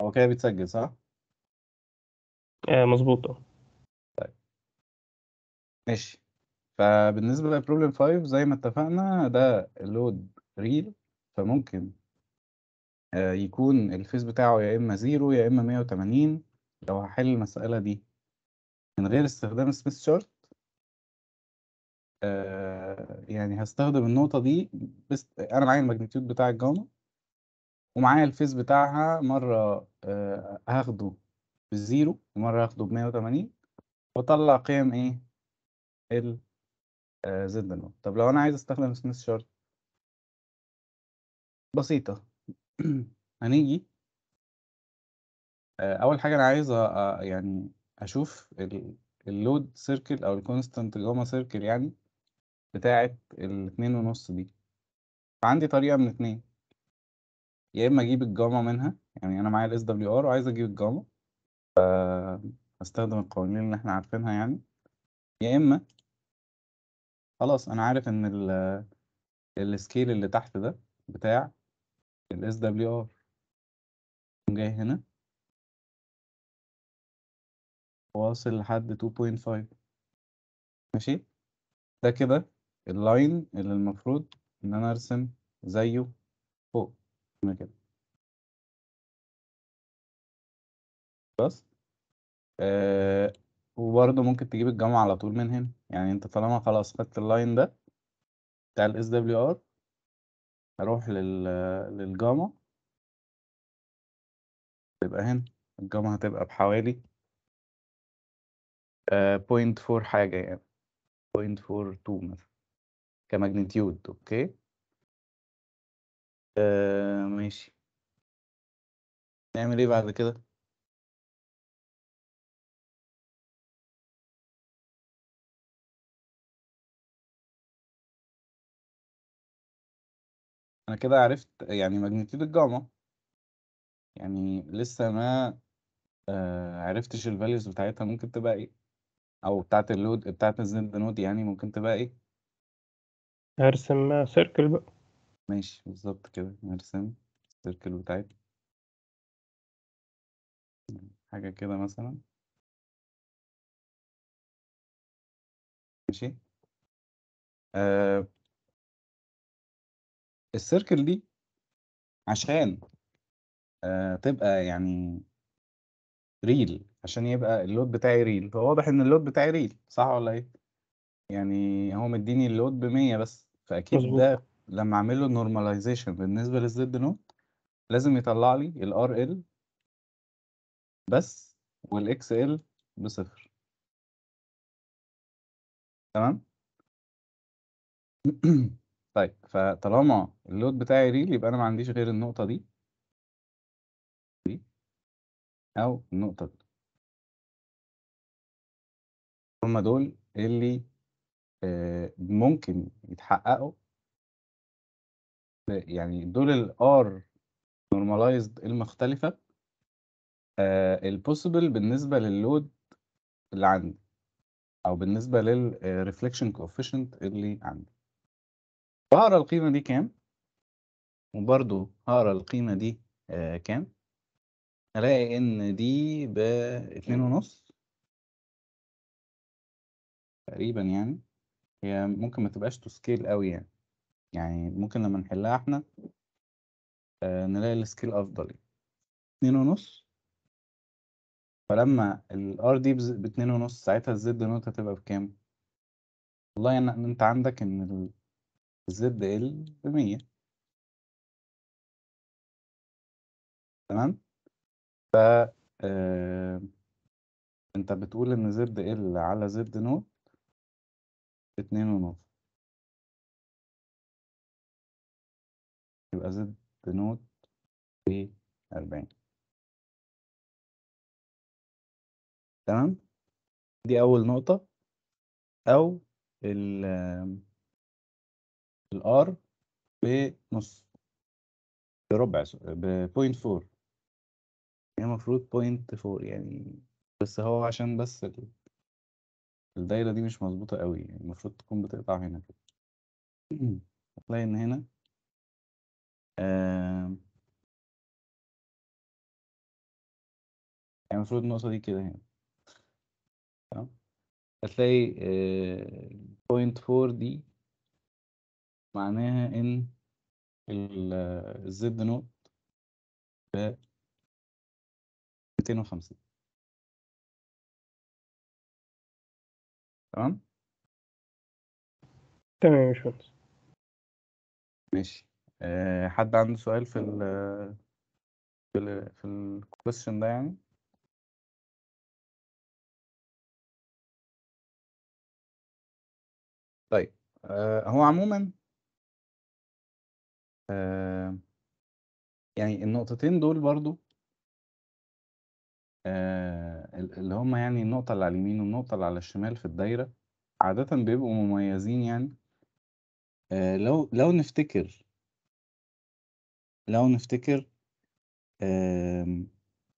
هو كده بيتسجل صح؟ آه مظبوط اه ماشي فبالنسبة لبروبلم 5 زي ما اتفقنا ده اللود ريل فممكن آه، يكون الفيز بتاعه يا إما زيرو يا إما 180 لو هحل المسألة دي من غير استخدام سميث شارت آه، يعني هستخدم النقطة دي بس أنا معايا الماجنتيود بتاع الجاما ومعايا الفيز بتاعها مرة آه، هاخده بالزيرو ومرة هاخده بمية وتمانين وأطلع قيم إيه ال زد نوت طب لو أنا عايز أستخدم سميث شارت بسيطة هنيجي آه، أول حاجة أنا عايز أ- أ- يعني أشوف اللود سيركل أو الكونستانت جاما سيركل يعني بتاعة الاتنين ونص دي فعندي طريقة من اتنين يا إما أجيب الجاما منها يعني أنا معايا الاس دبليو ار وعايز أجيب الجاما هستخدم القوانين اللي احنا عارفينها يعني يا إما خلاص أنا عارف إن ال السكيل اللي تحت ده بتاع الاس دبليو ار جاي هنا واصل لحد 2.5 ماشي ده كده اللاين اللي المفروض ان انا ارسم زيه فوق هنا كده بس آه وبرضه ممكن تجيب الجامعة على طول من هنا يعني انت طالما خلاص خدت اللاين ده بتاع الاس دبليو ار هروح لل للجاما تبقى هنا الجاما هتبقى بحوالي آه بوينت فور حاجة يعني بوينت فور تو مثلا كماجنتيود اوكي آه ماشي نعمل ايه بعد كده انا كده عرفت يعني ماجنتيود الجاما يعني لسه ما آه عرفتش الفاليوز بتاعتها ممكن تبقى ايه او بتاعت اللود بتاعت الزد نود يعني ممكن تبقى ايه هرسم سيركل بقى ماشي بالظبط كده نرسم السيركل بتاعتنا حاجة كده مثلا ماشي آه السيركل دي عشان آه تبقى يعني ريل عشان يبقى اللود بتاعي ريل فواضح ان اللود بتاعي ريل صح ولا ايه يعني هو مديني اللود بمية بس فاكيد مظبوط ده لما اعمل له نورماليزيشن بالنسبة للزد نود لازم يطلع لي الار ال بس والاكس ال بصفر تمام طيب فطالما اللود بتاعي ريل يبقى انا ما عنديش غير النقطة دي دي او النقطة دي هما دول اللي آه، ممكن يتحققوا ب- يعني دول الار نورماليزد المختلفة البوسيبل بالنسبة لللود اللي عندي او بالنسبة للريفليكشن كوفيشنت اللي عندي وهقرا القيمة دي كام وبرضو هقرا القيمة دي آه، كام الاقي ان دي باتنين ونص تقريبا يعني هي ممكن ما تبقاش تو سكيل قوي يعني يعني ممكن لما نحلها احنا آه، نلاقي السكيل افضل يعني اتنين ونص فلما الار دي بز- باتنين ونص ساعتها الزد نوت هتبقى بكام والله يعني انت عندك ان الزد ال بمية تمام ف آه، انت بتقول ان زد ال على زد نوت اتنين ونص يبقى زد نوت بأربعين تمام دي أول نقطة أو ال الار بنص بربع بوينت فور هي المفروض بوينت فور يعني بس هو عشان بس ال- الدايرة دي مش مظبوطة قوي يعني المفروض تكون بتقطع هنا كده هتلاقي إن هنا آم، يعني المفروض النقطة دي كده هنا تمام هتلاقي بوينت فور دي معناها إن الزد نوت ب 250 تمام تمام يا باشمهندس ماشي أه حد عنده سؤال في ال في ال في الكويستشن ده يعني طيب أه هو عموما أه يعني النقطتين دول برضو أه اللي هما يعني النقطة اللي على اليمين والنقطة اللي على الشمال في الدايرة عادة بيبقوا مميزين يعني أه لو لو نفتكر لو نفتكر آم،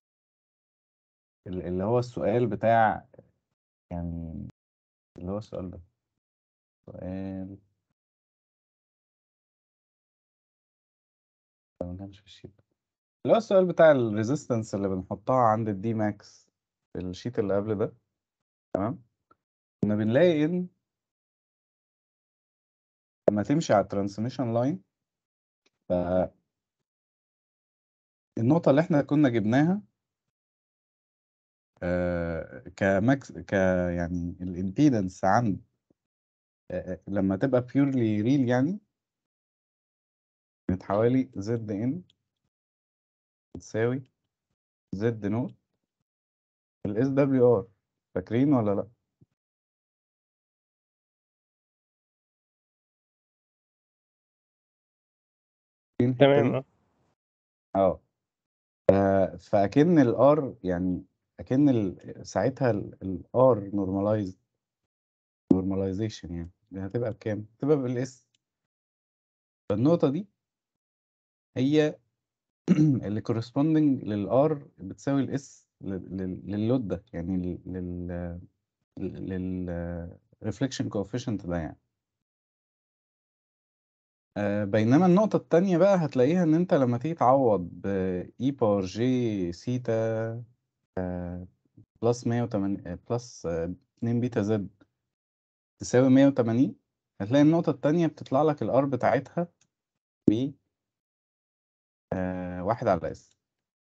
ال- اللي هو السؤال بتاع يعني اللي هو السؤال ده سؤال ده ما كانش في الشيت اللي هو السؤال بتاع الريزيستنس اللي بنحطها عند الدي ماكس في الشيت اللي قبل ده تمام كنا بنلاقي ان لما تمشي على الترانسميشن لاين ف النقطة اللي احنا كنا جبناها آه، كماكس ك يعني الامبيدنس عند آه، آه، لما تبقى بيورلي ريل يعني كانت حوالي زد ان بتساوي زد نوت الاس دبليو ار فاكرين ولا لا فاكرين الحتة تمام دي؟ اه اه ف- فاكن الار يعني اكن ال- ساعتها الار نورماليزد نورماليزيشن يعني دي هتبقى بكام؟ هتبقى بالاس فالنقطة دي هي اللي corresponding للار بتساوي الاس لللود ده يعني لل لل لل reflection coefficient ده يعني آه، بينما النقطة التانية بقى هتلاقيها إن أنت لما تيجي تعوض ب e باور جي سيتا بلس 180 بلس 2 بيتا زد تساوي 180 هتلاقي النقطة التانية بتطلع لك الار بتاعتها ب آه، واحد على اس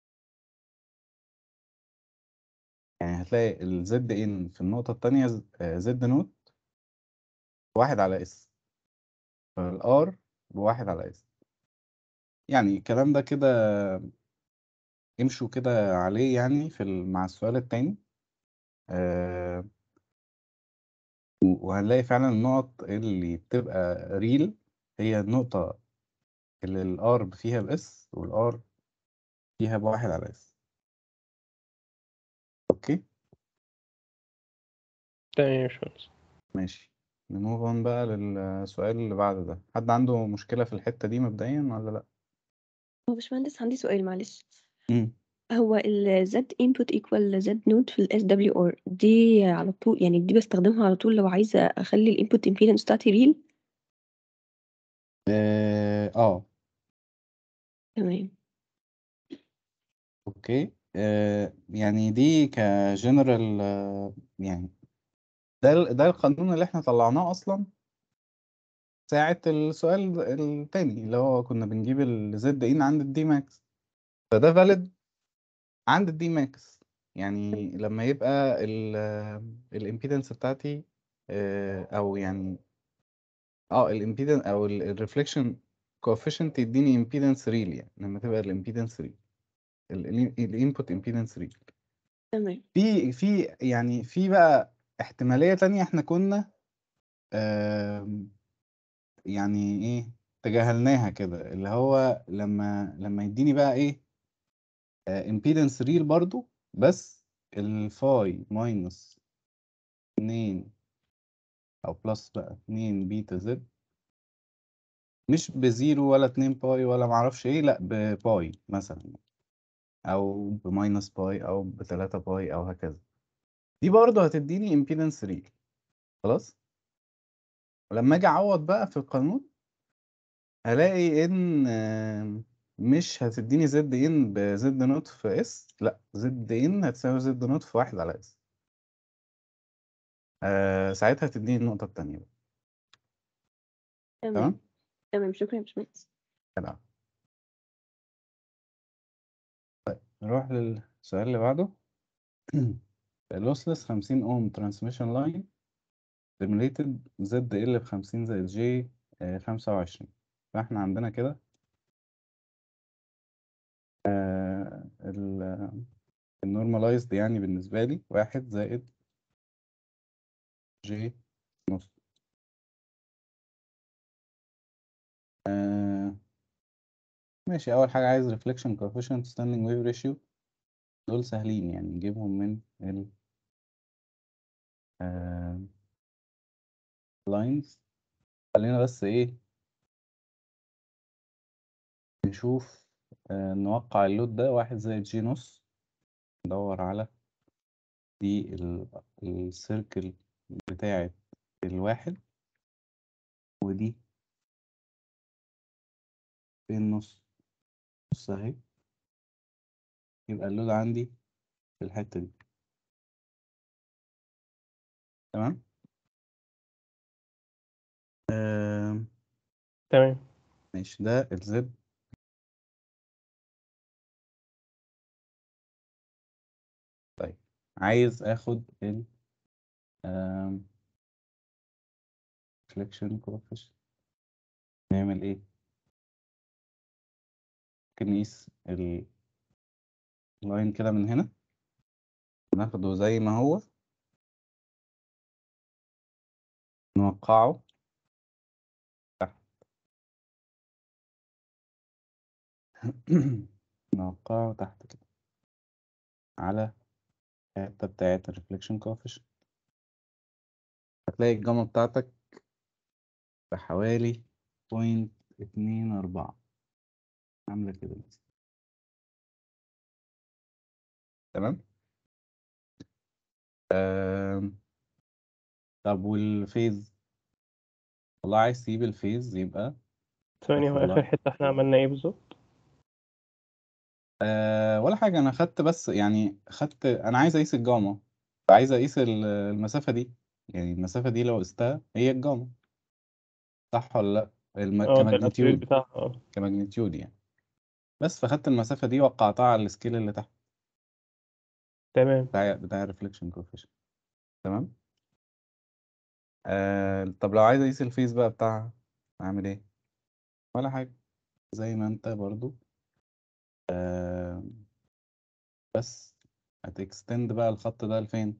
يعني هتلاقي الزد ان في النقطة التانية زد نوت واحد على اس فالار بواحد على اس يعني الكلام ده كده امشوا كده عليه يعني في ال- مع السؤال التاني آه، وهنلاقي فعلا النقط اللي بتبقى ريل هي النقطة اللي الار فيها باس والار فيها بواحد على اس اوكي تمام يا باشمهندس ماشي نموف اون بقى للسؤال اللي بعد ده حد عنده مشكلة في الحتة دي مبدئيا ولا لا هو باشمهندس عندي سؤال معلش مم. هو ال Z input equal Z node في ال SWR دي على طول يعني دي بستخدمها على طول لو عايزة أخلي ال input impedance بتاعتي real اه آه، تمام اوكي آه يعني دي كجنرال آه يعني ده ال- ده القانون اللي احنا طلعناه اصلا ساعة السؤال التاني اللي هو كنا بنجيب الزد ان عند الدي ماكس فده فاليد عند الدي ماكس يعني لما يبقى الامبيدنس بتاعتي آه، او يعني اه الامبيدنس او الريفليكشن كوفيشنت يديني امبيدنس ريل يعني لما تبقى الامبيدنس ريل الانبوت امبيدنس ريل تمام في في يعني في بقى احتمالية تانية احنا كنا آم، يعني ايه تجاهلناها كده اللي هو لما لما يديني بقى ايه امبيدنس ريل برضو بس الفاي ماينس 2 او بلس بقى 2 بيتا زد مش بزيرو ولا 2 باي ولا معرفش ايه لا بباي مثلا او بماينس باي او بتلاتة باي او هكذا دي برضو هتديني امبيدنس ريل خلاص ولما اجي اعوض بقى في القانون هلاقي ان آم، مش هتديني زد ان بزد نوت في اس لا زد ان هتساوي زد نوت في واحد على اس آه ساعتها هتديني النقطة التانية بقى. تمام تمام تمام شكرا يا باشمهندس كده طيب نروح للسؤال اللي بعده lossless 50 ohm transmission line stimulated زد ال ب 50 زائد جي 25 فاحنا عندنا كده آه ال النورماليزد يعني بالنسبة لي واحد زائد جي نص آه ماشي أول حاجة عايز reflection coefficient standing wave ratio دول سهلين يعني نجيبهم من ال آه lines خلينا بس إيه نشوف آه نوقع اللود ده واحد زائد جي نص ندور على دي ال- السيركل بتاعة الواحد ودي في النص نص اهي يبقى اللود عندي في الحتة دي تمام آم، تمام ماشي ده الزد طيب عايز اخد ال آم، reflection coefficient نعمل ايه ممكن نقيس اللاين كده من هنا ناخده زي ما هو نوقعه تحت نوقعه تحت كده على الحتة بتاعت الريفليكشن coefficient هتلاقي الجاما بتاعتك بحوالي بوينت اتنين أربعة عاملة كده مثلا تمام آم، طب والفيز والله عايز تجيب الفيز يبقى ثواني هو والله. آخر حتة احنا عملنا ايه بالظبط؟ أه ولا حاجة أنا خدت بس يعني خدت أنا عايز أقيس الجاما عايز أقيس ال- المسافة دي يعني المسافة دي لو قستها هي الجاما صح ولا لأ؟ الم... اه ده الابسوليت كماجنتيود بتاعها اه كماجنتيود يعني بس فخدت المسافة دي وقعتها على السكيل اللي تحت تمام بتاع بتاع الريفليكشن كوفيشنت تمام أه طب لو عايز أقيس الفيز بقى بتاعها أعمل إيه؟ ولا حاجة زي ما أنت برضو أه بس هتكستند بقى الخط ده لفين؟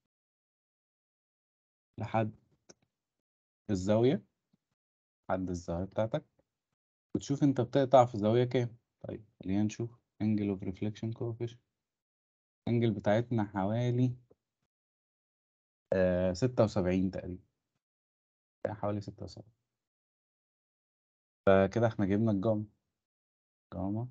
لحد الزاوية لحد الزاوية بتاعتك وتشوف انت بتقطع في زاوية كام طيب خلينا نشوف angle of reflection coefficient angle بتاعتنا حوالي آه ستة وسبعين تقريبا حوالي ستة وسبعين فكده احنا جبنا الجاما جاما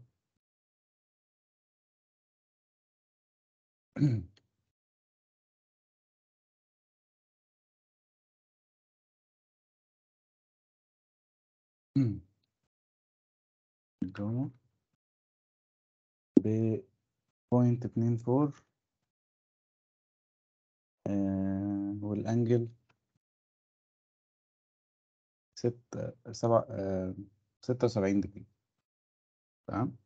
الجاما ب بوينت اتنين فور آه والانجل ستة سبعة آه ستة وسبعين دقيقة تمام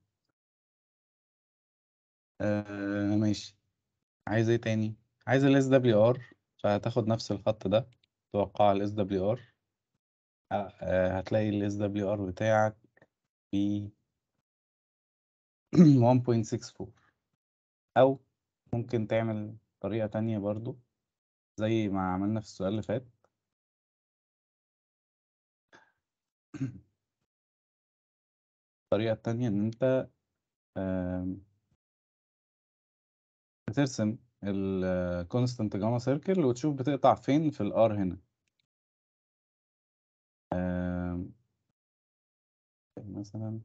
آه ماشي عايز ايه تاني عايز ال SWR فهتاخد نفس الخط ده توقع ال SWR آه، آه، هتلاقي ال SWR بتاعك ب 1.64 أو ممكن تعمل طريقة تانية برضو زي ما عملنا في السؤال اللي فات الطريقة التانية إن أنت آم، بترسم ال constant gamma circle وتشوف بتقطع فين في ال R هنا آم، مثلا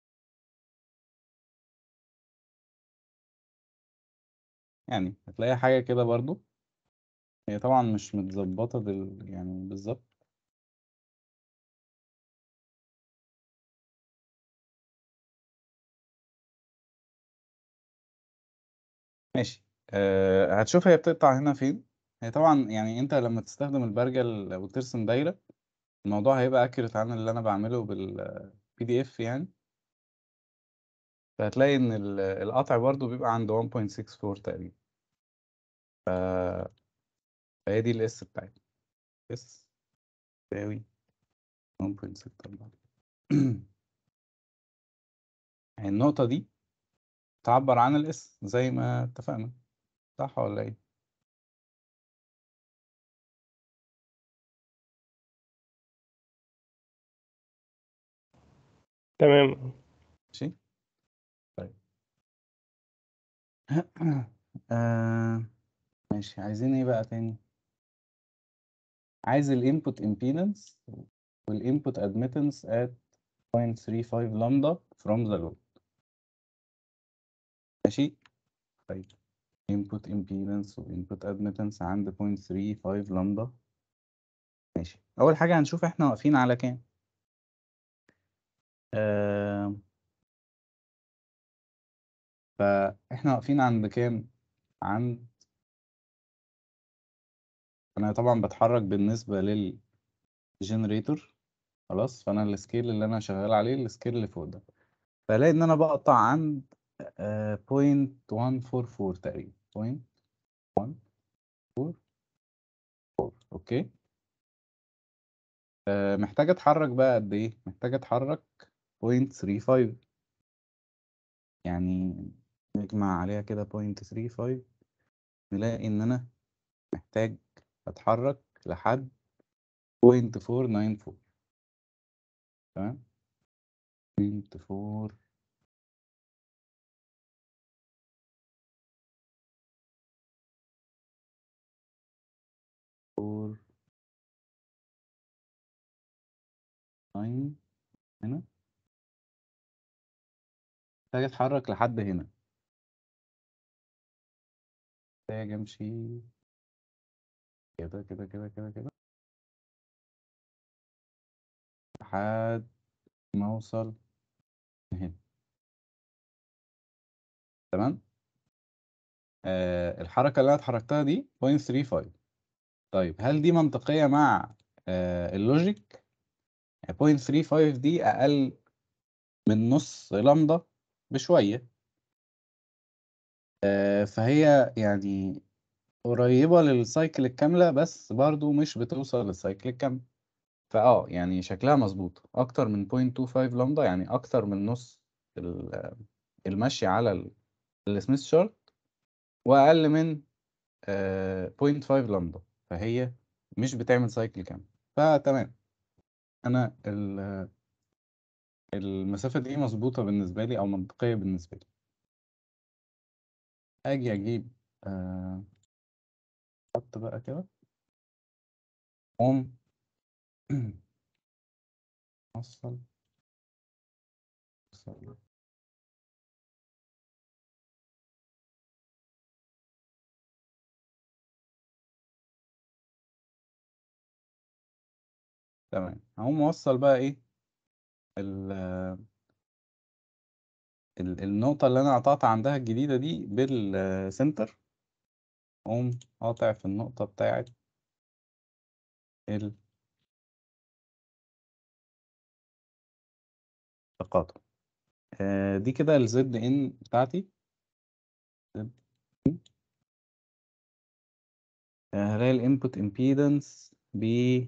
يعني هتلاقي حاجة كده برضو هي طبعا مش متظبطة بال يعني بالظبط ماشي أه هتشوف هي بتقطع هنا فين هي طبعا يعني انت لما تستخدم البرجل وترسم دايرة الموضوع هيبقى اكيوريت عن اللي انا بعمله بالبي دي اف يعني فهتلاقي ان ال- القطع برضو بيبقى عند 1.64 تقريبا ف... فهي دي الاس بتاعتي اس تساوي 1.64 يعني النقطة دي تعبر عن الاس زي ما اتفقنا صح ولا ايه؟ تمام ماشي طيب آه ماشي عايزين ايه بقى تاني عايز الانبوت امبيدنس والانبوت ادميتنس at 0.35 لامدا from the load ماشي طيب input impedance و input admittance عند 0.35 لامدا ماشي اول حاجة هنشوف احنا واقفين على كام آه فاحنا واقفين عند كام عند انا طبعا بتحرك بالنسبة للجنريتور خلاص فانا السكيل اللي انا شغال عليه السكيل اللي فوق ده فلاقي ان انا بقطع عند آه، 0.144 تقريبا 0.144 اوكي آه، محتاج اتحرك بقى قد ايه محتاج اتحرك 0.35 يعني نجمع عليها كده 0.35 نلاقي ان انا محتاج اتحرك لحد 0.494 تمام 0.4 4 9 هنا محتاج اتحرك لحد هنا محتاج امشي كده كده كده كده كده لحد ما اوصل هنا تمام آه الحركة اللي انا اتحركتها دي 0.35 طيب هل دي منطقية مع آه اللوجيك يعني 0.35 دي اقل من نص لامدا بشوية آه فهي يعني قريبة للسايكل الكاملة بس برضو مش بتوصل للسايكل الكامل فاه يعني شكلها مظبوط اكتر من 0.25 لامدا يعني اكتر من نص ال- المشي على ال- السميث شارت واقل من آه، 0.5 لامدا فهي مش بتعمل سايكل كامل فتمام انا ال- المسافة دي مظبوطة بالنسبة لي او منطقية بالنسبة لي اجي اجيب آه، خط بقى كده قوم وصل وصل تمام هقوم موصل بقى ايه ال ال- النقطة اللي أنا قطعت عندها الجديدة دي بالسنتر أقوم قاطع في النقطة بتاعة التقاطع آه، دي كده الزد ان بتاعتي آه، هلاقي الانبوت امبيدنس ب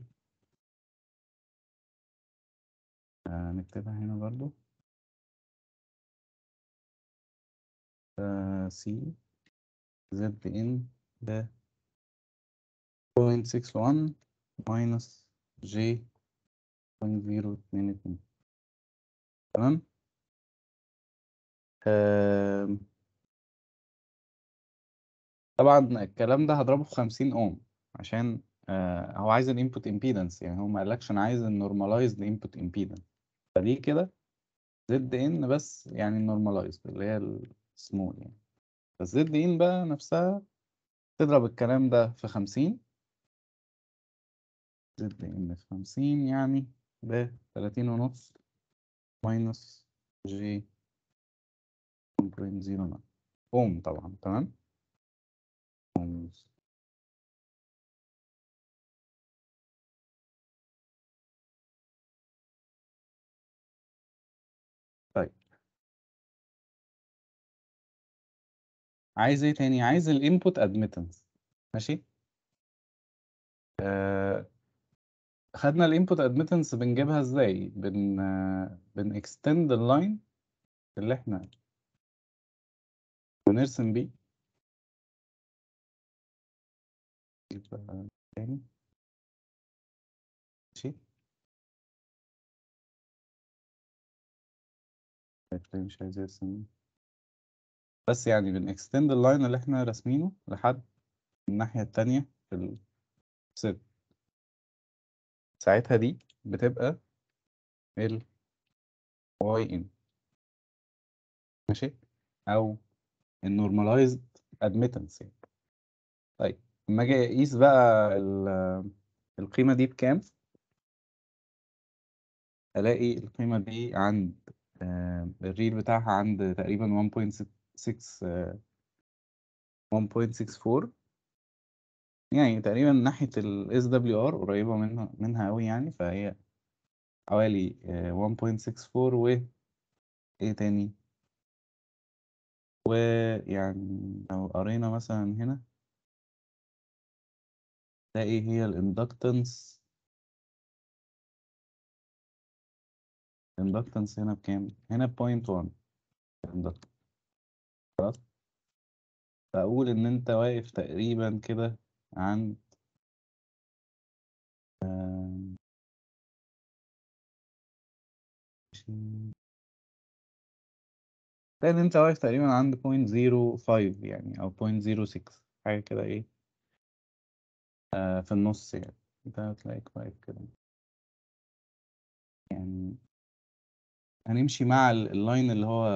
آه، نكتبها هنا برضو سي زد ان ب 0.61 minus j 0.022 تمام آم، طبعا الكلام ده هضربه في 50 اوم عشان آه، هو عايز الانبوت امبيدنس يعني هو ما قالكش انا عايز النورماليزد انبوت امبيدنس فدي كده زد ان بس يعني النورماليزد اللي هي السمول يعني فالزد ان بقى نفسها تضرب الكلام ده في 50 زد ان في 50 يعني ب 30 ونص ماينس جي 1.09 اوم طبعا تمام ohms. طيب عايز ايه تاني عايز الانبوت ادميتنس ماشي آه خدنا الانبوت ادميتنس بنجيبها ازاي بن آه بن extend اللاين اللي احنا بنرسم بيه يبقى تاني ماشي طيب، مش عايز ارسم بس يعني بن extend اللاين اللي احنا راسمينه لحد الناحية التانية في السيركل ساعتها دي بتبقى ال y in ماشي او النورماليزد ادميتنس يعني طيب لما اجي اقيس بقى ال- القيمة دي بكام الاقي القيمة دي عند آه، الريل بتاعها عند تقريبا 1.6 آه، 1.64 يعني تقريبا ناحية ال SWR قريبة منها منها أوي يعني فهي حوالي آه، 1.64 و ايه تاني ويعني لو قرينا مثلا هنا ده ايه هي الاندكتنس الاندكتنس هنا بكام هنا بوينت 1 اندكتنس خلاص فأقول إن أنت واقف تقريبا كده عند آم، لأن أنت واقف تقريبا عند بوينت زيرو فايف يعني أو بوينت زيرو سكس حاجة كده إيه آه في النص يعني أنت هتلاقيك واقف كده يعني هنمشي مع ال- اللاين اللي هو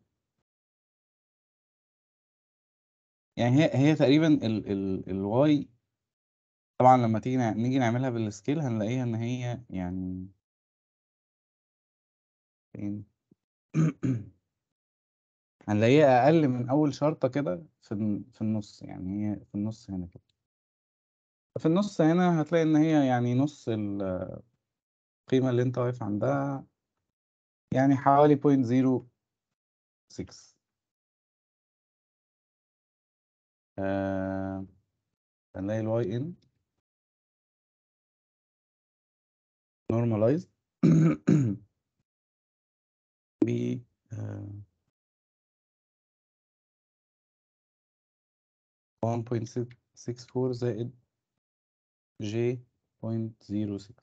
يعني هي هي تقريبا ال ال الواي طبعا لما تيجي نع- نيجي نعملها بالسكيل هنلاقيها إن هي يعني فين هنلاقيها أقل من أول شرطة كده في الن- في النص يعني هي في النص هنا كده في النص هنا هتلاقي إن هي يعني نص ال- القيمة اللي أنت واقف عندها يعني حوالي بوينت زيرو سكس هنلاقي الواي إن normalized ب آه، 1.64 زائد j 0.06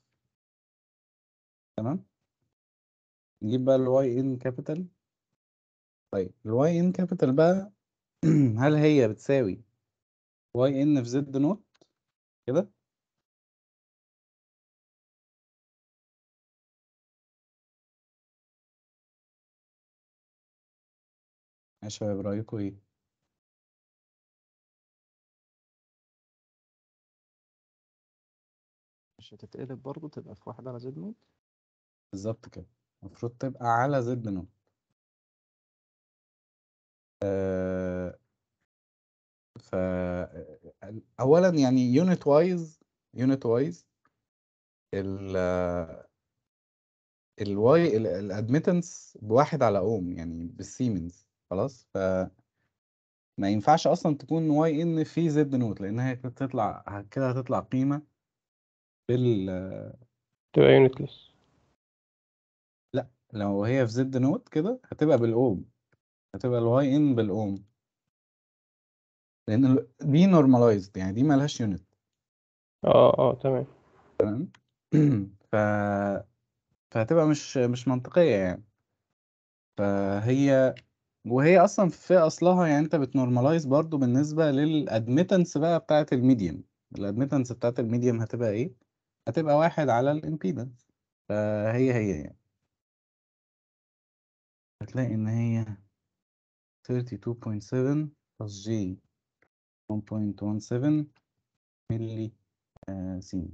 تمام نجيب بقى الواي ان كابيتال طيب الواي ان كابيتال بقى هل هي بتساوي واي ان في زد نوت كده يا شباب رأيكم ايه مش هتتقلب برضه تبقى في واحد على زد نوت بالظبط كده المفروض تبقى على زد نوت آه ف اولا يعني يونت وايز يونت وايز ال الواي الادميتنس بواحد على اوم يعني بالسيمنز خلاص ف ما ينفعش اصلا تكون واي ان في زد نوت لان هي كده تطلع كده هتطلع قيمه بال تبقى يونتلس لا لو هي في زد نوت كده هتبقى بالاوم هتبقى الواي ان بالاوم لان ال- دي نورماليزد يعني دي مالهاش يونت اه اه تمام تمام ف فهتبقى مش مش منطقيه يعني فهي وهي اصلا في اصلها يعني انت بتنورماليز برضو بالنسبه للادميتنس بقى بتاعه الميديم الادميتنس بتاعه الميديم هتبقى ايه هتبقى واحد على الامبيدنس فهي هي يعني هتلاقي ان هي 32.7 plus J 1.17 ملي آه سين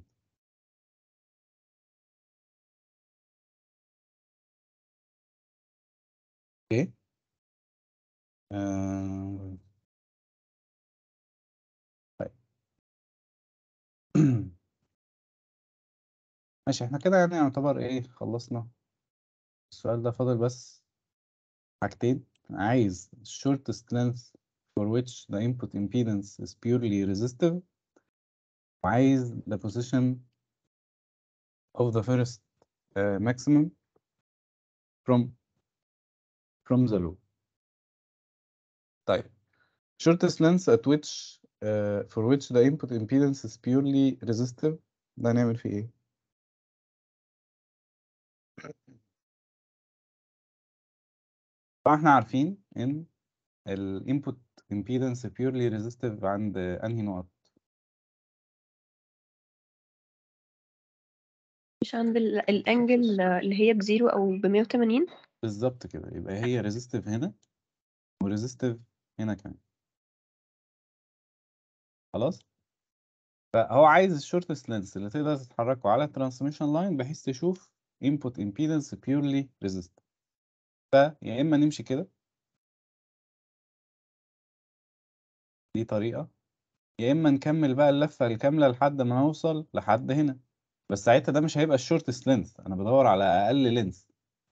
اوكي آه ماشي احنا كده يعني يعتبر ايه خلصنا السؤال ده فاضل بس حاجتين عايز shortest length for which the input impedance is purely resistive وعايز the position of the first uh, maximum from from the loop طيب shortest length at which uh, for which the input impedance is purely resistive ده نعمل فيه ايه طبعا احنا عارفين ان ال input impedance purely resistive عند انهي نقط مش عند ال- الانجل اللي هي بزيرو او بمية وتمانين بالظبط كده يبقى هي resistive هنا وريزيستيف هنا كمان خلاص فهو عايز الشورتست لينس اللي تقدر تتحركه على الترانسميشن لاين بحيث تشوف input impedance purely resistive فيا اما نمشي كده دي طريقة يا اما نكمل بقى اللفة الكاملة لحد ما نوصل لحد هنا بس ساعتها ده مش هيبقى الشورتست لينس انا بدور على اقل لينس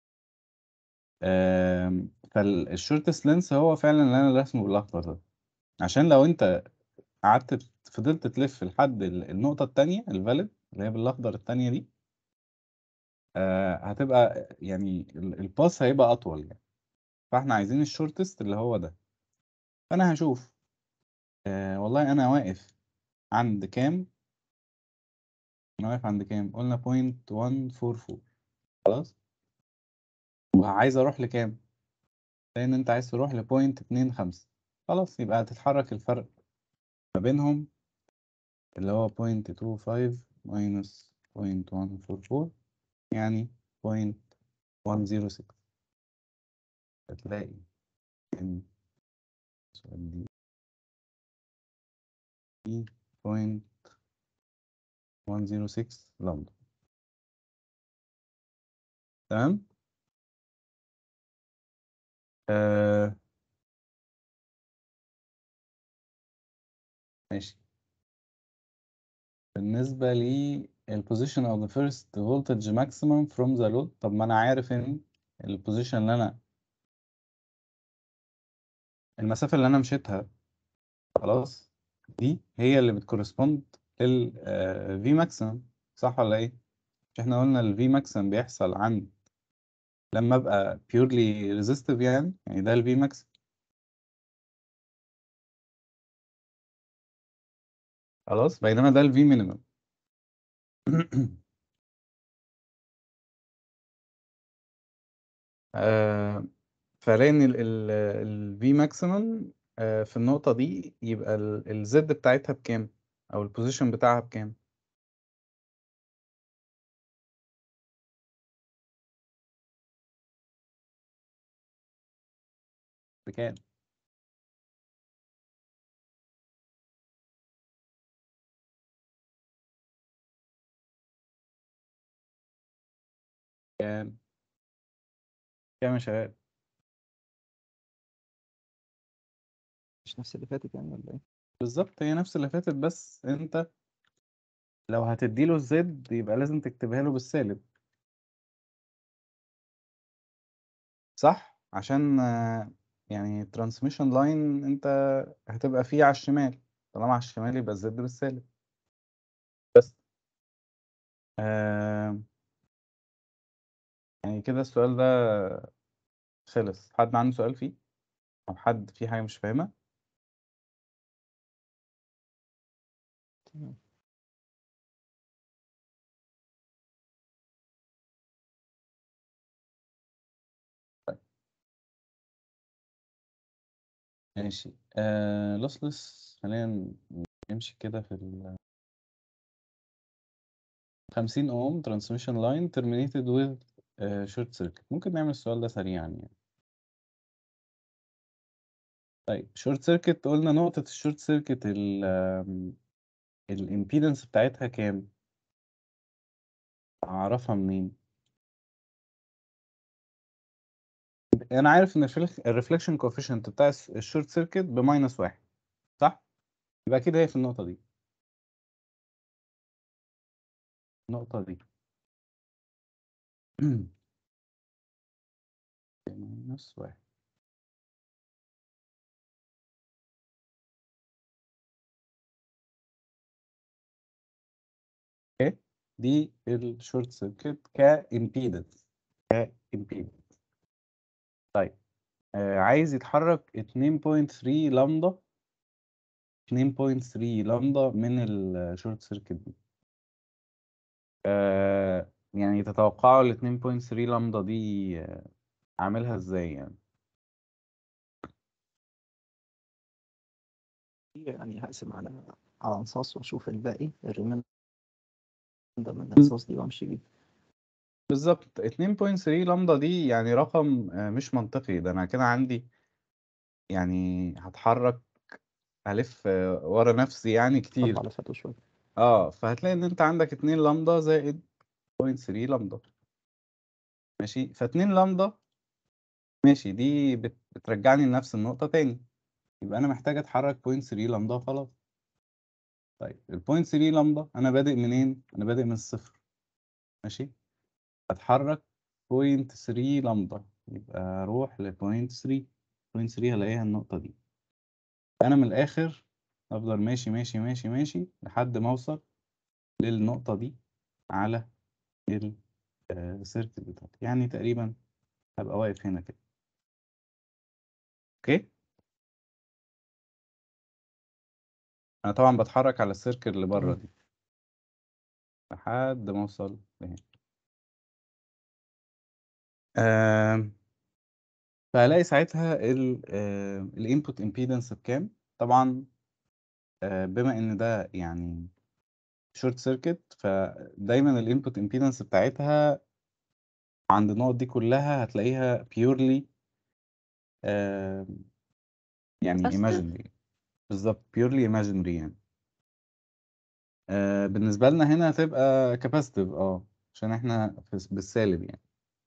فالشورتست لينس هو فعلا اللي انا راسمه بالاخضر ده عشان لو انت قعدت فضلت تلف لحد ال- النقطة التانية الفاليد اللي هي بالاخضر التانية دي آه، هتبقى يعني ال- الباس هيبقى اطول يعني فاحنا عايزين الشورتست اللي هو ده فانا هشوف آه والله انا واقف عند كام انا واقف عند كام قلنا بوينت 144 خلاص وعايز اروح لكام لان انت عايز تروح لبوينت 25 خلاص يبقى هتتحرك الفرق ما بينهم اللي هو بوينت 25 ماينس بوينت 144 يعني بوينت 106 هتلاقي ان السؤال دي دي بوينت 106 لامدا تمام آه ماشي بالنسبة لي البوزيشن of the first voltage maximum from the load طب ما أنا عارف إن البوزيشن اللي أنا المسافة اللي أنا مشيتها خلاص دي هي اللي بتكورسبوند لل آه، V maximum صح ولا إيه؟ مش إحنا قلنا ال V maximum بيحصل عند لما أبقى purely resistive يعني يعني ده ال V maximum خلاص بينما ده ال V minimum آه، فلان ال ال ال V maximum آه، في النقطة دي يبقى ال ال Z بتاعتها بكام؟ أو البوزيشن بتاعها بكام؟ بكام؟ كام؟ كام يا شباب؟ مش نفس اللي فاتت يعني ولا ايه؟ بالظبط هي نفس اللي فاتت بس أنت لو هتديله الزد يبقى لازم تكتبها له بالسالب صح؟ عشان آه، يعني ترانسميشن لاين أنت هتبقى فيه على الشمال طالما على الشمال يبقى الزد بالسالب بس آه يعني كده السؤال ده خلص حد عنده سؤال فيه أو حد فيه حاجة مش فاهمها تمام ماشي آه لوسلس خلينا نمشي كده في ال 50 اوم ترانسميشن لاين terminated with شورت سيركت ممكن نعمل السؤال ده سريعا يعني طيب شورت سيركت قلنا نقطة الشورت سيركت ال الامبيدنس بتاعتها كام؟ أعرفها منين؟ أنا عارف إن الريفلكشن كوفيشنت بتاع الشورت سيركت بماينس واحد صح؟ يبقى كده هي في النقطة دي النقطة دي ماينس واحد اوكي دي الشورت سيركت كامبيدنس كامبيدنس طيب آه عايز يتحرك 2.3 لامدا 2.3 لامدا من الشورت سيركت دي آه يعني تتوقعوا ال 2.3 لامدا دي آه، عاملها ازاي يعني يعني هقسم على على انصاص واشوف الباقي الريمين من الانصاص دي وامشي بيه بالظبط 2.3 لامدا دي يعني رقم آه، مش منطقي ده انا كده عندي يعني هتحرك هلف آه، ورا نفسي يعني كتير طلع على فاتو شويه اه فهتلاقي ان انت عندك 2 لامدا زائد 0.3 لامدا ماشي ف2 لامدا ماشي دي بت- بترجعني لنفس النقطة تاني يبقى انا محتاج اتحرك 0.3 لامدا وخلاص طيب ال 0.3 لامدا انا بادئ منين انا بادئ من الصفر ماشي اتحرك 0.3 لامدا يبقى اروح ل 0.3 0.3 هلاقيها النقطة دي انا من الاخر افضل ماشي ماشي ماشي ماشي لحد ما اوصل للنقطة دي على السيركل بتاعتي يعني تقريبا هبقى واقف هنا كده اوكي انا طبعا بتحرك على السيركل اللي بره تمام. دي لحد ما اوصل لهنا آم، فهلاقي ساعتها الانبوت امبيدنس بكام طبعا آه، بما ان ده يعني شورت سيركت فدايما الانبوت امبيدنس بتاعتها عند النقط دي كلها هتلاقيها بيورلي يعني Capacitive؟ imaginary بالظبط purely imaginary يعني آه بالنسبة لنا هنا هتبقى capacitive اه عشان احنا في بالسالب يعني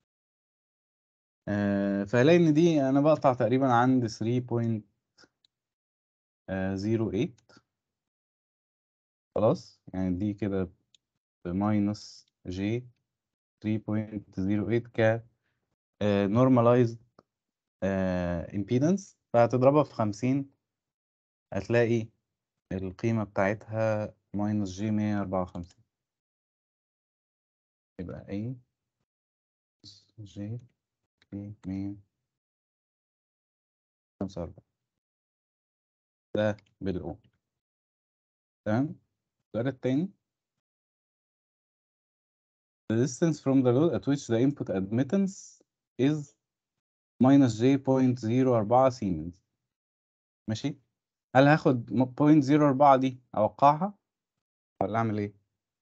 آه فهلاقي ان دي انا بقطع تقريبا عند 3.08 خلاص يعني دي كده بماينس جي 3.08 ك آه normalized آه impedance فهتضربها في 50 هتلاقي القيمة بتاعتها ماينس جي 154 يبقى ايه جي في 145 ده بالأو تمام السؤال التاني The distance from the load at which the input admittance is minus j.04 سيمنز ماشي هل هاخد م- 0.04 دي أوقعها ولا أعمل إيه؟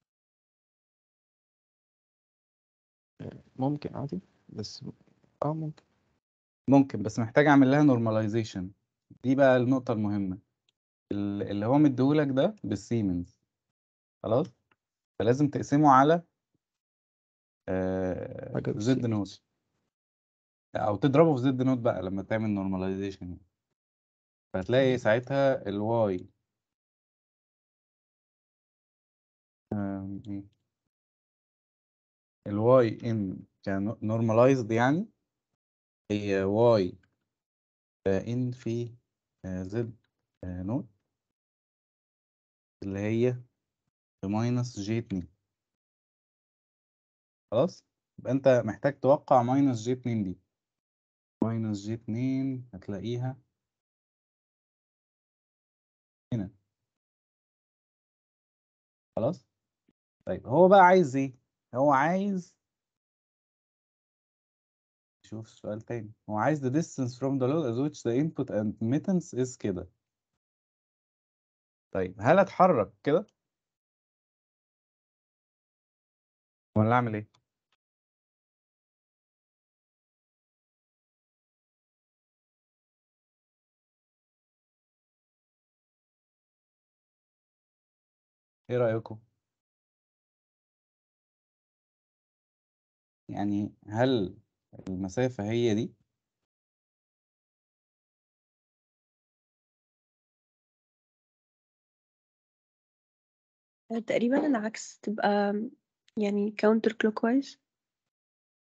ممكن عادي بس اه ممكن ممكن بس محتاج أعمل لها normalization دي بقى النقطة المهمة ال- اللي هو مديهولك ده بالسيمنز خلاص فلازم تقسمه على حاجة زد بالسيمنز. نوت او تضربه في زد نوت بقى لما تعمل نورماليزيشن فهتلاقي ساعتها الواي الواي ان كان نورماليزد يعني هي واي ان في زد نوت اللي هي بماينس جي 2 خلاص يبقى انت محتاج توقع ماينس جي 2 دي ماينس جي 2 هتلاقيها هنا خلاص طيب هو بقى عايز ايه هو عايز شوف سؤال تاني هو عايز the distance from the load at which the input admittance is كده طيب هل اتحرك كده ولا اعمل ايه ايه رأيكم يعني هل المسافة هي دي تقريبا العكس تبقى يعني counter clockwise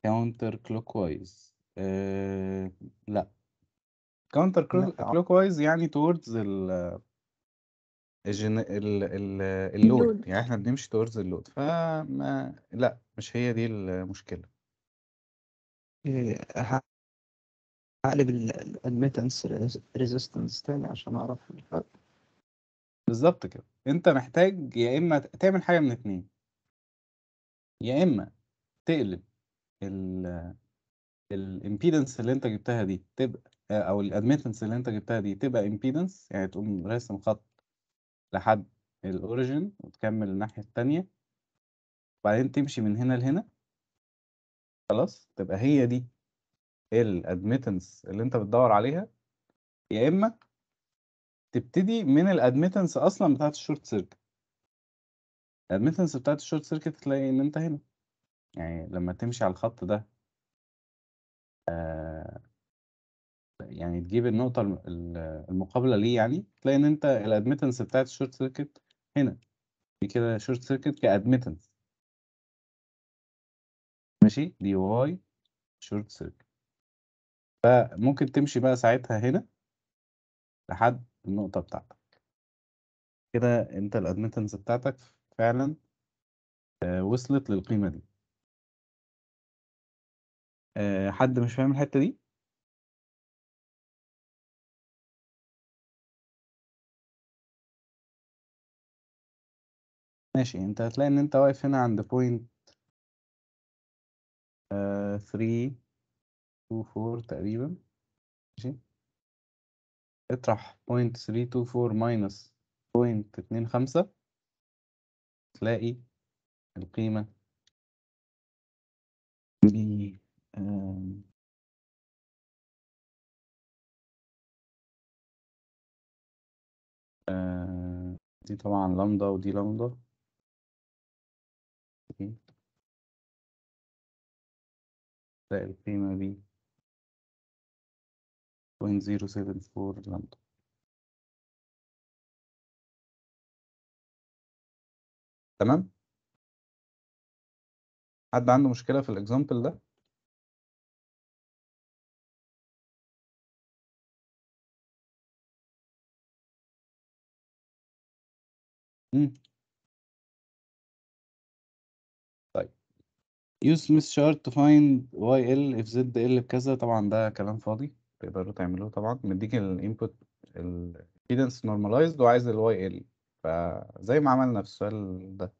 كاونتر كلوك وايز أه... لا كاونتر لا. كلوك وايز يعني towards ال الجن... ال... ال... اللود اللود. يعني احنا بنمشي towards اللود فما لا مش هي دي المشكلة إيه، ه- هقلب الادميتنس ريزيستنس تاني عشان اعرف الفرق بالظبط كده انت محتاج يا اما تعمل حاجة من اتنين يا اما تقلب ال الامبيدنس اللي انت جبتها دي تبقى او الادميتنس اللي انت جبتها دي تبقى امبيدنس يعني تقوم راسم خط لحد الاوريجن وتكمل الناحية التانية وبعدين تمشي من هنا لهنا خلاص تبقى هي دي الادميتنس اللي انت بتدور عليها يا اما تبتدي من الادميتنس اصلا بتاعت الشورت سيركت الادميتنس بتاعت الشورت سيركت تلاقي ان انت هنا يعني لما تمشي على الخط ده آه يعني تجيب النقطة الم- ال- المقابلة ليه يعني تلاقي ان انت الادميتنس بتاعت الشورت سيركت هنا دي كده شورت سيركت كادميتنس ماشي دي واي شورت سيركت فممكن تمشي بقى ساعتها هنا لحد النقطة بتاعتك كده انت الادميتنس بتاعتك فعلا آه، وصلت للقيمة دي آه، حد مش فاهم الحتة دي ماشي انت هتلاقي ان انت واقف هنا عند بوينت 3 2 4 تقريبا ماشي اطرح بوينت 3 2 4 ماينس بوينت 2 5 تلاقي القيمة دي آم، آه، دي طبعا لامدا ودي لامدا اوكي. تلاقي القيمة دي 0.074 لامدا تمام حد عنده مشكلة في الإكزامبل ده مم. طيب use Smith chart to find YL if ZL بكذا طبعا ده كلام فاضي تقدروا تعملوه طبعا مديك الانبوت الامبيدنس نورماليزد وعايز ال YL فزي ما عملنا في السؤال ده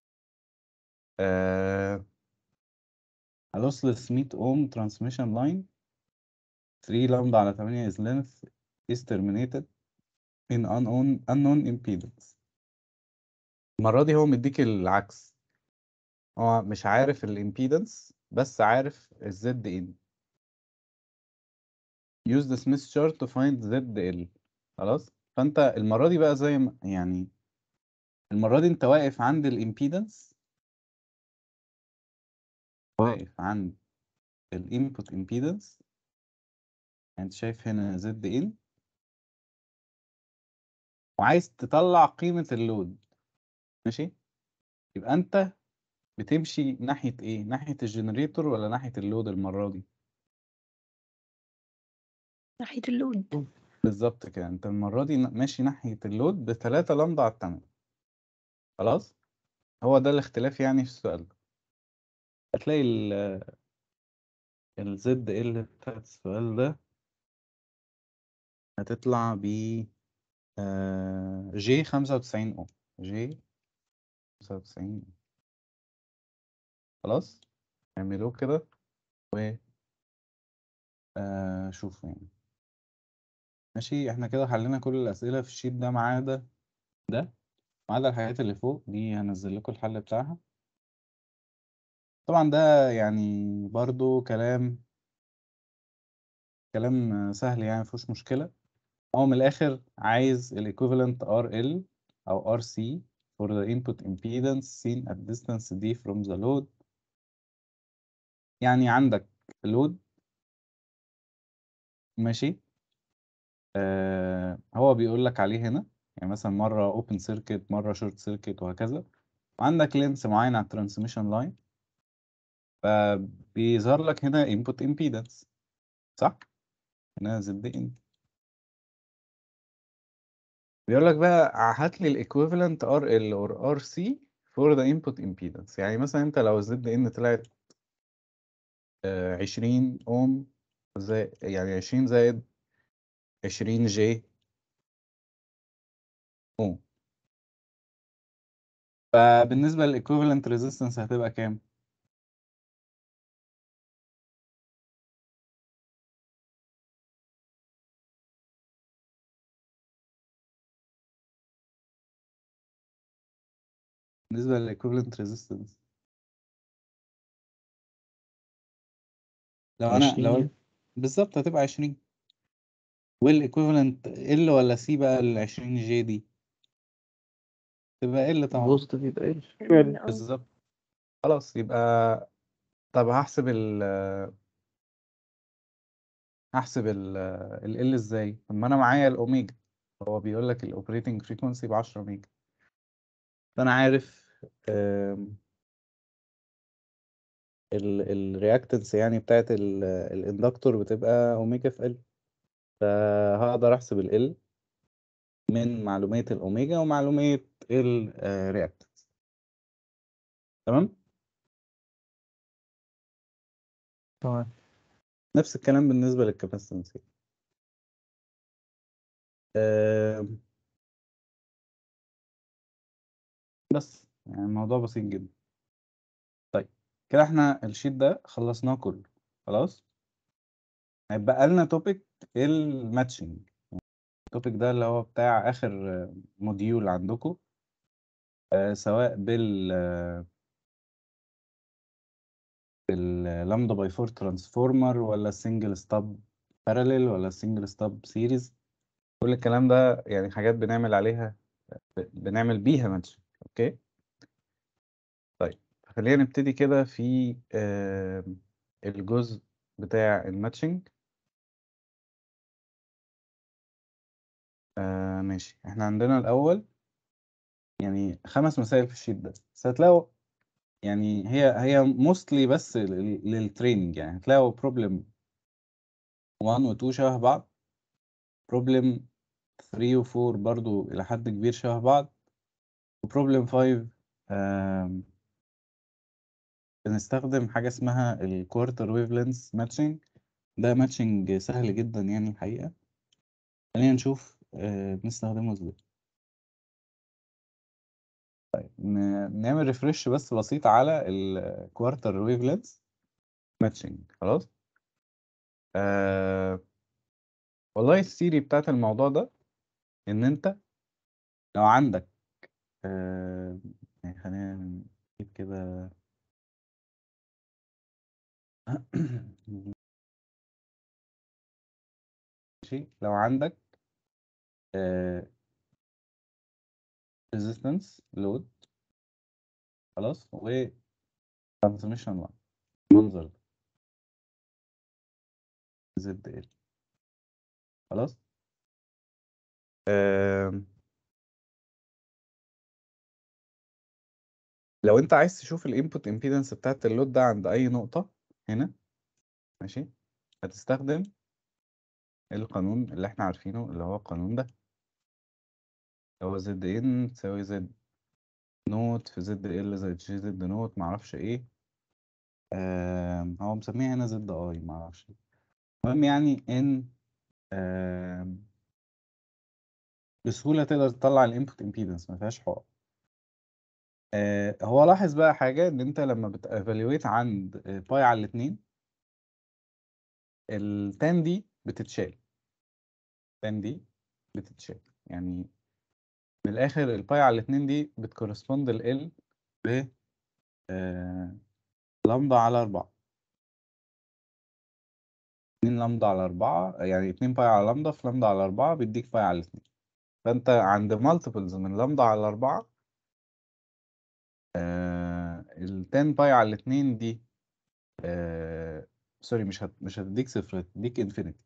آه a lossless 100 ohm transmission line 3 lambda على 8 is length is terminated in unknown unknown impedance المرة دي هو مديك العكس هو مش عارف الامبيدنس بس عارف الزد ان use the Smith chart to find ZL خلاص فانت المرة دي بقى زي ما يعني المرة دي انت واقف عند الامبيدنس واقف عند الانبوت امبيدنس يعني انت شايف هنا زد ان وعايز تطلع قيمة اللود ماشي يبقى انت بتمشي ناحية ايه ناحية الجنريتور ولا ناحية اللود المرة دي ناحية اللود بالظبط كده انت المرة دي ن- ماشي ناحية اللود بتلاتة لامدا على التمانية خلاص هو ده الاختلاف يعني في السؤال ده هتلاقي ال الزد ال بتاعت السؤال ده هتطلع ب جي خمسة وتسعين اوم جي خمسة وتسعين اوم خلاص اعملوه كده و آه، شوفوا يعني ماشي احنا كده حلينا كل الأسئلة في الشيت ده ما عدا ده ما عدا الحاجات اللي فوق دي هنزل لكم الحل بتاعها طبعا ده يعني برضو كلام كلام سهل يعني مفيهوش مشكلة هو من الآخر عايز ال equivalent RL أو RC for the input impedance seen at distance d from the load يعني عندك load ماشي آه هو بيقول لك عليه هنا يعني مثلا مرة open circuit مرة short circuit وهكذا وعندك لينس معين على الترانسميشن لاين فبيظهر لك هنا input impedance صح؟ هنا زد ان بيقول لك بقى هات لي الايكويفالنت ار ال اور ار سي فور ذا input impedance يعني مثلا انت لو زد ان طلعت آه، 20 اوم زي يعني 20 زائد 20 جي اوم فبالنسبة للايكويفالنت ريزيستنس هتبقى كام؟ بالنسبة للايكويفالنت ريزيستنس لو انا 20 لو يعني. بالظبط هتبقى 20 والايكويفالنت ال ولا سي بقى ال 20 جي دي تبقى ال طبعا بوزيتيف يبقى ال ال- اه بالظبط خلاص يبقى طب هحسب ال هحسب ال ال ازاي طب ما انا معايا الاوميجا هو بيقول لك الاوبريتنج فريكونسي ب 10 ميجا فانا عارف الرياكتنس يعني بتاعت الاندكتور بتبقى اوميجا في ال فهقدر احسب ال ال من معلومية الاوميجا ومعلومية الرياكتنس تمام تمام نفس الكلام بالنسبة للكاباسيتنس بس يعني الموضوع بسيط جدا طيب كده احنا الشيت ده خلصناه كله خلاص هيبقى لنا توبيك الماتشنج التوبيك ده اللي هو بتاع اخر موديول عندكم آه، سواء بال باللامدا باي 4 ترانسفورمر ولا سنجل ستاب باراليل ولا سنجل ستاب سيريز كل الكلام ده يعني حاجات بنعمل عليها بنعمل بيها ماتشنج اوكي طيب خلينا نبتدي كده في آه، الجزء بتاع الماتشنج آه ماشي احنا عندنا الأول يعني خمس مسائل في الشيت ده بس هتلاقوا يعني هي هي موستلي بس للتريننج يعني هتلاقوا بروبلم 1 و 2 شبه بعض بروبلم 3 و 4 برضو إلى حد كبير شبه بعض وبروبلم 5 آم، بنستخدم حاجة اسمها الكوارتر ويف لينس ماتشنج ده ماتشنج سهل جدا يعني الحقيقة خلينا نشوف آه، بنستخدمه ازاي ن- نعمل ريفرش بس بسيط على الكوارتر ويف لينس ماتشنج خلاص آه والله الثيري بتاعت الموضوع ده ان انت لو عندك آه يعني خلينا نجيب كده ماشي لو عندك آه resistance load خلاص و transmission line منظر ده زد ال خلاص آه لو انت عايز تشوف الانبوت امبيدنس بتاعت اللود ده عند اي نقطة هنا ماشي هتستخدم القانون اللي احنا عارفينه اللي هو القانون ده اللي هو زد ان تساوي زد نوت في زد ال زائد جي زد نوت معرفش ايه آم، هو مسميها هنا زد اي معرفش المهم يعني ان آم، بسهولة تقدر تطلع الانبوت امبيدنس ما فيهاش حوار آه، هو لاحظ بقى حاجة ان انت لما بتأفاليويت عند باي على الاتنين التان دي بتتشال التان دي بتتشال يعني من الاخر الباي على الاتنين دي بتكورسبوند ال ب آه، لامدا على أربعة اتنين لامدا على أربعة يعني اتنين باي على لامدا في لامدا على أربعة بيديك باي على اتنين فأنت عند مالتيبلز من لامدا على أربعة آه التان باي على الاتنين دي آه سوري مش هت مش هتديك صفر هتديك انفينيتي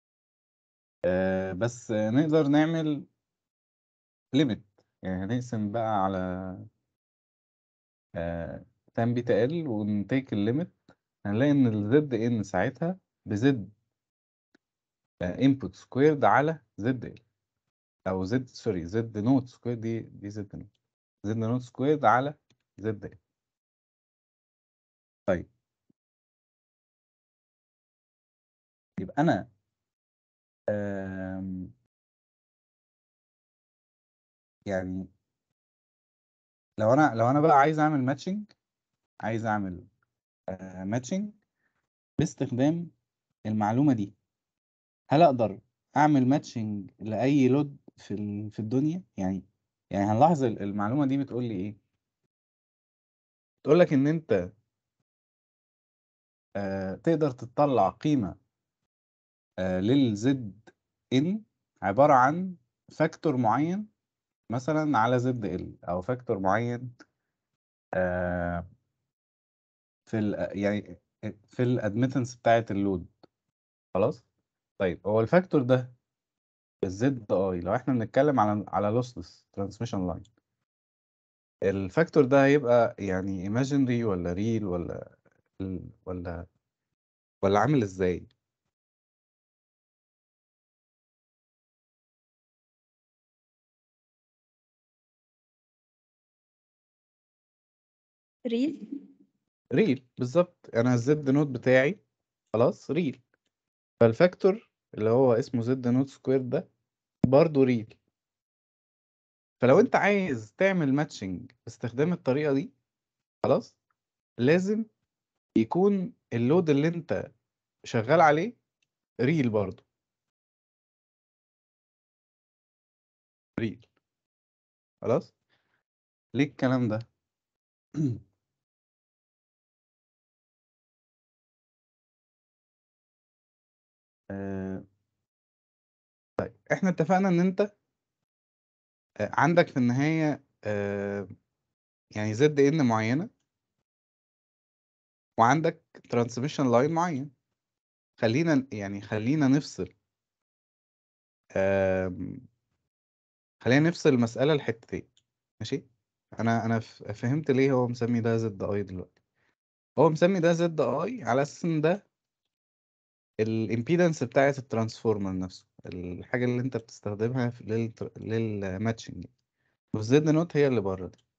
آه بس آه نقدر نعمل ليميت يعني هنقسم بقى على آه تان بيتا ال ونتيك الليميت هنلاقي ان الزد ان ساعتها بزد انبوت سكويرد على زد ال او زد سوري زد نوت سكوير دي دي زد نوت زد نوت سكويرد على زد ال طيب يبقى انا آم، يعني لو انا لو انا بقى عايز اعمل ماتشنج عايز اعمل ماتشنج باستخدام المعلومة دي هل اقدر اعمل ماتشنج لاي لود في ال- في الدنيا يعني يعني هنلاحظ ال- المعلومة دي بتقول لي ايه تقول لك ان انت آه، تقدر تطلع قيمة للزد ان عبارة عن فاكتور معين مثلا على زد ال او فاكتور معين آه، في ال يعني في الادمتنس بتاعة اللود خلاص طيب هو الفاكتور ده الزد اي لو احنا بنتكلم على على لوسلس ترانسميشن لاين الفاكتور ده هيبقى يعني imaginary ولا real ولا ولا ولا عامل ازاي ريل ريل بالظبط انا الزد نوت بتاعي خلاص ريل فالفاكتور اللي هو اسمه زد نوت سكوير ده برضه ريل فلو انت عايز تعمل ماتشنج باستخدام الطريقة دي خلاص لازم يكون اللود اللي انت شغال عليه ريل برضه ريل خلاص ليه الكلام ده آه، طيب احنا اتفقنا ان انت آه، عندك في النهاية آه، يعني زد ان معينة وعندك ترانسميشن لاين معين خلينا يعني خلينا نفصل آم، خلينا نفصل المسألة لحتتين ماشي انا انا ف- فهمت ليه هو مسمي ده زد اي دلوقتي هو مسمي ده زد اي على اساس ان ده الامبيدنس بتاعة الترانسفورمر نفسه الحاجة اللي انت بتستخدمها في لل للماتشنج والزد نوت هي اللي بره دي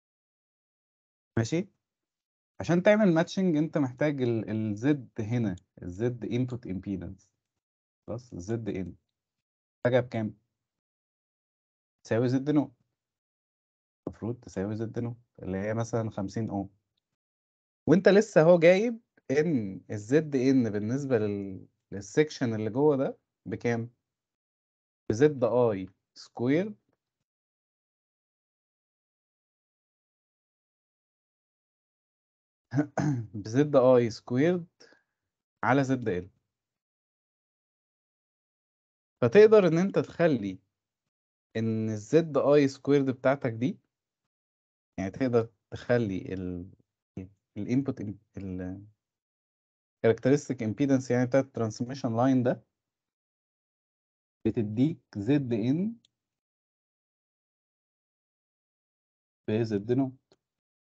ماشي عشان تعمل ماتشنج انت محتاج الزد هنا الزد انبوت امبيدنس خلاص الزد ان محتاجها بكام تساوي زد نوت المفروض تساوي زد نوت اللي هي مثلا 50 اوم وانت لسه هو جايب ان الزد ان بالنسبه لل... للسكشن اللي جوه ده بكام بزد اي سكوير بزد اي سكويرد على زد ال فتقدر ان انت تخلي ان الزد اي سكويرد بتاعتك دي يعني تقدر تخلي ال الانبوت ال characteristic impedance يعني بتاعت الترانسميشن لاين ده بتديك زد ان بزد نوت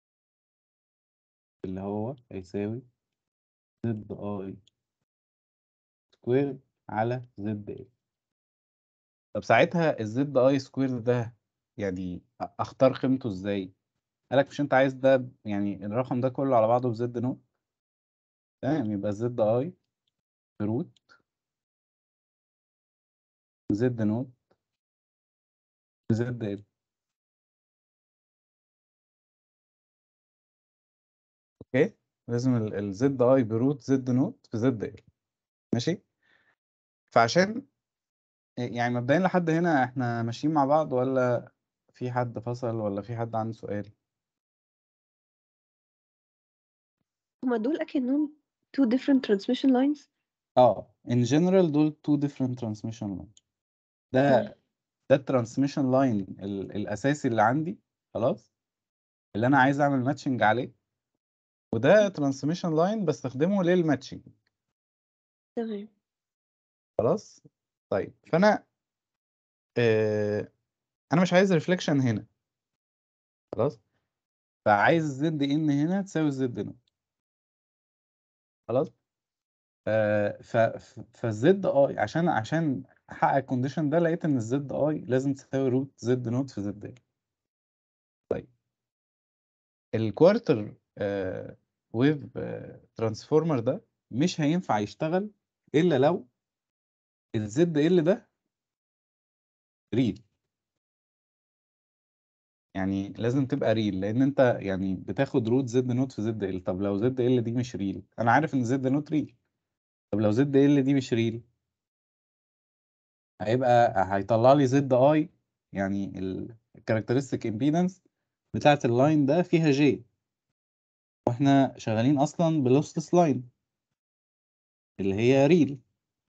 اللي هو هيساوي زد اي سكوير على زد ال طب ساعتها الزد اي سكوير ده يعني أ- اختار قيمته ازاي قالك مش انت عايز ده ب- يعني الرقم ده كله على بعضه بزد نوت تمام يبقى زد اي روت زد نوت زد ال اوكي لازم الزد اي بروت زد نوت في زد ال ماشي فعشان يعني مبدئيا لحد هنا احنا ماشيين مع بعض ولا في حد فصل ولا في حد عنده سؤال هما دول أكنهم two different transmission lines اه in general دول two different transmission line ده مم. ده الترانسميشن لاين الاساسي اللي عندي خلاص اللي انا عايز اعمل ماتشنج عليه وده ترانسميشن لاين بستخدمه للماتشنج تمام خلاص طيب فانا آه انا مش عايز ريفليكشن هنا خلاص فعايز زد ان هنا تساوي زد نوت خلاص آه ف فالزد اي عشان عشان احقق الكونديشن ده لقيت ان الزد اي لازم تساوي روت زد نوت في زد اي طيب الكوارتر آه ويف آه ترانسفورمر ده مش هينفع يشتغل الا لو الزد ال ده ريل يعني لازم تبقى ريل لان انت يعني بتاخد روت زد نوت في زد ال طب لو زد ال دي مش ريل انا عارف ان زد نوت ريل طب لو زد ال دي مش ريل هيبقى هيطلع لي زد اي يعني الكاركترستيك امبيدنس بتاعت اللاين ده فيها جي واحنا شغالين اصلا بلوسلس لاين اللي هي ريل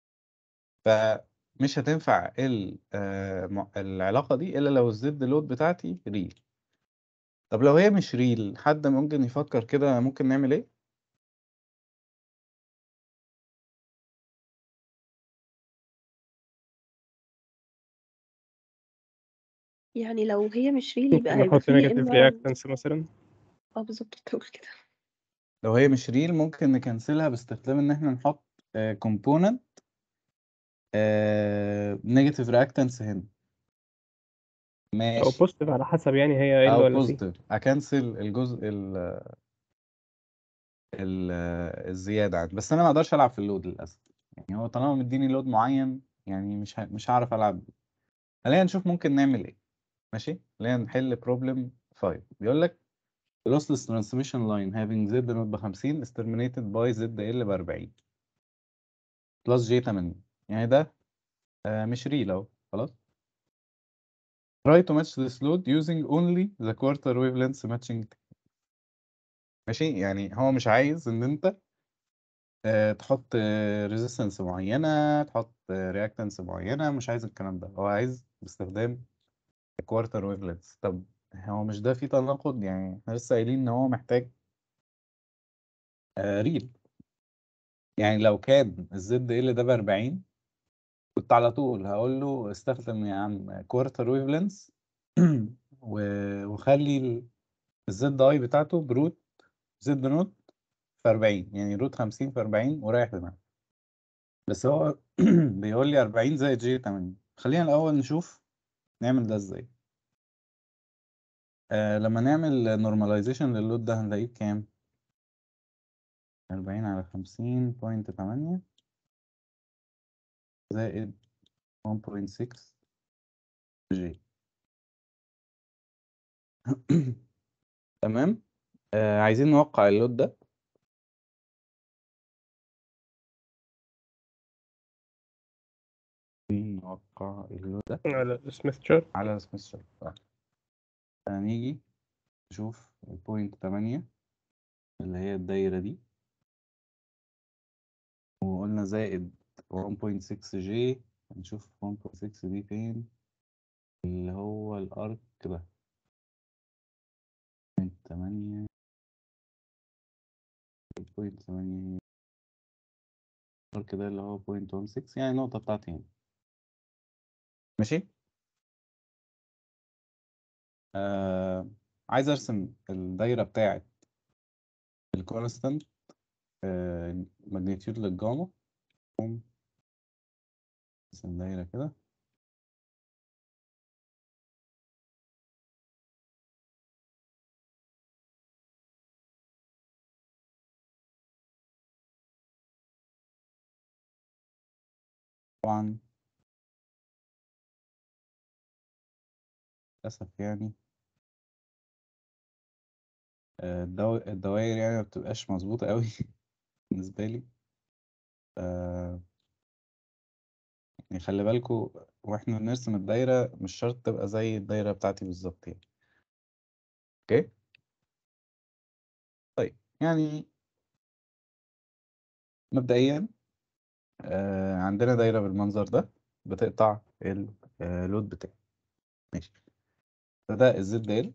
فمش هتنفع ال- آه، م- العلاقة دي إلا لو الزد لود بتاعتي ريل طب لو هي مش ريل حد ممكن يفكر كده ممكن نعمل ايه؟ يعني لو هي مش ريل يبقى ممكن هيبقى نحط فيه نيجاتيف إما رياكتنس مثلا اه بالظبط كنت هقول كده لو هي مش ريل ممكن نكنسلها باستخدام ان احنا نحط كومبوننت نيجاتيف رياكتنس هنا او ماشي بوزيتيف على حسب يعني هي ال او ولا سي بوزيتيف اكنسل الجزء ال ال الزياده عندي بس انا ما اقدرش العب في اللود للاسف يعني هو طالما مديني لود معين يعني مش ه... مش هعرف العب بيه. خلينا نشوف ممكن نعمل ايه ماشي خلينا نحل بروبلم 5 بيقول لك lossless transmission line having z نوت ب 50 is terminated by z ال ب 40 plus j 80 يعني ده آه مش ريل اهو خلاص try to match this load using only the quarter wavelength matching ماشي يعني هو مش عايز ان انت آه، تحط ريزيستنس معينة تحط رياكتنس معينة مش عايز الكلام ده هو عايز باستخدام كوارتر ويف لينث طب هو مش ده فيه تناقض يعني احنا لسه قايلين ان هو محتاج ريل يعني لو كان الزد ال ده ب 40 كنت على طول هقول له استخدم يا عم كوارتر ويف لينث وخلي الزد اي بتاعته بروت زد نوت في 40 يعني روت 50 في 40 ورايح دماغك بس هو بيقول لي 40 زائد جي 80 خلينا الأول نشوف نعمل ده ازاي آه لما نعمل نورماليزيشن للود ده هنلاقيه بكام 40 على 50 بوينت 8 زائد 1.6 جي تمام آه عايزين نوقع اللود ده نوقع اللود ده على سميث شارت على سميث شارت هنيجي نشوف البوينت 8 اللي هي الدايرة دي وقلنا زائد 1.6 جي هنشوف 1.6 دي فين اللي هو الارك ده بوينت 8 بوينت 8 الارك ده اللي هو بوينت 16 يعني النقطة بتاعتي هنا ماشي آه عايز ارسم الدايرة بتاعت الكونستانت آه ماجنتيود للجاما ارسم دايرة كده طبعا للأسف يعني آه، الدو... الدوائر يعني ما بتبقاش مظبوطة قوي بالنسبة لي آه، يعني خلي بالكوا واحنا بنرسم الدايرة مش شرط تبقى زي الدايرة بتاعتي بالظبط يعني اوكي طيب يعني مبدئيا آه، عندنا دايرة بالمنظر ده بتقطع اللود بتاعي ماشي فده الزد ال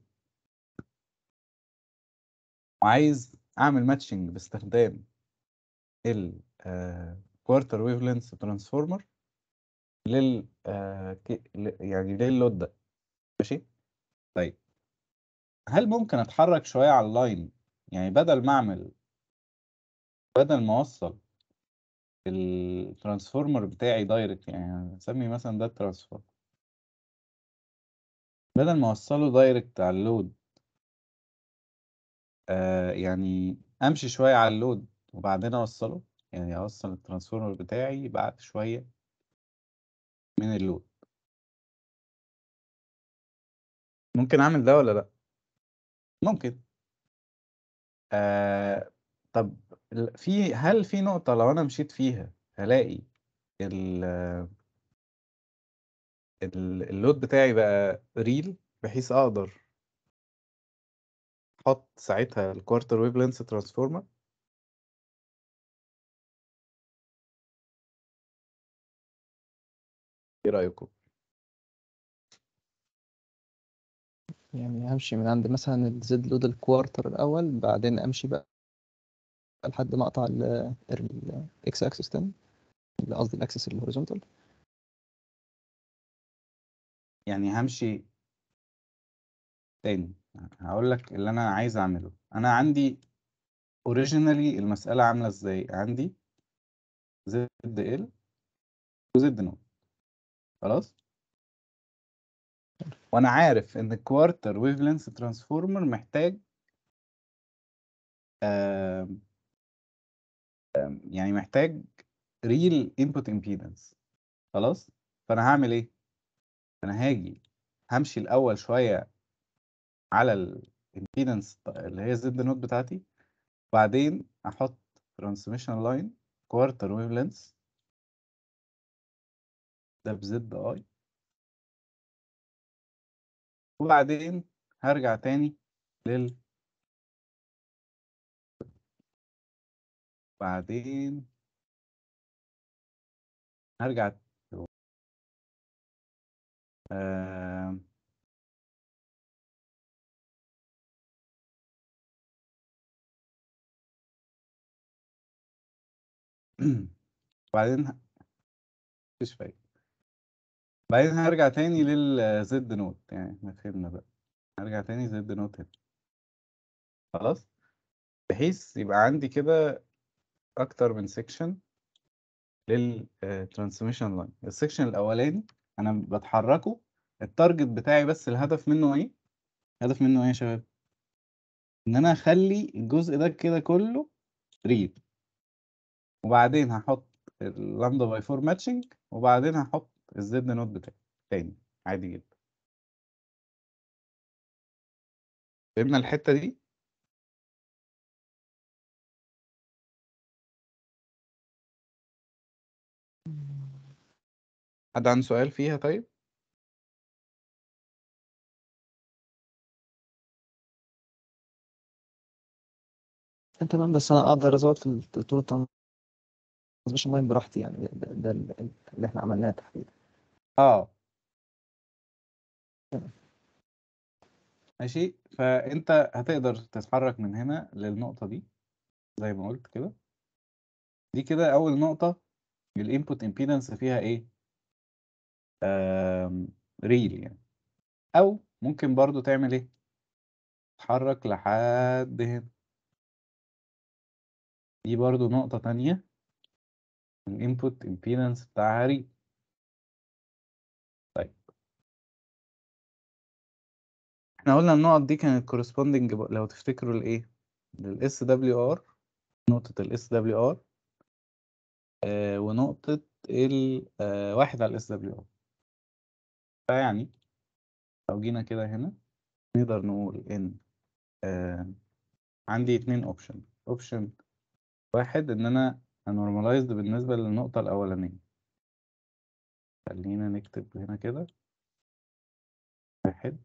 وعايز اعمل ماتشنج باستخدام ال كوارتر ويف لينث ترانسفورمر لل آه، كي- ل- يعني للود ده ماشي طيب هل ممكن اتحرك شويه على اللاين يعني بدل ما اعمل بدل ما اوصل الترانسفورمر بتاعي دايركت يعني هسمي مثلا ده الترانسفورمر بدل ما اوصله دايركت على اللود آه يعني امشي شويه على اللود وبعدين اوصله يعني اوصل الترانسفورمر بتاعي بعد شويه من اللود ممكن اعمل ده ولا لا ممكن آه طب ال- في هل في نقطة لو أنا مشيت فيها هلاقي ال ال- اللود بتاعي بقى ريل بحيث أقدر أحط ساعتها الكوارتر ويف لينس ترانسفورمر إيه رأيكم؟ يعني همشي من عند مثلا الزد لود الكوارتر الأول بعدين أمشي بقى لحد ما أقطع الإكس أكسس تاني اللي قصدي الأكسس الهوريزونتال يعني همشي تاني هقول لك اللي أنا عايز أعمله أنا عندي اوريجينالي المسألة عاملة إزاي؟ عندي زد ال وزد نوت خلاص؟ وانا عارف ان الكوارتر ويف لينس ترانسفورمر محتاج آم، آم، يعني محتاج ريل انبوت امبيدنس خلاص فانا هعمل ايه انا هاجي همشي الاول شويه على الامبيدنس اللي هي الزد نوت بتاعتي وبعدين احط ترانسميشن لاين كوارتر ويف لينس ده بزد اي وبعدين هرجع تاني لل بعدين هرجع آم، بعدين ه- مفيش فايدة بعدين هرجع تاني للزد نوت يعني احنا فهمنا بقى هرجع تاني زد نوت هنا خلاص بحيث يبقى عندي كده اكتر من سيكشن للترانسميشن لاين السيكشن الاولاني انا بتحركه التارجت بتاعي بس الهدف منه ايه الهدف منه ايه يا شباب ان انا اخلي الجزء ده كده كله ريد وبعدين هحط اللامدا باي 4 ماتشنج وبعدين هحط الزد نوت بتاعي تاني عادي جدا فهمنا الحتة دي حد عنده سؤال فيها طيب تمام بس أنا أقدر أزود في الطول الترانسميشن لاين براحتي يعني ده, ده اللي إحنا عملناه تحديدا اه ماشي فانت هتقدر تتحرك من هنا للنقطة دي زي ما قلت كده دي كده اول نقطة الانبوت امبيدنس فيها ايه آم... ريل يعني او ممكن برضو تعمل ايه تتحرك لحد هنا دي برضو نقطة تانية الانبوت امبيدنس بتاعها ريل طيب احنا قلنا النقط دي كانت corresponding ب- لو تفتكروا لايه للاس دبليو ار نقطة الاس دبليو ار ونقطة ال آه، واحد على الاس دبليو ار فيعني لو جينا كده هنا نقدر نقول ان آه، عندي اتنين اوبشن اوبشن واحد ان انا انورماليزد بالنسبة للنقطة الاولانية خلينا نكتب هنا كده واحد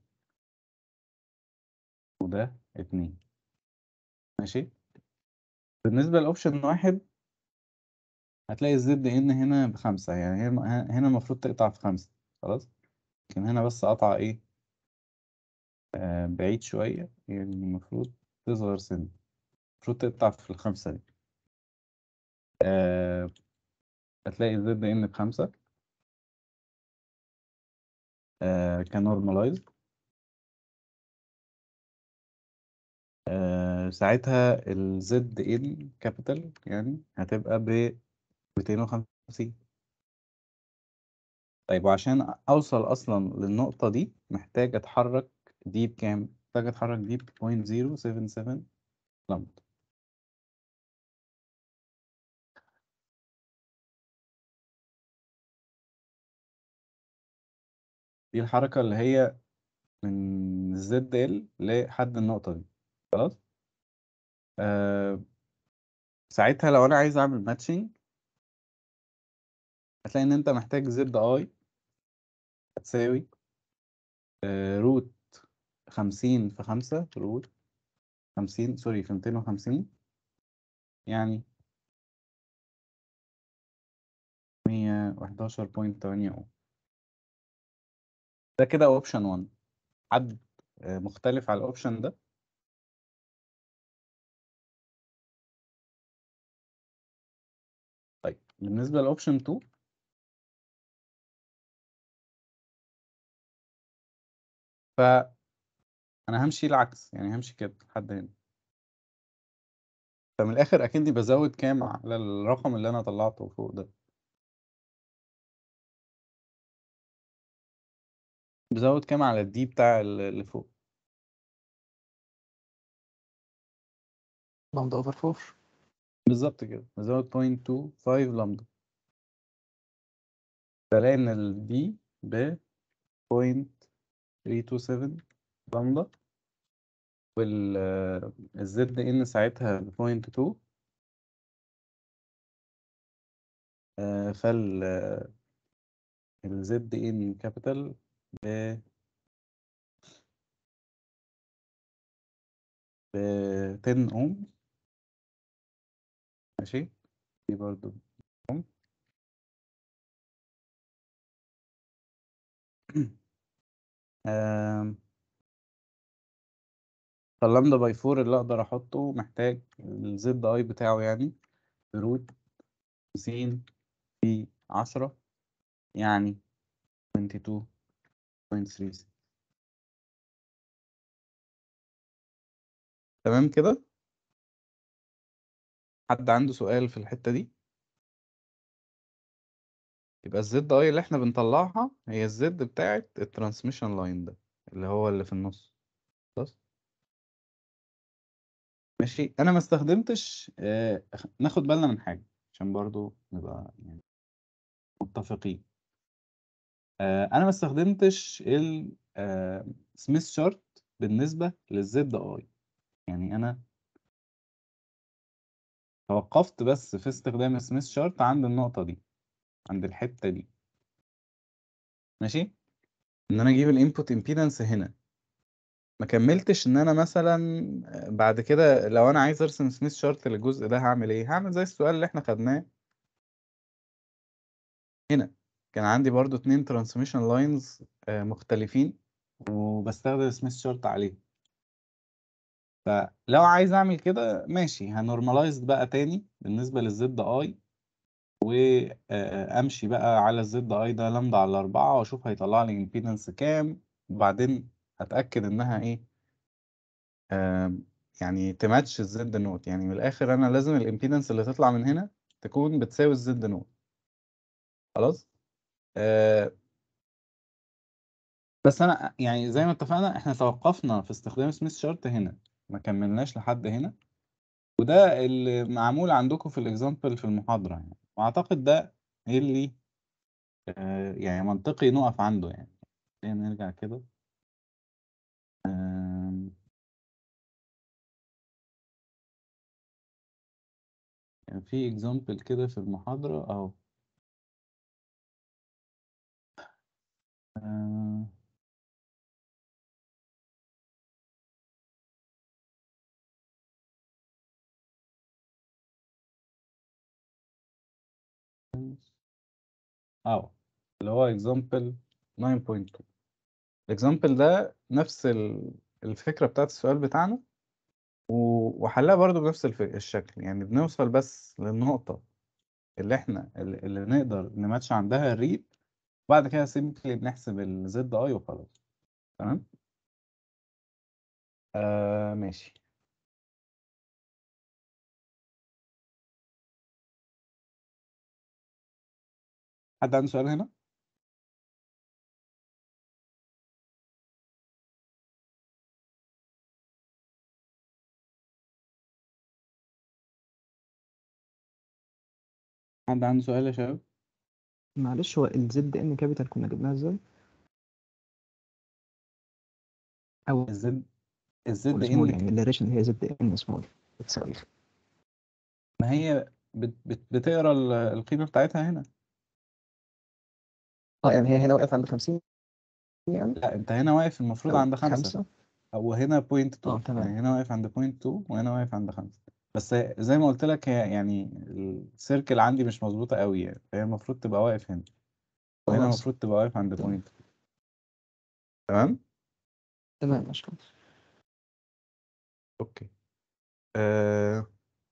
وده اتنين ماشي بالنسبة لأوبشن واحد هتلاقي الزد ان هنا بخمسة يعني هنا هنا المفروض تقطع في خمسة خلاص لكن هنا بس قطع ايه آه بعيد شوية يعني المفروض تصغر سن المفروض تقطع في الخمسة دي آه هتلاقي الزد ان بخمسة آه كنورمالايز آه ساعتها ال زد ان كابيتال يعني هتبقى ب 250 طيب وعشان اوصل اصلا للنقطة دي محتاج اتحرك دي بكام؟ محتاج اتحرك دي ب 0.077 لمبدا دي الحركة اللي هي من الزد ال لحد النقطة دي خلاص آه ساعتها لو انا عايز اعمل ماتشنج هتلاقي ان انت محتاج زد اي هتساوي آه روت خمسين في خمسة روت خمسين سوري في ميتين وخمسين يعني مية وحداشر بوينت تمانية أوم ده كده اوبشن 1 حد آه، مختلف على الاوبشن ده طيب بالنسبة لأوبشن 2 فأنا همشي العكس يعني همشي كده لحد هنا فمن الآخر أكني بزود كام على الرقم اللي أنا طلعته فوق ده بزود كام على الدي بتاع ال- اللي فوق لامدا اوفر 4 بالظبط كده بزود 0.25 لامدا بلاقي إن الدي ب 0.327 لامدا وال الزد ان ساعتها ب 0.2 آه، فال الزد ان كابيتال ب ب 10 اوم ماشي دي برضو اوم آم، فاللامدا باي 4 اللي اقدر احطه محتاج الزد اي بتاعه يعني روت 50 في 10 يعني 22.36 تمام كده حد عنده سؤال في الحتة دي يبقى الزد اي اللي احنا بنطلعها هي الزد بتاعت الترانسميشن لاين ده اللي هو اللي في النص خلاص ماشي انا ما استخدمتش آه، ناخد بالنا من حاجة عشان برضو نبقى يعني متفقين آه، انا ما استخدمتش ال سميث شارت بالنسبة للزد اي يعني انا توقفت بس في استخدام السميث شارت عند النقطة دي عند الحتة دي ماشي ان انا اجيب الانبوت امبيدنس هنا ما كملتش ان انا مثلا بعد كده لو انا عايز ارسم سميث شارت للجزء ده هعمل ايه هعمل زي السؤال اللي احنا خدناه هنا كان عندي برضو اتنين ترانسميشن لاينز مختلفين وبستخدم سميث شارت عليه فلو عايز اعمل كده ماشي هنورماليز بقى تاني بالنسبة للزد اي وامشي بقى على الزد اي ده لامدا على اربعة واشوف هيطلع لي امبيدنس كام وبعدين اتاكد انها ايه آم، يعني تماتش الزد نوت يعني من الاخر انا لازم الامبيدنس اللي تطلع من هنا تكون بتساوي الزد نوت خلاص آه، بس انا يعني زي ما اتفقنا احنا توقفنا في استخدام سميث شارت هنا ما كملناش لحد هنا وده اللي معمول عندكم في الاكزامبل في المحاضرة يعني واعتقد ده اللي آه، يعني منطقي نقف عنده يعني خلينا نرجع كده آم، كان في اكزامبل كده في المحاضرة اهو آه، اهو اللي هو اكزامبل 9.2 الاكزامبل ده نفس ال- الفكرة بتاعت السؤال بتاعنا و- وحلها برضو بنفس الف- الشكل يعني بنوصل بس للنقطة اللي احنا اللي اللي نقدر نماتش عندها الريد وبعد كده سيمبلي بنحسب الزد اي وخلاص تمام آه ماشي حد عنده سؤال هنا حد عنده سؤال يا شباب معلش هو الزد ان كابيتال كنا جبناها ازاي؟ او الزد الزد سمول ان يعني الريشن اللي هي زد ان سمول بتساوي ما هي بت بت بتقرا ال- القيمة بتاعتها هنا اه يعني هي هنا واقفه عند 50 يعني لا انت هنا واقف المفروض أو عند خمسة خمسة او هنا بوينت 2 اه تمام. يعني هنا واقف عند بوينت 2 وهنا واقف عند خمسة بس زي ما قلت لك هي يعني السيركل عندي مش مظبوطة قوي يعني فهي المفروض تبقى واقف هنا وهنا خلاص. المفروض تبقى واقف عند تمام. بوينت تمام تمام ماشي خلاص اوكي آه...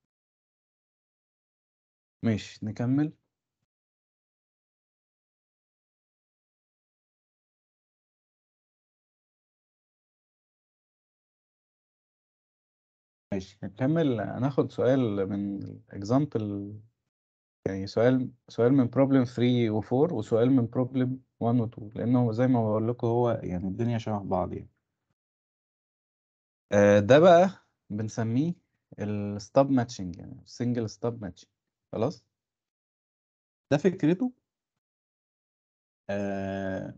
ماشي نكمل ماشي نكمل هناخد سؤال من example يعني سؤال سؤال من problem 3 و 4 وسؤال من problem 1 و 2 لأنه زي ما بقول لكم هو يعني الدنيا شبه بعض يعني آه، ده بقى بنسميه الستاب ماتشنج يعني single stub matching خلاص ده فكرته آه،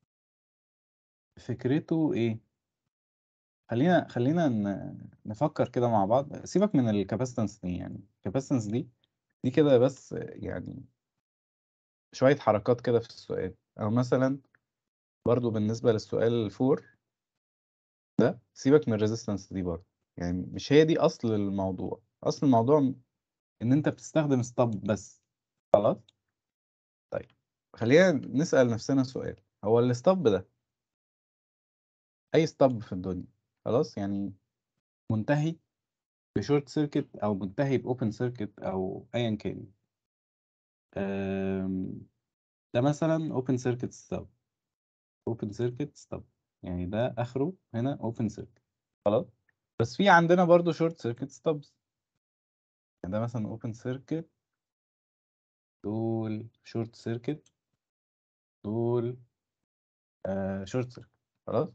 فكرته ايه خلينا خلينا ن- نفكر كده مع بعض سيبك من الكاباسيتنس دي يعني الكاباسيتنس دي دي كده بس يعني شوية حركات كده في السؤال أو مثلا برضو بالنسبة للسؤال الفور ده سيبك من الريزيستنس دي برضو يعني مش هي دي أصل الموضوع أصل الموضوع إن أنت بتستخدم ستاب بس خلاص طيب خلينا نسأل نفسنا سؤال هو الستاب ده أي ستاب في الدنيا خلاص يعني منتهي بشورت سيركت أو منتهي بأوبن سيركت أو أيا كان أم، ده مثلا اوبن سيركت ستاب اوبن سيركت ستاب يعني ده اخره هنا اوبن سيركت خلاص بس في عندنا برضو شورت سيركت ستابز يعني ده مثلا اوبن سيركت دول شورت سيركت دول آه شورت سيركت خلاص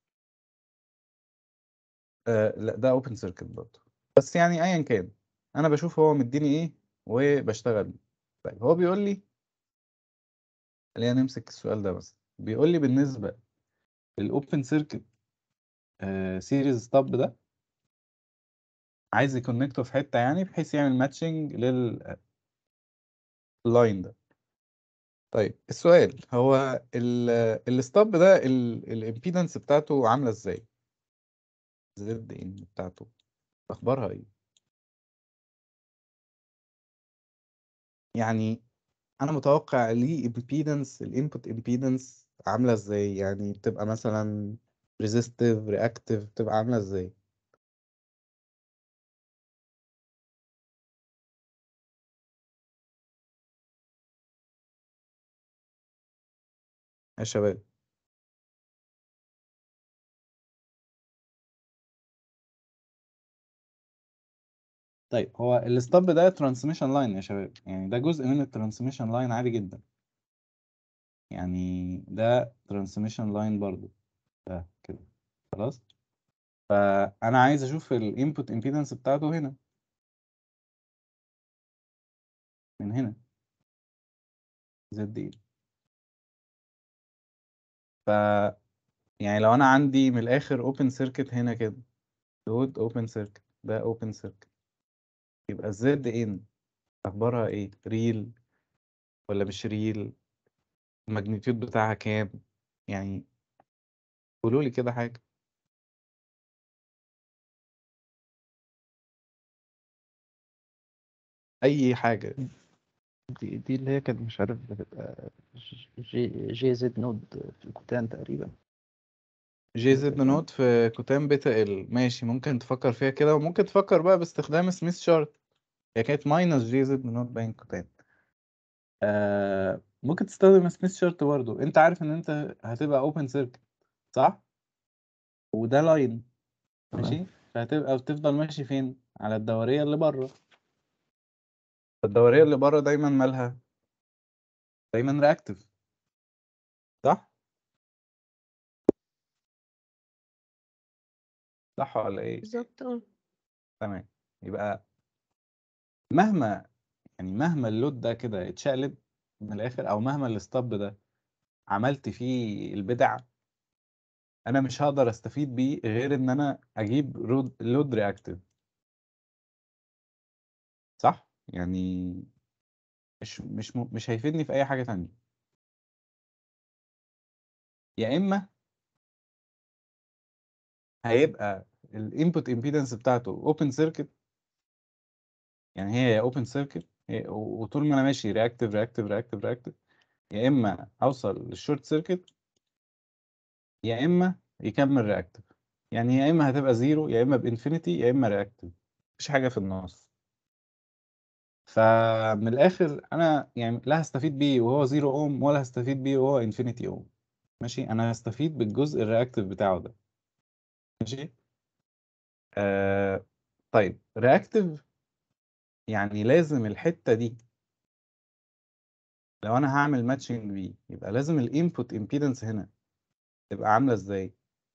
آه لا ده اوبن سيركت برضو بس يعني ايا كان انا بشوف هو مديني ايه وبشتغل بيه. طيب هو بيقول لي خلينا نمسك السؤال ده بس بيقول لي بالنسبة للأوبن سيركت سيريز ستاب ده عايز يكونكته في حتة يعني بحيث يعمل ماتشنج لل اللاين ده طيب السؤال هو الستاب ده الامبيدنس بتاعته عاملة ازاي زد ان بتاعته اخبارها ايه يعني انا متوقع ليه امبيدنس الانبوت امبيدنس عاملة ازاي يعني بتبقى مثلا ريزيستيف رياكتيف بتبقى عاملة ازاي يا شباب طيب هو الستاب ده ترانسميشن لاين يا شباب يعني ده جزء من الترانسميشن لاين عادي جدا يعني ده ترانسميشن لاين برضو ده كده خلاص فانا عايز اشوف الانبوت امبيدنس بتاعته هنا من هنا زد ايه ف يعني لو انا عندي من الاخر اوبن سيركت هنا كده دود اوبن سيركت ده اوبن سيركت يبقى الزد ان اخبارها ايه ريل ولا مش ريل الماجنتيود بتاعها كام يعني قولوا لي كده حاجه اي حاجه دي, دي اللي هي كانت مش عارف بتبقى جي, جي زد نود في الكوتان تقريبا جي زد نوت في كوتان بيتا ال ماشي ممكن تفكر فيها كده وممكن تفكر بقى باستخدام سميث شارت هي كانت ماينس جي زد نوت باين كوتان آه ممكن تستخدم سميث شارت برضو انت عارف ان انت هتبقى اوبن سيركت صح وده لاين ماشي فهتبقى بتفضل ماشي فين على الدورية اللي بره الدورية اللي بره دايما مالها دايما رياكتيف صح صح ولا ايه بالظبط اه تمام يبقى مهما يعني مهما اللود ده كده اتشقلب من الاخر او مهما الستاب ده عملت فيه البدع انا مش هقدر استفيد بيه غير ان انا اجيب رود لود رياكتيف صح يعني مش مش م- مش هيفيدني في اي حاجه تانية يا اما هيبقى الانبوت امبيدنس بتاعته اوبن سيركت يعني هي يا اوبن سيركت وطول ما انا ماشي رياكتيف رياكتيف رياكتيف رياكتيف يا اما اوصل للشورت سيركت يا اما يكمل رياكتيف يعني يا اما هتبقى زيرو يا اما بانفينيتي يا اما رياكتيف مفيش حاجه في النص فمن الاخر انا يعني لا هستفيد بيه وهو زيرو اوم ولا هستفيد بيه وهو انفينيتي اوم ماشي انا هستفيد بالجزء الرياكتيف بتاعه ده ماشي آه طيب رياكتيف يعني لازم الحته دي لو انا هعمل ماتشنج بيه يبقى لازم الانبوت امبيدنس هنا تبقى عامله ازاي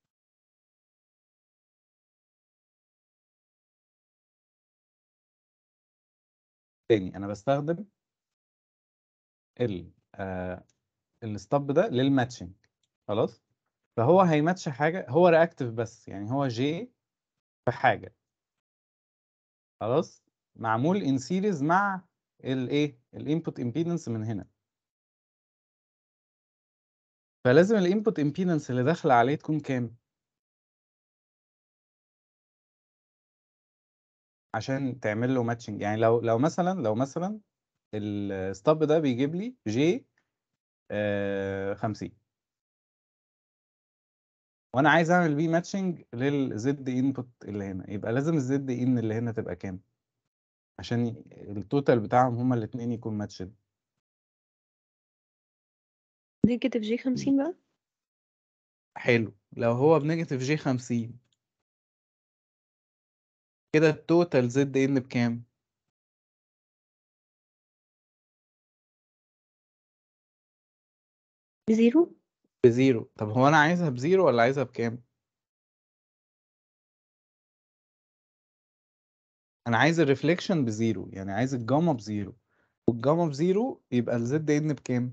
تاني انا بستخدم ال آه الستاب ده للماتشنج خلاص فهو هيماتش حاجه هو رياكتيف بس يعني هو جي في حاجه خلاص معمول ان سيريز مع الايه الانبوت امبيدنس من هنا فلازم الانبوت امبيدنس اللي داخله عليه تكون كام عشان تعمل له ماتشنج يعني لو لو مثلا لو مثلا الستاب ده بيجيب لي جي آه 50 وانا عايز اعمل بيه ماتشنج للزد انبوت اللي هنا يبقى لازم الزد ان اللي هنا تبقى كام عشان ي- التوتال بتاعهم هما الاثنين يكون ماتشد نيجاتيف جي خمسين بقى حلو لو هو بنيجاتيف جي 50 كده التوتال زد ان بكام بزيرو بزيرو طب هو انا عايزها بزيرو ولا عايزها بكام انا عايز الريفليكشن بزيرو يعني عايز الجاما بزيرو والجاما بزيرو يبقى الزد ان بكام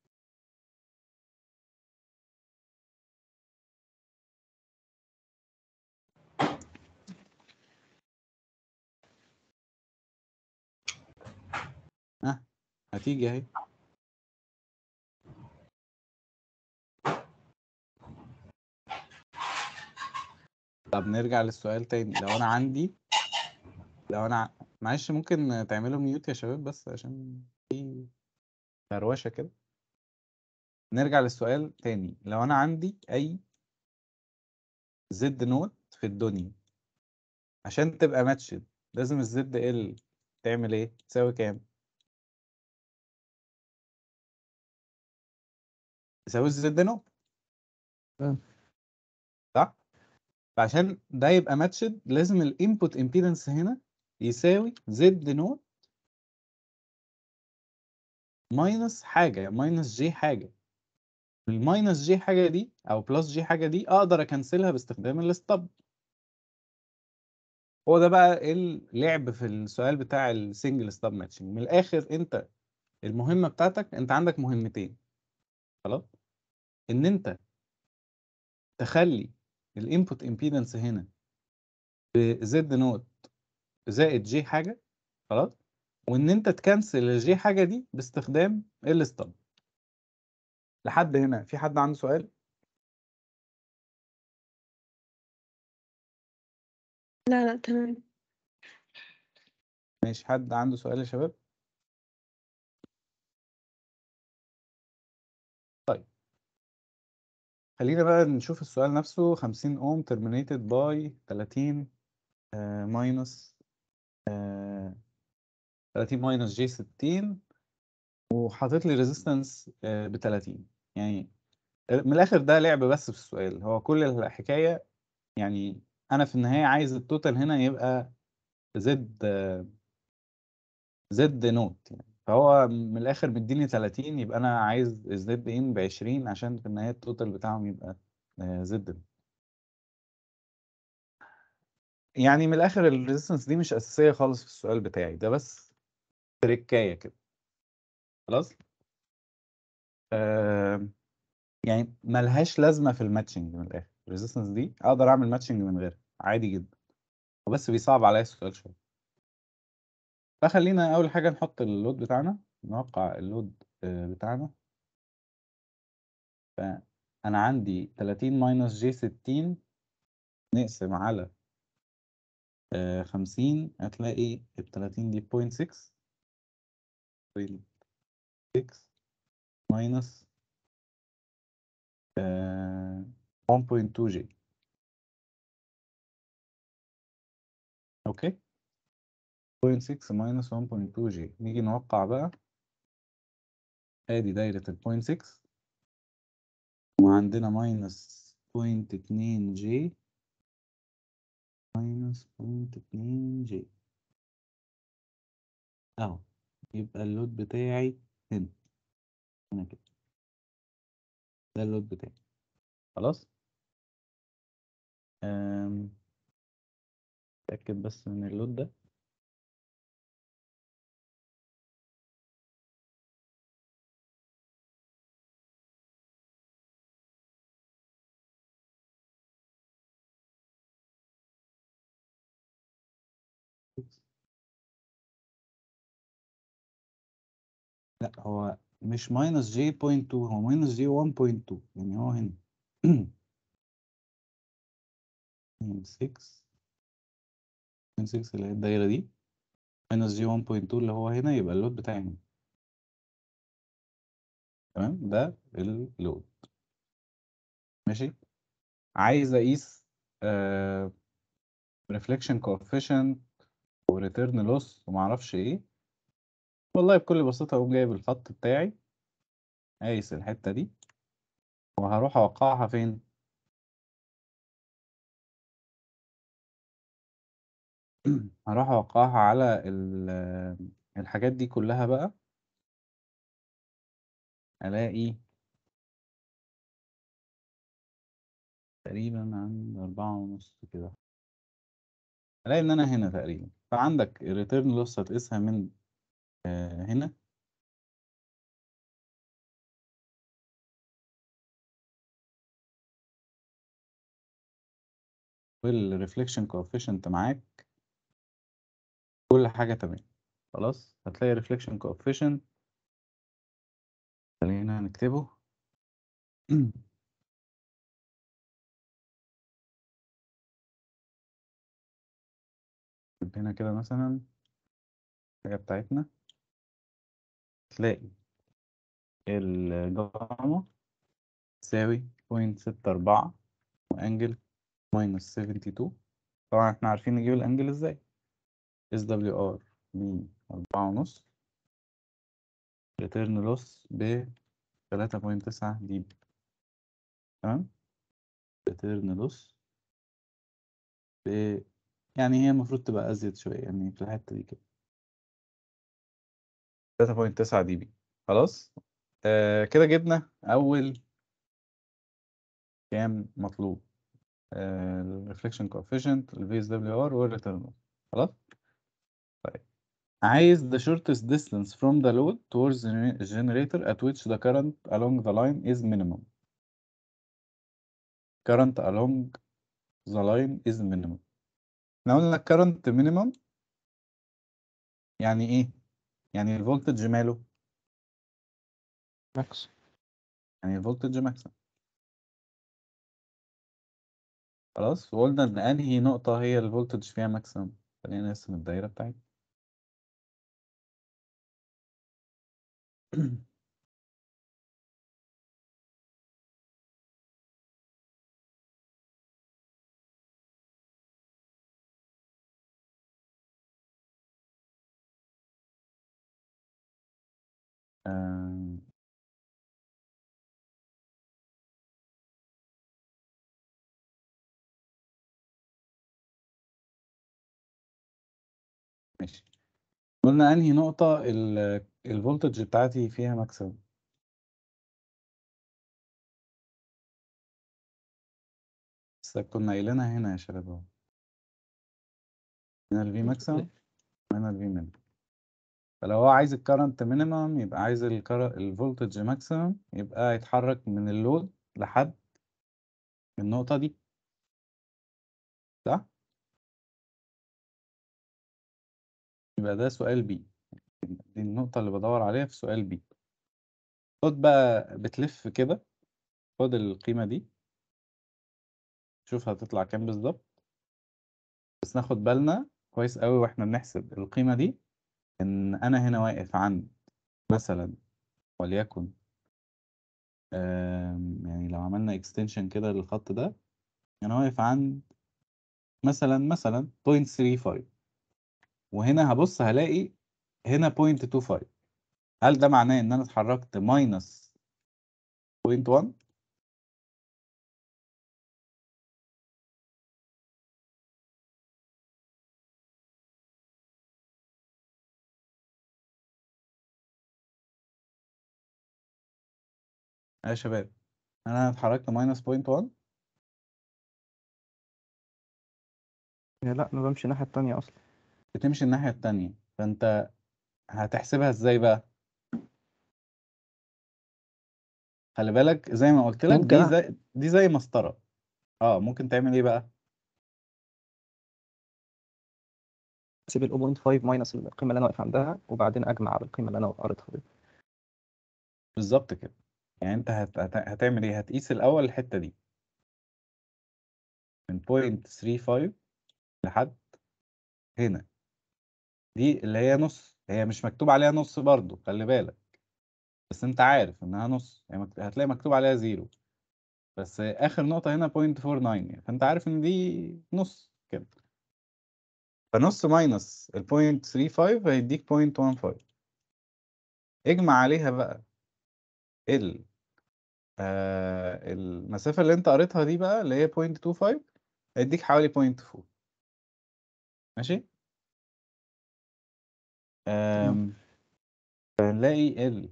ها هتيجي اهي طب نرجع للسؤال تاني لو انا عندي لو انا ع- معلش ممكن تعملوا ميوت يا شباب بس عشان في فروشة كده نرجع للسؤال تاني لو انا عندي اي زد نوت في الدنيا عشان تبقى ماتشد لازم الزد ال تعمل ايه تساوي كام تساوي الزد نوت تمام. صح فعشان ده يبقى ماتشد لازم الانبوت امبيدنس هنا يساوي زد نوت ماينس حاجة ماينس جي حاجة الماينس جي حاجة دي أو بلس جي حاجة دي أقدر أكنسلها باستخدام الستب هو ده بقى اللعب في السؤال بتاع السنجل ستاب ماتشنج من الآخر أنت المهمة بتاعتك أنت عندك مهمتين خلاص إن أنت تخلي الانبوت امبيدنس هنا بزد نوت زائد جي حاجة خلاص وإن أنت تكنسل الجي حاجة دي باستخدام الستب لحد هنا في حد عنده سؤال؟ لا لا تمام ماشي حد عنده سؤال يا شباب؟ طيب خلينا بقى نشوف السؤال نفسه 50 اوم terminated by 30 ماينس 30 ماينس جي 60 وحاطط لي ريزيستنس ب 30 يعني من الاخر ده لعب بس في السؤال هو كل الحكايه يعني انا في النهايه عايز التوتال هنا يبقى زد زد نوت يعني فهو من الاخر مديني 30 يبقى انا عايز الزد ان ب 20 عشان في النهايه التوتال بتاعهم يبقى زد يعني من الاخر الريزيستنس دي مش اساسيه خالص في السؤال بتاعي ده بس تريكايه كده خلاص آه يعني ملهاش لازمه في الماتشنج من الاخر الريزيستنس دي اقدر اعمل ماتشنج من غيرها عادي جدا وبس بيصعب عليا السؤال شويه فخلينا اول حاجه نحط اللود بتاعنا نوقع اللود آه، بتاعنا فانا عندي 30 ماينس جي 60 نقسم على آه، 50 هتلاقي ال 30 دي 0.6 0.6 ماينس 1.2 جي اوكي 0.6 ماينس 1.2 جي نيجي نوقع بقى ادي دايرة ال 0.6 وعندنا ماينس 0.2 جي ماينس 0.2 جي اهو يبقى اللود بتاعي هنا هنا كده ده اللود بتاعي خلاص أم، اتأكد بس من اللود ده لا هو مش ماينس جي بوينت 2 هو ماينس جي 1.2 يعني هو هنا 6 6 اللي هي الدايرة دي ماينس جي 1.2 اللي هو هنا يبقى اللود بتاعي هنا تمام ده اللود ماشي عايز اقيس آه ريفليكشن كوفيشنت وريتيرن لوس وما اعرفش ايه والله بكل بساطة اقوم جايب الخط بتاعي قايس الحتة دي وهروح اوقعها فين هروح اوقعها على ال- الحاجات دي كلها بقى الاقي تقريبا عند أربعة ونص كده الاقي ان انا هنا تقريبا فعندك الريتيرن لوس هتقيسها من آه، هنا والريفليكشن كوفيشنت معاك كل حاجة تمام خلاص هتلاقي ريفليكشن كوفيشنت خلينا نكتبه نكتب هنا كده مثلا الحاجة بتاعتنا تلاقي الجاما تساوي بوينت ستة أربعة وأنجل ماينس سيفنتي تو طبعا احنا عارفين نجيب الأنجل ازاي اس دبليو ار ب أربعة ونص ريتيرن لوس ب تلاتة بوينت تسعة دي بي تمام ريتيرن لوس ب يعني هي المفروض تبقى أزيد شوية يعني في الحتة دي كده تلاتة بوينت تسعة دي بي خلاص آه كده جبنا أول كام مطلوب الريفليكشن كوفيشنت الفي اس دبليو ار والريتيرن خلاص طيب عايز the shortest distance from the load towards the generator at which the current along the line is minimum current along the line is minimum احنا قلنا current minimum يعني ايه يعني الفولتج ماله ماكس يعني الفولتج ماكسيمم خلاص وقلنا ان انهي نقطة هي الفولتج فيها ماكسيمم خلينا نرسم الدايرة بتاعتنا آه، ماشي قلنا انهي نقطة ال- الفولتج بتاعتي فيها ماكسيمم بس كنا قايلينها هنا يا شباب اهو هنا الفي ماكسيمم وهنا الفي مينيمم فلو هو عايز الكرنت مينيمم يبقى عايز الفولتج ماكسيمم يبقى يتحرك من اللود لحد النقطة دي صح؟ يبقى ده سؤال بي دي النقطة اللي بدور عليها في سؤال بي خد بقى بتلف كده خد القيمة دي شوف هتطلع كام بالظبط بس ناخد بالنا كويس قوي واحنا بنحسب القيمة دي ان انا هنا واقف عند مثلا وليكن آم، يعني لو عملنا اكستنشن كده للخط ده انا واقف عند مثلا مثلا 0.35 وهنا هبص هلاقي هنا 0.25 هل ده معناه ان انا اتحركت ماينس 0.1 يا شباب انا اتحركت ماينس 0.1 لا انا بمشي الناحية التانية اصلا بتمشي الناحية التانية فانت هتحسبها ازاي بقى خلي بالك زي ما قلت لك ممكن دي أ- زي دي زي مسطرة اه ممكن تعمل ايه بقى احسب ال 0.5 ماينس القيمة اللي انا واقف عندها وبعدين اجمع بالقيمة اللي انا قريتها دي بالظبط كده يعني انت هت... هت... هتعمل ايه هتقيس الاول الحتة دي من 0.35 لحد هنا دي اللي هي نص هي مش مكتوب عليها نص برضو خلي بالك بس انت عارف انها نص يعني مكت... هتلاقي مكتوب عليها زيرو بس اخر نقطة هنا 0.49 يعني فانت عارف ان دي نص كده فنص ماينس ال 0.35 هيديك 0.15 اجمع عليها بقى ال آه المسافة اللي انت قريتها دي بقى اللي هي 0.25 هيديك حوالي 0.4 ماشي آم، فنلاقي ال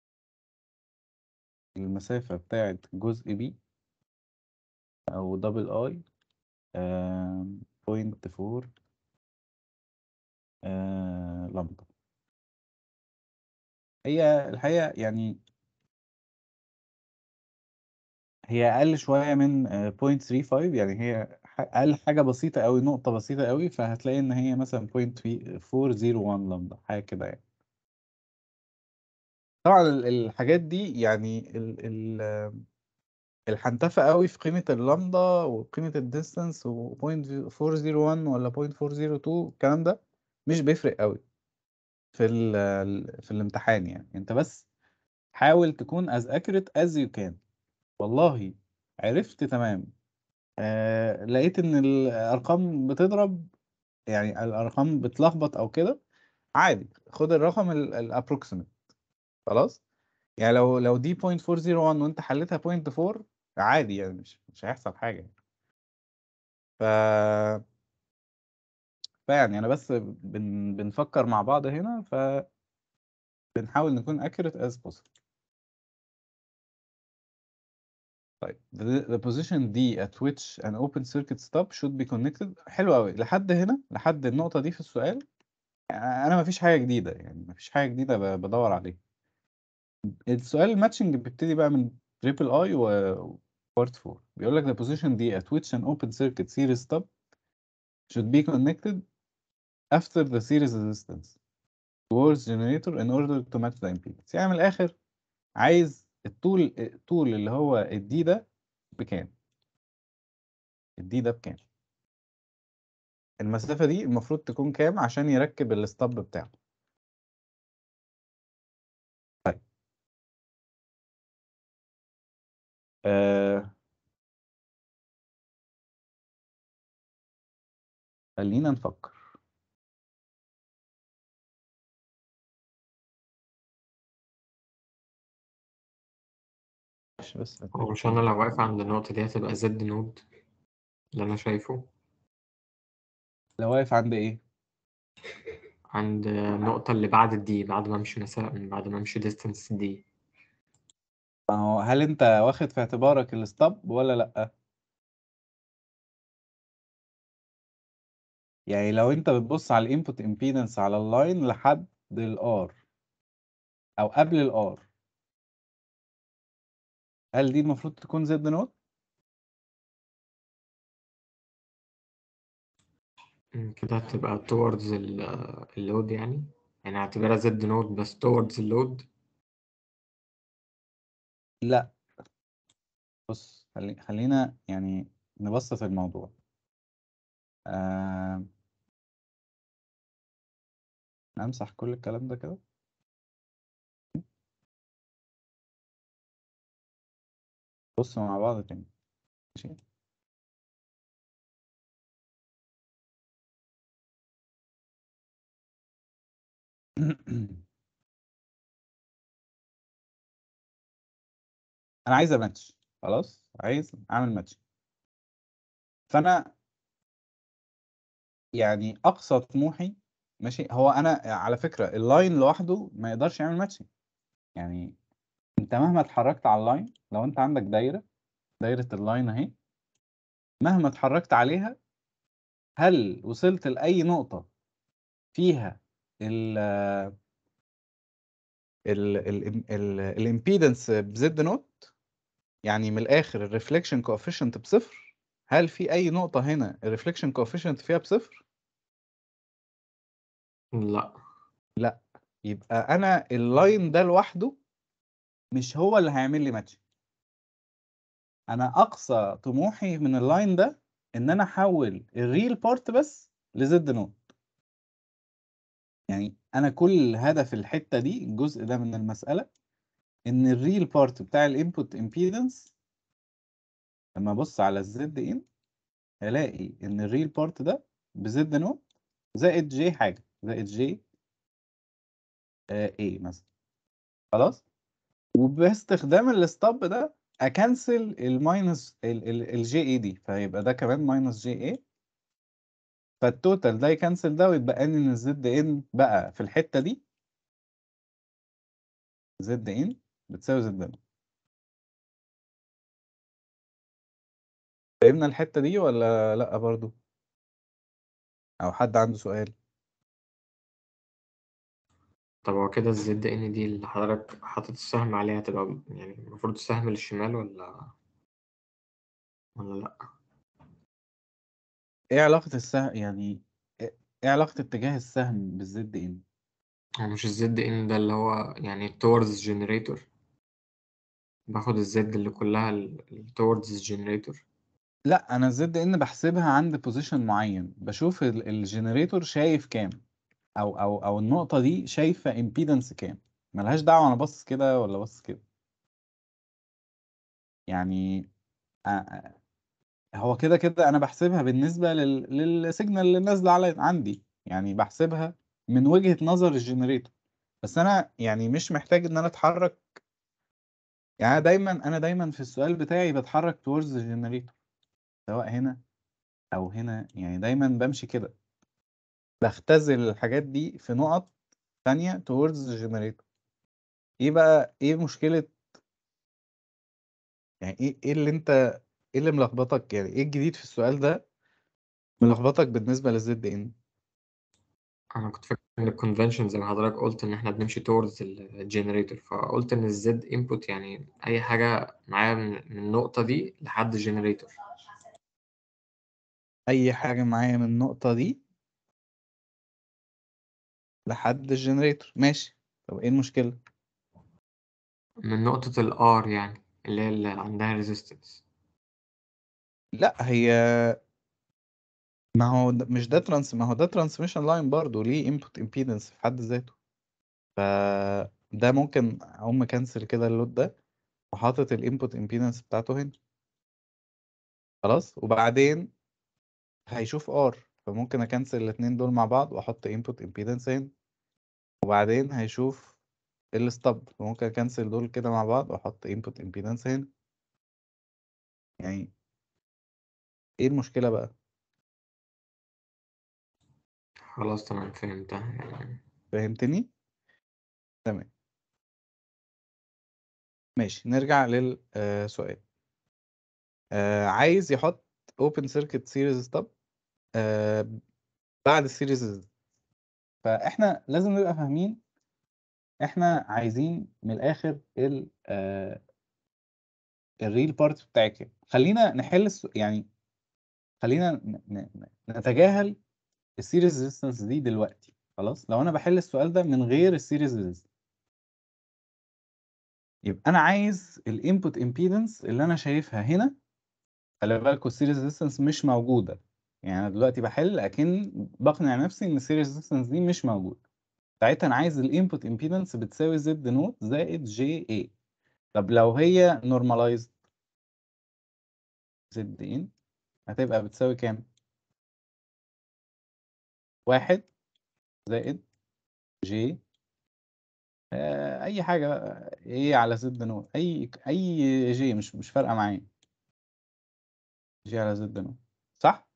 المسافة بتاعت جزء بي أو دبل اي بوينت فور لمبة هي الحقيقة يعني هي أقل شوية من آه، 0.35 يعني هي ح- أقل حاجة بسيطة أوي نقطة بسيطة أوي فهتلاقي إن هي مثلا 0.401 لمبة حاجة كده يعني طبعا ال- الحاجات دي يعني ال ال الحنتفة قوي في قيمة اللامدا وقيمة الديستانس و 0.401 ولا 0.402 الكلام ده مش بيفرق قوي في ال في الامتحان يعني انت بس حاول تكون as accurate as you can والله عرفت تمام آه لقيت ان الارقام بتضرب يعني الارقام بتلخبط او كده عادي خد الرقم الابروكسيمت خلاص يعني لو لو دي 0.401 وانت حليتها 0.4 عادي يعني مش مش هيحصل حاجة يعني. ف فيعني انا بس بن... بنفكر مع بعض هنا ف بنحاول نكون accurate as possible طيب the, the position D at which an open circuit stop should be connected حلو قوي لحد هنا لحد النقطة دي في السؤال انا مفيش حاجة جديدة يعني مفيش حاجة جديدة ب- بدور عليها السؤال الماتشنج بيبتدي بقى من تريبل اي و بارت 4 بيقول لك the position D at which an open circuit series stop should be connected after the series resistance towards generator in order to match the impedance يعني من الآخر عايز الطول الطول اللي هو الدي ده بكام الدي ده بكام المسافة دي المفروض تكون كام عشان يركب الستاب بتاعه طيب آه خلينا نفكر مش بس هو مش أنا لو واقف عند النقطة دي هتبقى زد نود اللي أنا شايفه لو واقف عند ايه عند النقطة اللي بعد الدي بعد ما امشي مثلا بعد ما امشي distance دي ما هو هل انت واخد في اعتبارك الستوب ولا لا يعني لو انت بتبص على الانبوت امبيدنس على اللاين لحد الار او قبل الار هل دي المفروض تكون زد نوت مم، كده هتبقى towards ال- اللود يعني يعني هعتبرها زد نود بس towards اللود لا بص خلي... خلينا يعني نبسط الموضوع آه... امسح كل الكلام ده كده بص مع بعض تاني ماشي انا عايز اماتش خلاص عايز اعمل ماتش فانا يعني اقصى طموحي ماشي هو انا على فكره اللاين لوحده ما يقدرش يعمل ماتشنج يعني انت مهما اتحركت على اللاين لو انت عندك دايره دايره اللاين اهي مهما اتحركت عليها هل وصلت لاي نقطه فيها ال ال ال الامبيدنس بزد نوت يعني من الاخر الريفليكشن كوفيشنت بصفر هل في اي نقطه هنا الريفليكشن كوفيشنت فيها بصفر لا يبقى انا اللاين ده لوحده مش هو اللي هيعمل لي ماتش انا اقصى طموحي من اللاين ده ان انا احول الريل بارت بس لزد نوت يعني انا كل هدف الحته دي الجزء ده من المساله ان الريل بارت بتاع الانبوت امبيدنس لما ابص على الزد ان الاقي ان الريل بارت ده بزد نوت زائد جي حاجه زائد جي ايه مثلا خلاص وباستخدام الستوب ده اكنسل الماينس الجي اي دي فيبقى ده كمان ماينس جي اي فالتوتال ده يكنسل ده ويتبقى لي ان الزد ان بقى في الحته دي زد ان بتساوي زد ان فهمنا الحته دي ولا لا برضو او حد عنده سؤال طب هو كده الزد ان دي اللي حضرتك حاطط السهم عليها تبقى يعني المفروض السهم للشمال ولا ولا لأ ايه علاقه السهم يعني ايه إيه علاقه اتجاه السهم بالزد ان هو مش الزد ان ده اللي هو يعني towards generator باخد الزد اللي كلها ال ال towards generator لا انا الزد ان بحسبها عند بوزيشن معين بشوف الجنريتور شايف كام او او او النقطه دي شايفه امبيدنس كام ملهاش دعوه انا باصص كده ولا باصص كده يعني آه، آه، هو كده كده انا بحسبها بالنسبه لل... للسيجنال اللي نازله على عندي يعني بحسبها من وجهه نظر الجنريتور بس انا يعني مش محتاج ان انا اتحرك يعني أنا دايما انا دايما في السؤال بتاعي بتحرك towards الجنريتور سواء هنا او هنا يعني دايما بمشي كده بختزل الحاجات دي في نقط تانية towards الجنريتور ايه بقى ايه مشكلة يعني ايه ايه اللي انت ايه اللي ملخبطك يعني ايه الجديد في السؤال ده ملخبطك بالنسبة للزد ان أنا كنت فاكر إن الكونفنشن زي ما حضرتك قلت إن إحنا بنمشي towards الجنريتور فقلت إن الزد input يعني أي حاجة معايا من من النقطة دي لحد الجنريتور اي حاجة معايا من النقطة دي لحد الجنريتور ماشي طب ايه المشكلة من نقطة ال R يعني اللي هي اللي عندها resistance لا هي ما هو ده مش ده ترانس ما هو ده ترانسميشن لاين برضه ليه انبوت امبيدنس في حد ذاته فده ممكن اقوم مكنسل كده اللود ده وحاطط الانبوت امبيدنس بتاعته هنا خلاص وبعدين هيشوف ار فممكن اكنسل الاتنين دول مع بعض واحط انبوت امبيدنس هنا وبعدين هيشوف الستوب فممكن اكنسل دول كده مع بعض واحط انبوت امبيدنس هنا يعني ايه المشكلة بقى خلاص تمام فهمتها يعني فهمتني تمام ماشي نرجع للسؤال آه عايز يحط open circuit series stub آه بعد السيريز فاحنا لازم نبقى فاهمين احنا عايزين من الاخر ال آه الريل بارت بتاعي كام خلينا نحل الس- يعني خلينا ن- ن- نتجاهل السيريز ريزيستنس دي دلوقتي خلاص لو انا بحل السؤال ده من غير السيريز ريزيستنس يبقى انا عايز الانبوت امبيدنس اللي انا شايفها هنا خلي بالكوا السيريز ريزيستنس مش موجوده يعني انا دلوقتي بحل اكن بقنع نفسي ان السيريز ريزيستنس دي مش موجوده ساعتها انا عايز الانبوت امبيدنس بتساوي زد نوت زائد جي اي طب لو هي نورماليزد زد ان هتبقى بتساوي كام واحد زائد جي آه، اي حاجه بقى ايه على زد نوت اي اي جي مش مش فارقه معايا جي على زد نوت صح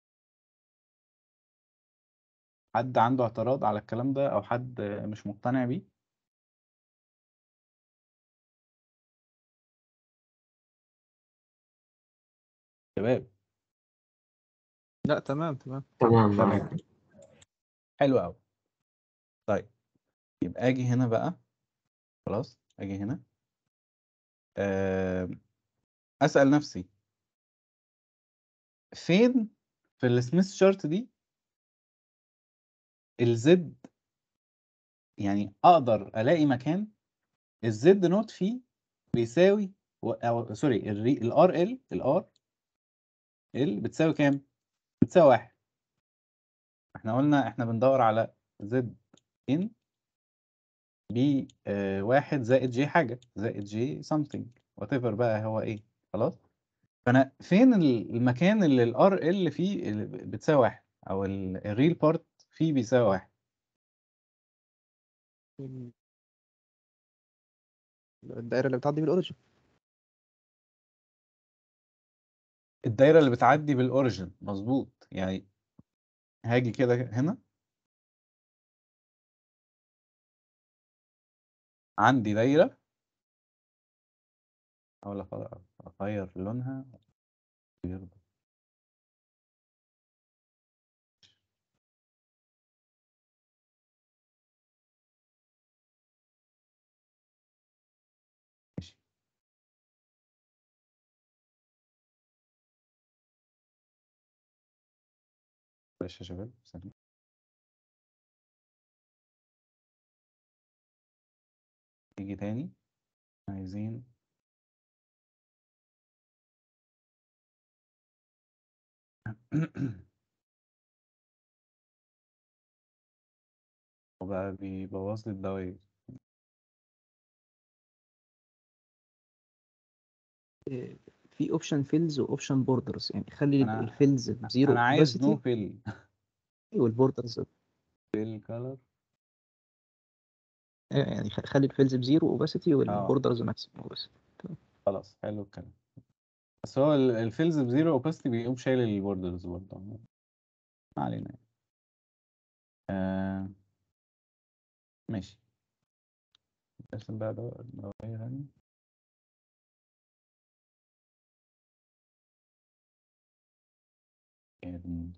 حد عنده اعتراض على الكلام ده او حد مش مقتنع بيه شباب لا تمام تمام تمام تمام معاك حلو قوي طيب يبقى اجي هنا بقى خلاص اجي هنا آه، اسال نفسي فين في السميث شارت دي الزد يعني اقدر الاقي مكان الزد نوت فيه بيساوي و- او سوري الار ال الار ال بتساوي كام بتساوي واحد احنا قلنا احنا بندور على زد ان بي آه واحد زائد جي حاجة زائد جي something whatever بقى هو ايه خلاص فانا فين ال- المكان اللي الار ال فيه اللي بتساوي واحد او الريل بارت فيه بيساوي واحد الدائرة اللي بتعدي بالأوريجن الدايرة اللي بتعدي بالاوريجن مظبوط يعني هاجي كده هنا عندي دايرة احاول أغ- اغير لونها يرضى. ماشي معلش يا شباب ثانية نيجي تاني عايزين وبقى بيبوظ لي الدواير في اوبشن فيلز واوبشن بوردرز يعني خلي أنا- الفيلز بزيرو انا عايز نو opacity فيل والبوردرز فيل كلر يعني خ- خلي الفيلز بزيرو اوباسيتي والبوردرز ماكسيموم اوباسيتي خلاص حلو الكلام بس هو ال- الفيلز بزيرو اوباستي بيقوم شايل البوردرز برضه ما علينا يعني. آه ماشي ارسم بقى ده دواير يعني يعني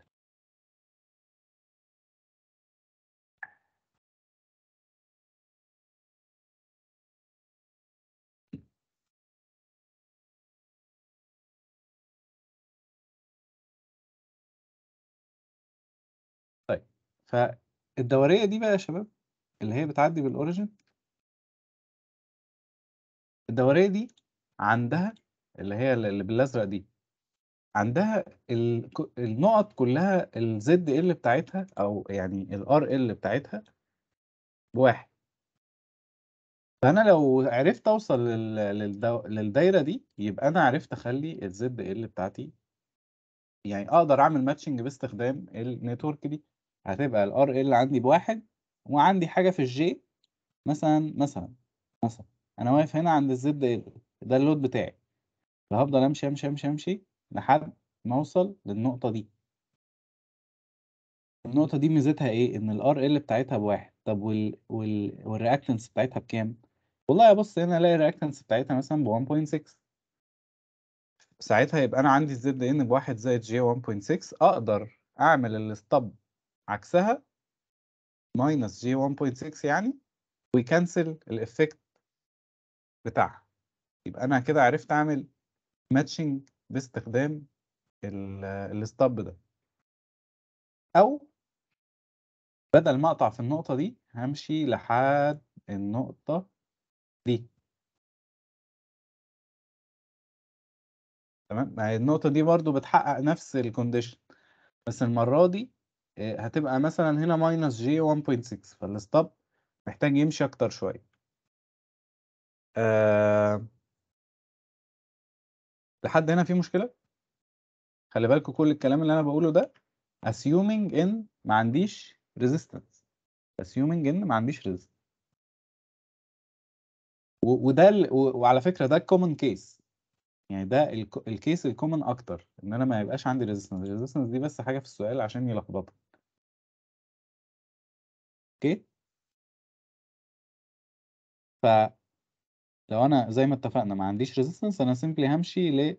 طيب فالدورية دي بقى يا شباب اللي هي بتعدي بالأوريجن الدورية دي عندها اللي هي اللي بالأزرق دي عندها ال- ك- النقط كلها الزد ال بتاعتها أو يعني الار ال بتاعتها بواحد فأنا لو عرفت أوصل لل- للدو... للدايرة دي يبقى أنا عرفت أخلي الزد ال بتاعتي يعني أقدر أعمل ماتشنج باستخدام النتورك دي هتبقى الار ال عندي بواحد وعندي حاجة في الجي مثلا مثلا مثلا انا واقف هنا عند الزد ال ده اللود بتاعي فهفضل امشي امشي امشي امشي لحد ما اوصل للنقطة دي النقطة دي ميزتها ايه؟ ان الار ال بتاعتها بواحد طب وال وال والرياكتنس بتاعتها بكام؟ والله ابص هنا الاقي الرياكتنس بتاعتها مثلا ب 1.6 ساعتها يبقى انا عندي الزد ان بواحد زائد جي 1.6 اقدر اعمل الستوب عكسها ماينس جي 1.6 يعني ويكنسل الافكت بتاعها يبقى انا كده عرفت اعمل ماتشنج باستخدام الستوب ده او بدل ما اقطع في النقطة دي همشي لحد النقطة دي تمام ما هي النقطة دي برضو بتحقق نفس الكونديشن بس المرة دي آه، هتبقى مثلا هنا ماينس جي 1.6 فالستوب محتاج يمشي اكتر شوية أه... لحد هنا في مشكلة خلي بالكوا كل الكلام اللي انا بقوله ده assuming ان ما عنديش resistance assuming ان ما عنديش resistance و- وده ال... و- وعلى فكرة ده الكومن كيس يعني ده الك- الكيس الكومن اكتر ان انا ما يبقاش عندي resistance resistance دي بس حاجة في السؤال عشان يلخبطك اوكي فلو انا زي ما اتفقنا ما عنديش resistance انا simply همشي ل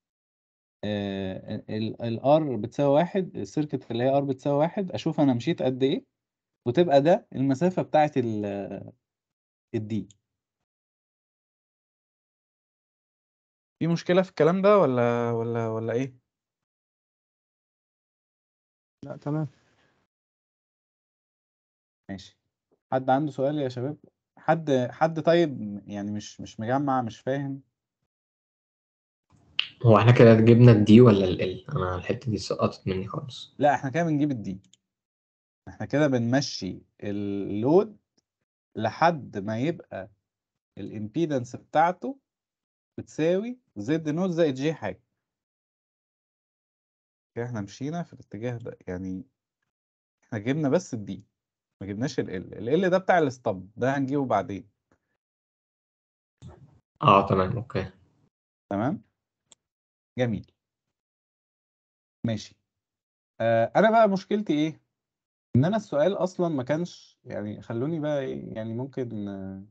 الار بتساوي واحد السيركت اللي هي ار بتساوي واحد اشوف انا مشيت قد ايه وتبقى ده المسافة بتاعت الدي في مشكلة في الكلام ده ولا ولا ولا ايه؟ لا تمام ماشي حد عنده سؤال يا شباب؟ حد حد طيب يعني مش مش مجمع مش فاهم هو احنا كده جبنا الدي ولا ال ال انا الحتة دي سقطت مني خالص لا احنا كده بنجيب الدي احنا كده بنمشي اللود لحد ما يبقى الامبيدنس بتاعته بتساوي زد نوت زائد جي حاجة كده احنا مشينا في الاتجاه ده يعني احنا جبنا بس الدي ما جبناش ال ال ال ده بتاع الستوب ده هنجيبه بعدين اه تمام اوكي تمام جميل ماشي آه انا بقى مشكلتي ايه ان انا السؤال اصلا ما كانش يعني خلوني بقى إيه يعني ممكن آه،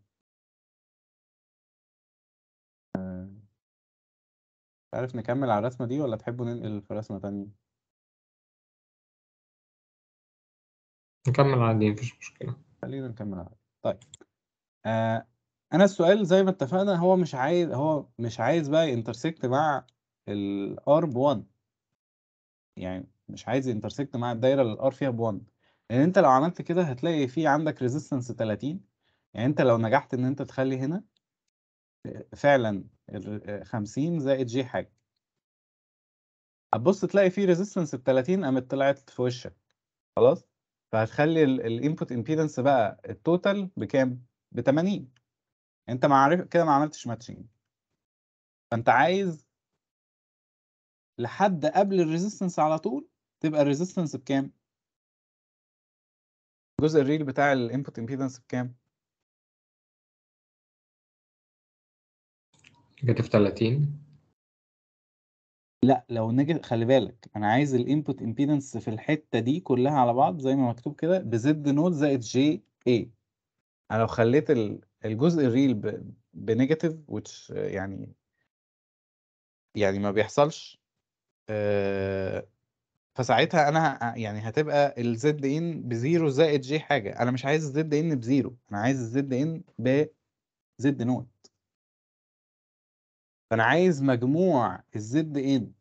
آه، مش عارف نكمل على الرسمة دي ولا تحبوا ننقل في رسمة تانية نكمل عادي مفيش مشكلة خلينا نكمل على طيب آه انا السؤال زي ما اتفقنا هو مش عايز هو مش عايز بقى ينترسكت مع الار ب 1 يعني مش عايز ينترسكت مع الدايره اللي الار فيها ب 1 لان انت لو عملت كده هتلاقي في عندك ريزيستنس 30 يعني انت لو نجحت ان انت تخلي هنا فعلا ال 50 زائد جي حاجه هتبص تلاقي في ريزيستنس ب 30 قامت طلعت في وشك خلاص فهتخلي الانبوت امبيدنس بقى التوتال بكام ب 80 انت ما عارف كده ما عملتش ماتشنج فانت عايز لحد قبل الريزيستنس على طول تبقى الريزيستنس بكام الجزء الريل بتاع الانبوت امبيدنس بكام نيجاتيف 30 لا لو نيجي خلي بالك انا عايز الانبوت امبيدنس في الحته دي كلها على بعض زي ما مكتوب كده بزد نوت زائد جي اي انا لو خليت ال- الجزء الريل ب- بنيجاتيف which يعني يعني ما بيحصلش آه، فساعتها انا ه- يعني هتبقى الزد ان بزيرو زائد جي حاجه انا مش عايز الزد ان بزيرو انا عايز الزد ان بزد نوت فانا عايز مجموع الزد ان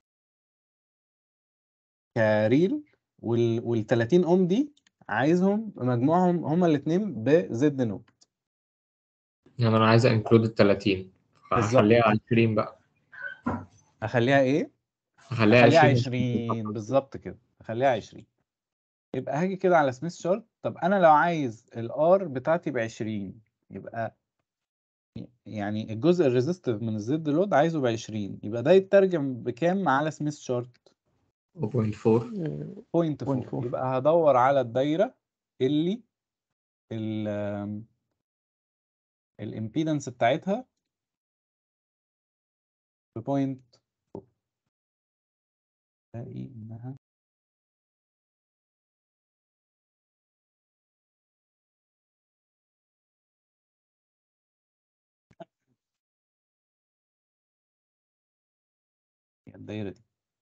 كريل وال وال 30 اوم دي عايزهم مجموعهم هما الاثنين بزد نوت يعني انا عايز انكلود ال 30 بالظبط. فهخليها 20 بقى اخليها ايه هخليها اخليها 20 20 بالظبط كده اخليها 20 يبقى هاجي كده على سميث شارت طب انا لو عايز الار بتاعتي ب 20 يبقى يعني الجزء الريزستيف من الزد لود عايزه ب 20 يبقى ده يترجم بكام على سميث شارت 0.4 بوينت 4 0.4. يبقى هدور على الدايره اللي ال الامبيدنس بتاعتها بوينت تلاقي انها الدايرة دي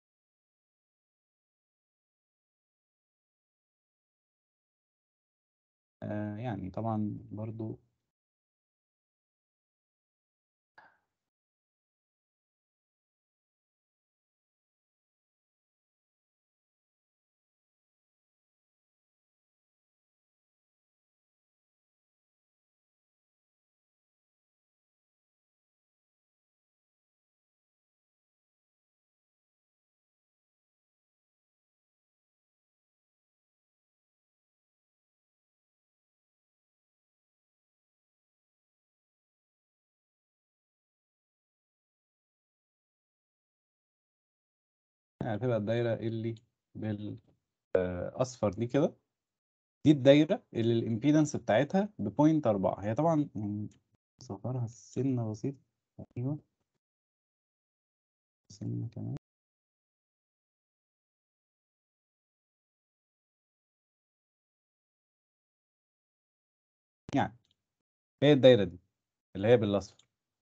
آه يعني طبعا برضو يعني هتبقى الدايرة اللي بالأصفر دي كده دي الدايرة اللي الإمبيدنس بتاعتها بوينت أربعة هي طبعا يعني صغرها سنة بسيطة أيوه سنة كمان يعني هي الدايرة دي اللي هي بالأصفر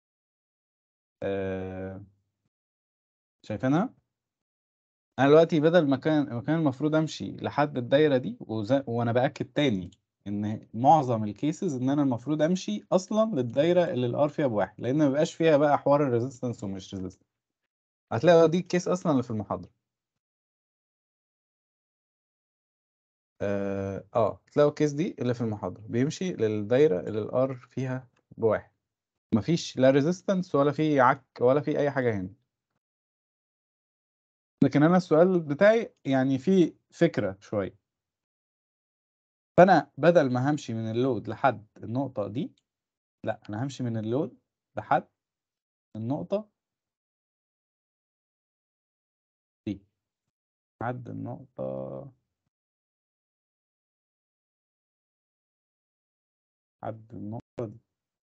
آه، شايفينها؟ أنا دلوقتي بدل ما كان ما كان المفروض أمشي لحد الدايرة دي وزي... وأنا بأكد تاني إن معظم الكيسز إن أنا المفروض أمشي أصلا للدايرة اللي الآر فيها بواحد لأن ما بيبقاش فيها بقى حوار الريزيستنس ومش ريزيستنس هتلاقي دي الكيس أصلا اللي في المحاضرة اه آه، تلاقوا الكيس دي اللي في المحاضرة بيمشي للدايرة اللي الار فيها بواحد مفيش لا ريزيستنس ولا في عك ولا في اي حاجة هنا لكن انا السؤال بتاعي يعني في فكرة شوية فانا بدل ما همشي من اللود لحد النقطة دي لا انا همشي من اللود لحد النقطة دي لحد النقطة لحد النقطة دي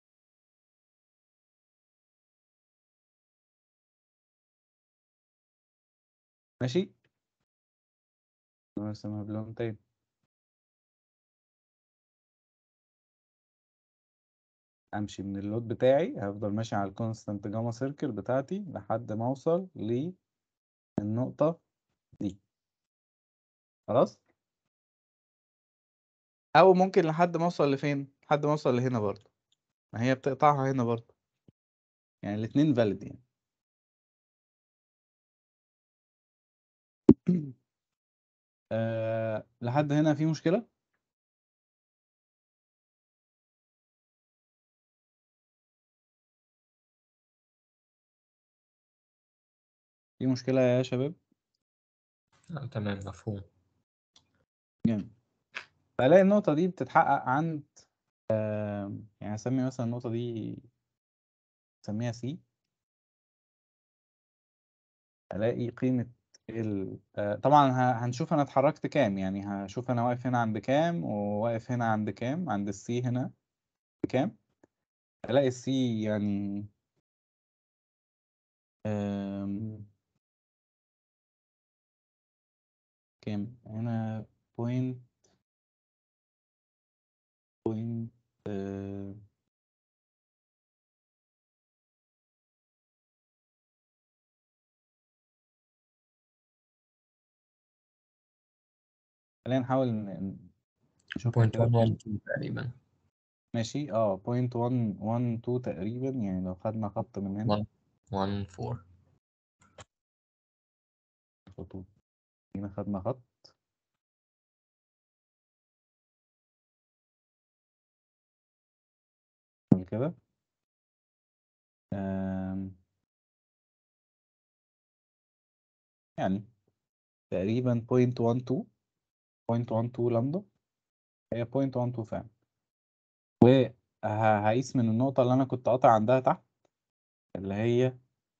ماشي نرسمها بلون تاني امشي من اللود بتاعي هفضل ماشي على الكونستانت جاما سيركل بتاعتي لحد ما اوصل للنقطة دي خلاص او ممكن لحد ما اوصل لفين لحد ما اوصل لهنا برضه ما هي بتقطعها هنا برضه يعني الاتنين فاليد يعني أه لحد هنا في مشكلة في مشكلة يا شباب آه، تمام مفهوم جامد فألاقي النقطة دي بتتحقق عند آه يعني أسمي مثلا النقطة دي أسميها سي ألاقي قيمة ال آه طبعا ه- هنشوف أنا اتحركت كام يعني هشوف أنا واقف هنا عند كام وواقف هنا عند كام عند السي هنا بكام ألاقي السي يعني آم، كام هنا بوينت بوينت آه خلينا نحاول ن- نشوفها بوينت كده 1 تقريبا ماشي اه بوينت 1 1 2 تقريبا يعني لو خدنا خط من هنا 1 1 4 خطوط هنا خدنا خط نعمل كده آم، يعني تقريبا بوينت 1 2 بوينت 1 2 لامدا هي بوينت 1 2 فعلا وهقيس من النقطة اللي أنا كنت قاطع عندها تحت اللي هي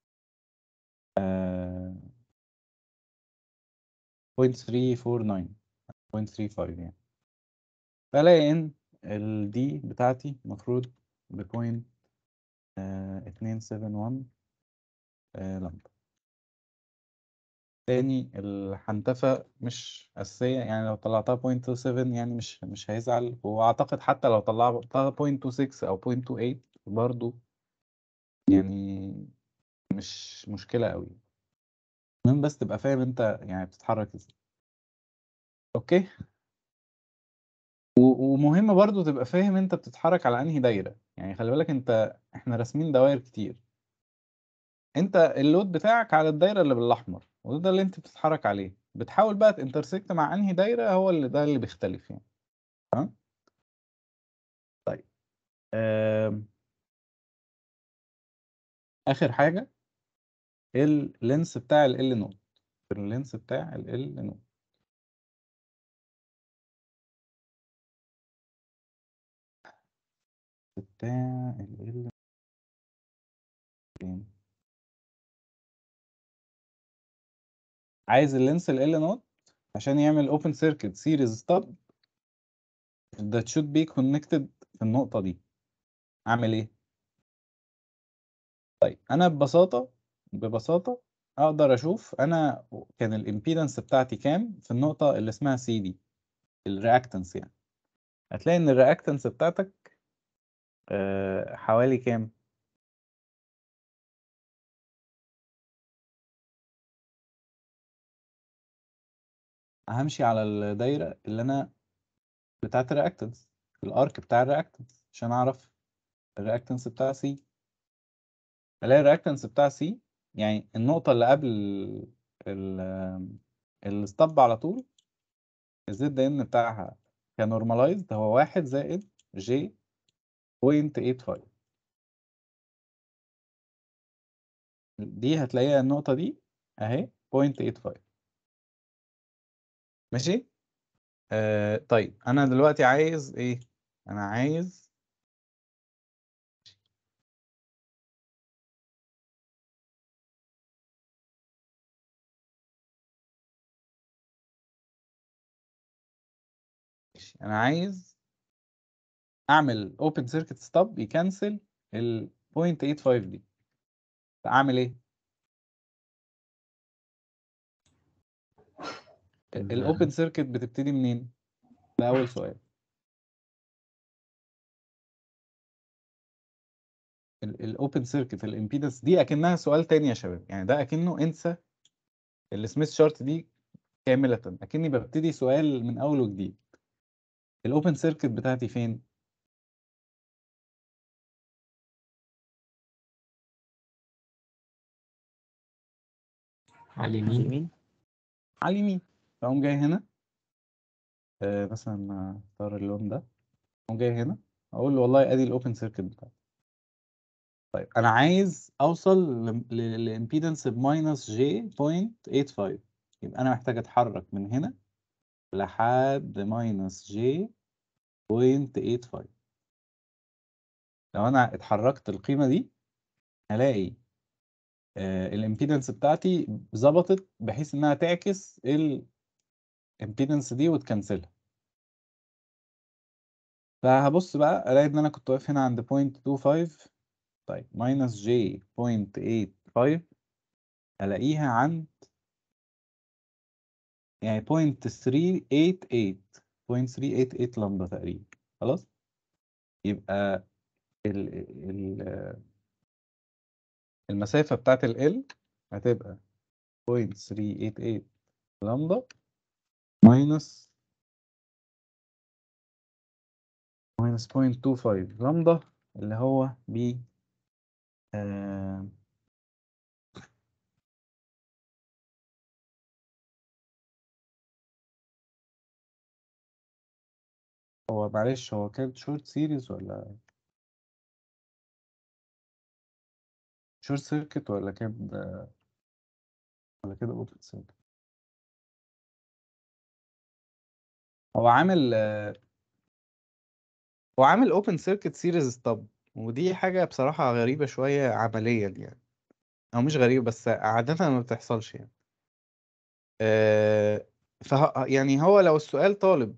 بوينت 349 بوينت 35 يعني فألاقي إن ال دي بتاعتي المفروض ببوينت اتنين سفن وان لامدا تاني الحنتفة مش أساسية يعني لو طلعتها بوينت تو سفن يعني مش مش هيزعل وأعتقد حتى لو طلعتها بوينت تو سكس أو بوينت تو ايت برضو يعني مش مشكلة أوي المهم بس تبقى فاهم انت يعني بتتحرك ازاي اوكي و- ومهم برضو تبقى فاهم انت بتتحرك على انهي دايره يعني خلي بالك انت احنا راسمين دوائر كتير انت اللود بتاعك على الدايره اللي بالاحمر وده اللي انت بتتحرك عليه بتحاول بقى تنترسكت مع انهي دايره هو اللي ده اللي بيختلف يعني تمام طيب آم. اخر حاجه اللينس بتاع ال نوت اللينس بتاع ال نوت بتاع ال فين عايز اللينس ال نوت عشان يعمل open circuit series stub that should be connected في النقطة دي أعمل إيه؟ طيب أنا ببساطة ببساطة أقدر أشوف أنا كان الإمبيدنس بتاعتي كام في النقطة اللي اسمها سي دي الرياكتنس يعني هتلاقي إن الرياكتنس بتاعتك آه، حوالي كام؟ همشي على الدايرة اللي أنا بتاعت الرياكتنس الارك بتاع الرياكتنس عشان اعرف الرياكتنس بتاع سي الاقي الرياكتنس بتاع سي يعني النقطة اللي قبل ال الستاب على طول الزد ان بتاعها كنورماليزد هو واحد زائد جي بوينت ايت فايف دي هتلاقيها النقطة دي اهي بوينت ايت فايف ماشي آه طيب انا دلوقتي عايز ايه انا عايز ماشي. انا عايز اعمل اوبن سيركت ستوب يكنسل ال 0.85 دي فاعمل ايه الاوبن سيركت بتبتدي منين ده اول سؤال الاوبن سيركت الامبيدنس دي اكنها سؤال تاني يا شباب يعني ده اكنه انسى السميث شارت دي كاملة اكني ببتدي سؤال من اول وجديد الاوبن سيركت بتاعتي فين على اليمين اليمين على اليمين فاقوم جاي هنا آه مثلا اختار اللون ده اقوم جاي هنا اقول له والله ادي الاوبن سيركت بتاعتي طيب انا عايز اوصل لامبيدنس بماينس جي بوينت 85 يبقى انا محتاج اتحرك من هنا لحد ماينس جي بوينت 85 لو انا اتحركت القيمه دي هلاقي الامبيدنس بتاعتي ظبطت بحيث انها تعكس الامبيدنس دي وتكنسلها فهبص بقى الاقي ان انا كنت واقف هنا عند 0.25 طيب ماينس جي 0.85 الاقيها عند يعني 0.388 0.388 لمبة تقريبا خلاص يبقى ال ال المسافة بتاعت ال L هتبقى 0.388 لمبة ماينس ماينس 0.25 لمبة اللي هو ب آه هو معلش هو كان شورت سيريز ولا شورت سيركت ولا كان ولا كده اوبن سيركت هو عامل آه، هو عامل اوبن سيركت سيريز ستاب ودي حاجة بصراحة غريبة شوية عمليا يعني او مش غريبة بس عادة ما بتحصلش يعني آه، فه يعني هو لو السؤال طالب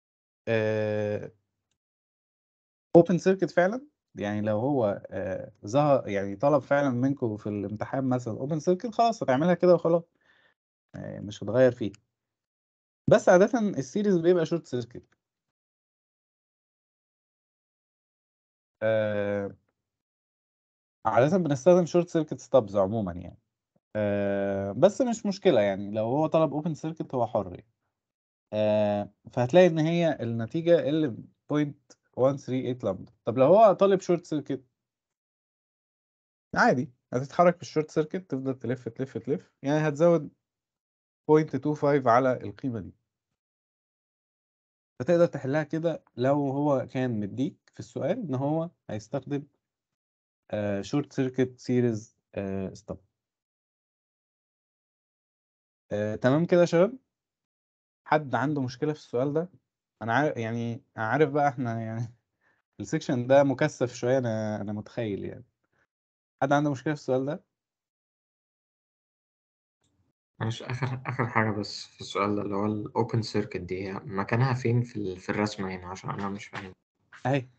اوبن سيركت فعلا يعني لو هو آه، ظهر يعني طلب فعلا منكم في الامتحان مثلا اوبن سيركت خلاص هتعملها كده وخلاص آه، مش هتغير فيه بس عادة السيريز بيبقى شورت سيركت آه، عادة بنستخدم شورت سيركت ستابز عموما يعني آه بس مش مشكلة يعني لو هو طلب اوبن سيركت هو حر يعني. آه فهتلاقي ان هي النتيجة اللي 0.138 لامدا طب لو هو طالب شورت سيركت عادي هتتحرك في الشورت سيركت تفضل تلف تلف تلف يعني هتزود 0.25 على القيمة دي فتقدر تحلها كده لو هو كان مديك في السؤال ان هو هيستخدم شورت سيركت سيريز ستوب تمام كده يا شباب حد عنده مشكلة في السؤال ده انا عارف يعني عارف بقى احنا يعني السكشن ده مكثف شوية انا انا متخيل يعني حد عنده مشكلة في السؤال ده معلش آخر آخر حاجة بس في السؤال ده اللي هو الأوبن سيركت دي هي مكانها فين في ال- في الرسمة هنا عشان أنا مش فاهم اهي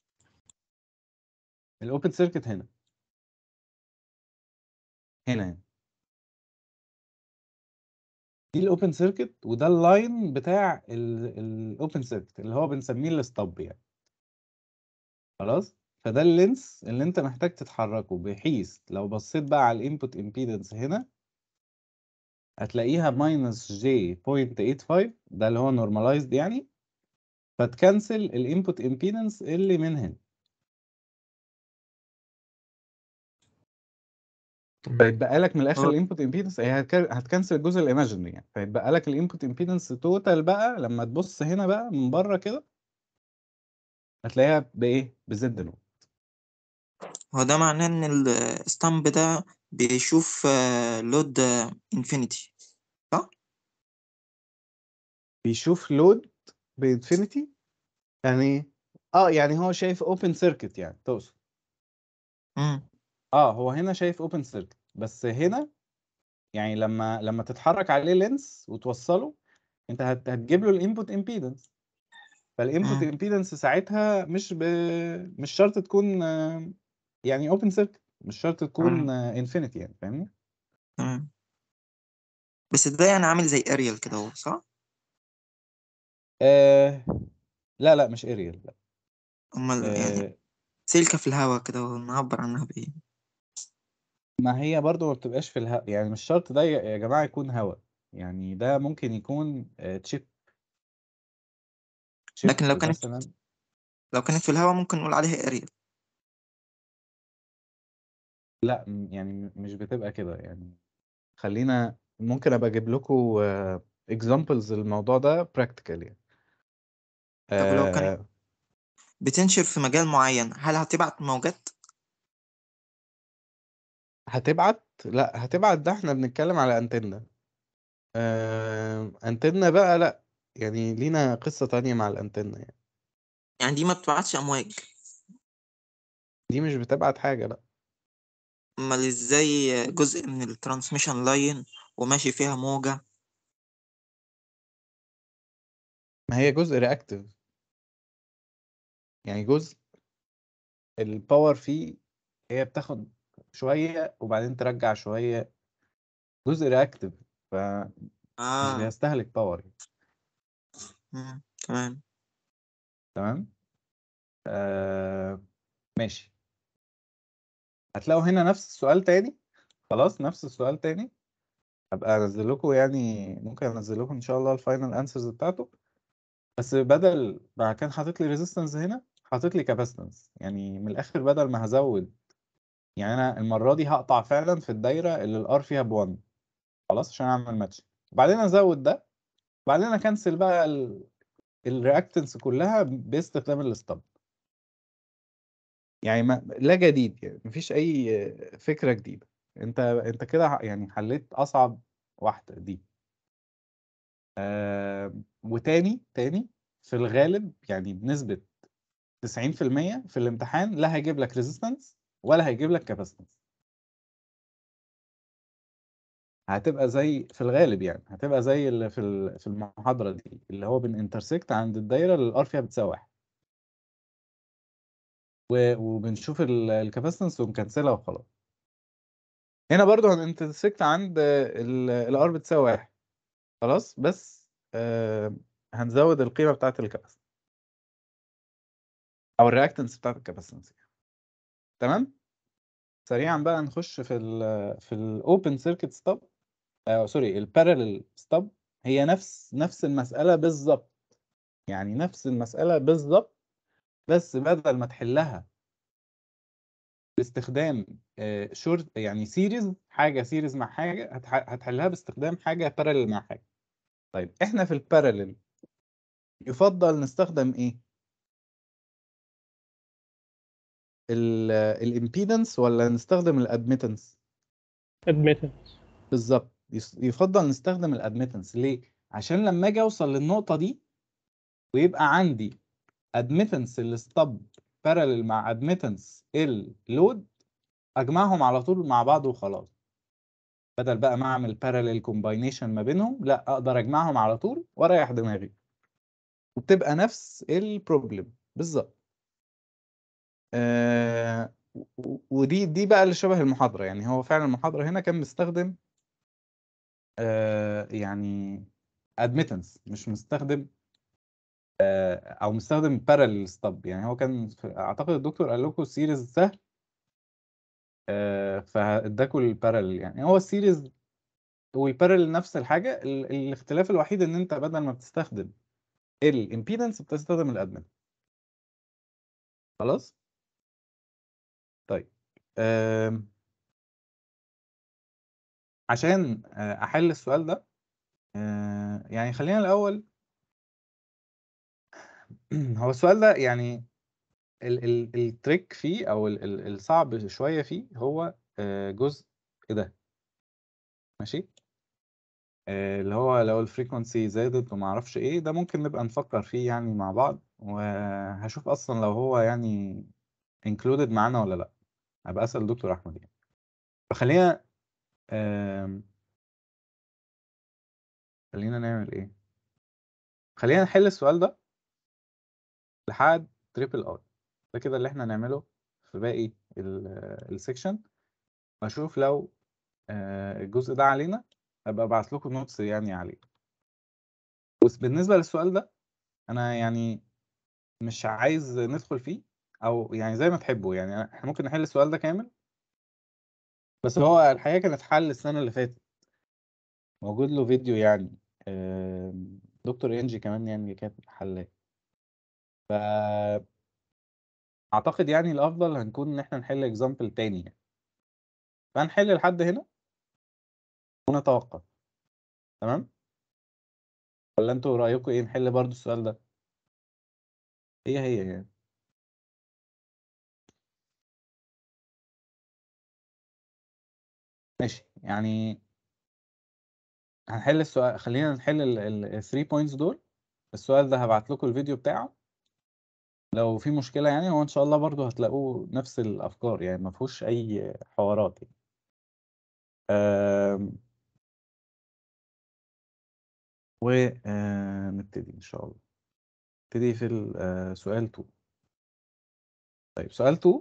الاوبن سيركت هنا هنا يعني. دي الاوبن سيركت وده اللاين بتاع الاوبن سيركت اللي هو بنسميه الستوب يعني خلاص فده اللينس اللي انت محتاج تتحركه بحيث لو بصيت بقى على الانبوت امبيدنس هنا هتلاقيها ماينس جي 0.85 ده اللي هو نورماليزد يعني فتكنسل الانبوت امبيدنس اللي من هنا تمام فيتبقى لك من الاخر هو- الانبوت امبيدنس هي هتك- هتكنسل الجزء الايماجينري يعني فيتبقى لك الانبوت امبيدنس توتال بقى لما تبص هنا بقى من بره كده هتلاقيها بايه بزد نو هو ده معناه ان الستامب ده بيشوف لود انفينيتي صح؟ بيشوف لود بانفينيتي يعني ايه اه يعني هو شايف اوبن سيركت يعني تقصد امم اه هو هنا شايف اوبن سيركت بس هنا يعني لما لما تتحرك عليه لينس وتوصله انت هت- هتجيب له الانبوت امبيدنس فالانبوت مم. امبيدنس ساعتها مش ب... مش شرط تكون آه، يعني اوبن سيركت مش شرط تكون انفينيتي يعني فاهمني تمام بس ده يعني عامل زي اريال كده هو صح؟ آه لا لا مش اريال لا امال يعني آه سلكة في الهواء كده ونعبر عنها بايه؟ ما هي برضو ما بتبقاش في الهواء يعني مش شرط ده يا يا جماعة يكون هواء يعني ده ممكن يكون آه تشيب تشيب لكن لو كانت مثلا لو كانت في الهواء ممكن نقول عليها اريال لا م- يعني م- مش بتبقى كده يعني خلينا ممكن ابقى اجيب لكم اكزامبلز الموضوع ده براكتيكال يعني طب ولو كانت آه بتنشر في مجال معين هل هتبعت موجات؟ هتبعت لا هتبعت ده احنا بنتكلم على انتنة آه انتنة بقى لا يعني لينا قصة تانية مع الانتنة يعني يعني دي ما بتبعتش امواج دي مش بتبعت حاجة لا امال ازاي جزء من الترانسميشن لاين وماشي فيها موجة ما هي جزء رياكتيف يعني جزء الباور فيه هي بتاخد شوية وبعدين ترجع شوية جزء رياكتيف فمش اه بيستهلك باور يعني. مم. تمام تمام آه ماشي هتلاقوا هنا نفس السؤال تاني خلاص نفس السؤال تاني هبقى انزل لكم يعني ممكن انزل لكم ان شاء الله الفاينل انسرز بتاعته بس بدل ما كان حاطط لي ريزيستنس هنا حاطط لي كاباسيتنس يعني من الاخر بدل ما هزود يعني انا المره دي هقطع فعلا في الدايره اللي الار فيها ب1 خلاص عشان اعمل ماتش وبعدين ازود ده وبعدين اكنسل بقى الرياكتنس كلها باستخدام الستاب يعني ما لا جديد يعني مفيش اي فكره جديده انت انت كده ح- يعني حليت اصعب واحده دي آه وتاني تاني في الغالب يعني بنسبه 90% في الامتحان لا هيجيب لك ريزيستنس ولا هيجيب لك كاباسيتنس هتبقى زي في الغالب يعني هتبقى زي اللي في ال- في المحاضره دي اللي هو بنانترسكت عند الدايره اللي الار فيها بتساوي واحد و- وبنشوف الكاباسيتنس ومكنسلها وخلاص هنا برضو هننترسكت عند الار بتساوي واحد خلاص بس آه هنزود القيمه بتاعت الكاباسيتنس او الرياكتنس بتاعت الكاباسيتنس تمام سريعا بقى نخش في ال في الاوبن سيركت ستاب آه سوري البارallel ستاب هي نفس نفس المسألة بالظبط يعني نفس المسألة بالظبط بس بدل ما تحلها باستخدام شورت يعني سيريز حاجة سيريز مع حاجة هتح- هتحلها باستخدام حاجة بارallel مع حاجة طيب احنا في البارallel يفضل نستخدم ايه الامبيدنس ولا نستخدم الادميتنس admittance بالظبط يس- يفضل نستخدم الادميتنس ليه عشان لما اجي اوصل للنقطه دي ويبقى عندي ادميتنس الستاب بارالل مع ادميتنس اللود اجمعهم على طول مع بعض وخلاص بدل بقى ما اعمل بارالل كومباينيشن ما بينهم لا اقدر اجمعهم على طول واريح دماغي وبتبقى نفس البروبلم بالظبط آه و- ودي دي بقى اللي شبه المحاضرة يعني هو فعلا المحاضرة هنا كان مستخدم آه يعني admittance مش مستخدم آه او مستخدم parallel stub يعني هو كان في- اعتقد الدكتور قال لكم سيريز سهل آه فاداكوا البارالل يعني هو السيريز والبارالل نفس الحاجة ال- الاختلاف الوحيد ان انت بدل ما بتستخدم الامبيدنس بتستخدم الادمن خلاص طيب آم، عشان آه، احل السؤال ده آه، يعني خلينا الاول هو السؤال ده يعني ال ال التريك فيه او ال ال الصعب شويه فيه هو آه، جزء ده ماشي آه، اللي هو لو الفريكونسي زادت وما اعرفش ايه ده ممكن نبقى نفكر فيه يعني مع بعض وهشوف اصلا لو هو يعني included معانا ولا لا هبقى اسال دكتور احمد يعني فخلينا آم، خلينا نعمل ايه خلينا نحل السؤال ده لحد تريبل اي ده كده اللي احنا هنعمله في باقي السكشن اشوف لو آه، الجزء ده علينا ابقى ابعت لكم نوتس يعني عليه بس بالنسبه للسؤال ده انا يعني مش عايز ندخل فيه او يعني زي ما تحبوا يعني احنا ممكن نحل السؤال ده كامل بس هو الحقيقه كانت حل السنه اللي فاتت موجود له فيديو يعني آم، دكتور انجي كمان يعني كانت حلاه ف اعتقد يعني الافضل هنكون ان احنا نحل اكزامبل تاني يعني فهنحل لحد هنا ونتوقف تمام ولا انتوا رايكم ايه نحل برضو السؤال ده هي هي يعني ماشي يعني هنحل السؤال خلينا نحل ال 3 بوينتس دول السؤال ده هبعت لكم الفيديو بتاعه لو في مشكلة يعني هو ان شاء الله برضو هتلاقوه نفس الافكار يعني ما فيهوش اي حوارات يعني آم، ونبتدي ان شاء الله نبتدي في ال- آه، سؤال 2 طيب سؤال 2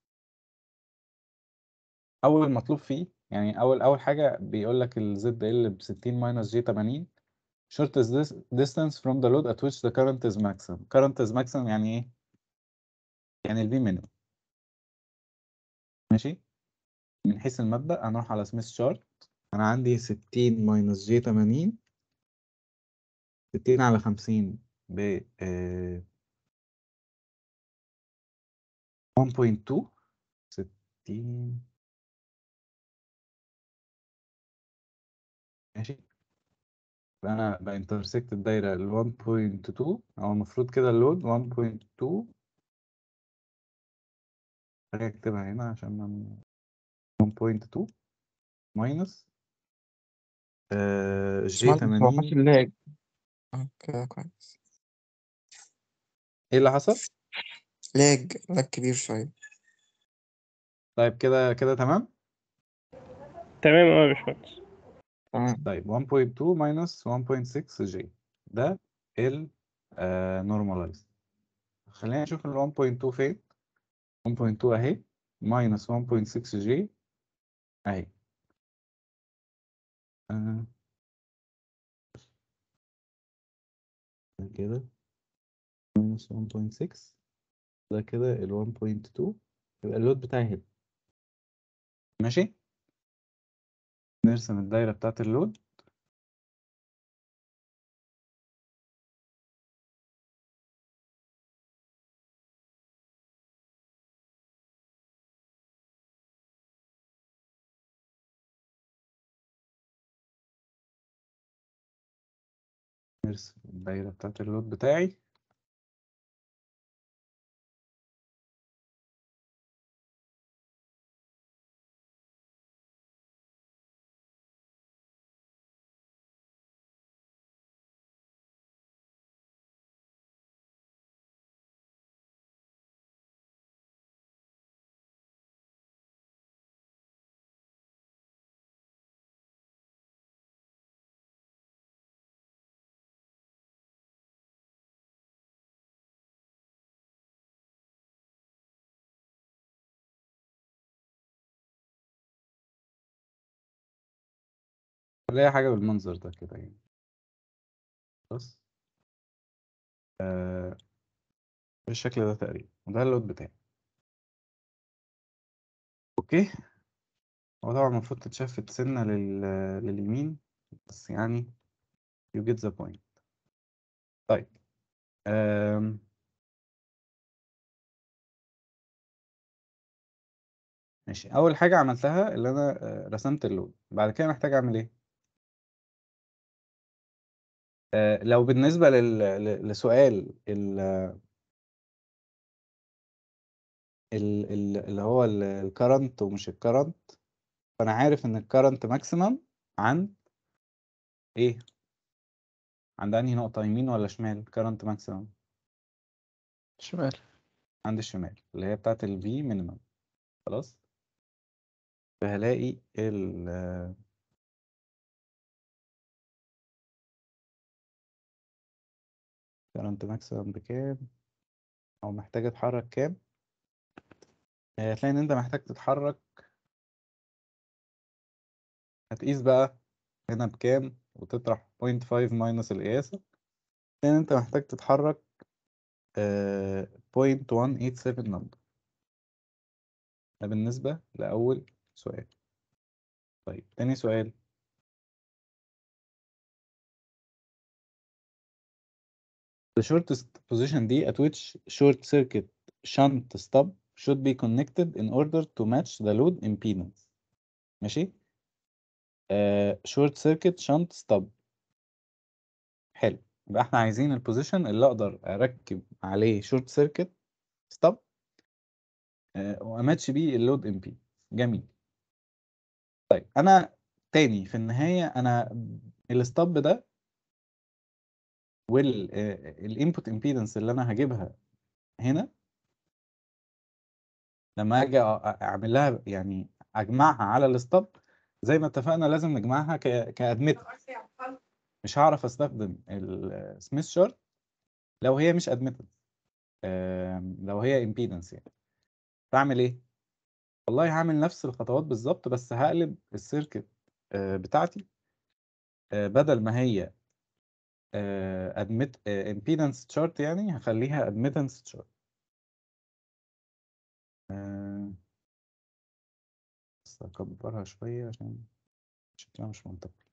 اول مطلوب فيه يعني اول اول حاجه بيقول لك الزد ال ب 60 ماينس جي 80 shortest dis- distance from the load at which the current is maximum current is maximum يعني ايه يعني الفي minimum ماشي من حيث المبدأ هنروح على سميث شارت انا عندي 60 ماينس جي 80 60 على 50 ب آه، 1.2 60 ماشي فانا بانترسكت الدايره ال 1.2 او المفروض كده اللود 1.2 خليني اكتبها هنا عشان ما 1.2 ماينس آه جي باشمهندس هو 80 حاصل لاج آه، كده كويس ايه اللي حصل؟ لاج لاج كبير شوية طيب كده كده تمام؟ تمام اه يا باشمهندس تمام طيب 1.2 ماينس 1.6 جي ده ال نورماليز خلينا نشوف ال 1.2 فين 1.2 اهي ماينس 1.6 جي اهي آه. ده كده ماينس 1.6 ده كده ال 1.2 يبقى اللود بتاعي هنا ماشي نرسم الدايرة بتاعت اللود نرسم الدايرة بتاعت اللود بتاعي ولا حاجة بالمنظر ده كده يعني بس آه بالشكل ده تقريبا وده اللود بتاعي اوكي هو طبعا المفروض تتشفت سنة لل... لليمين بس يعني you get the point طيب آم. ماشي أول حاجة عملتها اللي أنا آه، رسمت اللود بعد كده محتاج أعمل إيه؟ آه، لو بالنسبة لل... ل- لسؤال ال... ال... ال... اللي هو الكرنت ومش الكرنت فأنا عارف إن الكرنت ماكسيمم عند إيه؟ عند أنهي نقطة يمين ولا شمال؟ كرنت ماكسيمم شمال عند الشمال اللي هي بتاعت ال V minimum خلاص فهلاقي ال current maximum بكام أو محتاج أتحرك كام آه، هتلاقي إن أنت محتاج تتحرك هتقيس بقى هنا بكام وتطرح 0.5 ماينس القياسة هتلاقي إن أنت محتاج تتحرك آه، 0.187 نمبر ده بالنسبة لأول سؤال طيب تاني سؤال The shortest position D at which short circuit shunt stub should be connected in order to match the load impedance ماشي آه short circuit shunt stub حلو يبقى احنا عايزين البوزيشن اللي اقدر اركب عليه short circuit stub آه واماتش بيه اللود امبيدنس جميل طيب انا تاني في النهاية انا الستاب ده والانبوت امبيدنس اللي انا هجيبها هنا لما اجي أ- اعمل لها يعني اجمعها على الستاب زي ما اتفقنا لازم نجمعها كادمت مش هعرف استخدم السميث شارت لو هي مش ادمتد لو هي امبيدنس يعني فاعمل ايه والله هعمل نفس الخطوات بالظبط بس هقلب السيركت آه، بتاعتي آه، بدل ما هي ادمت امبيدنس تشارت يعني هخليها ادميتنس تشارت بس اكبرها شويه عشان شكلها مش منطقي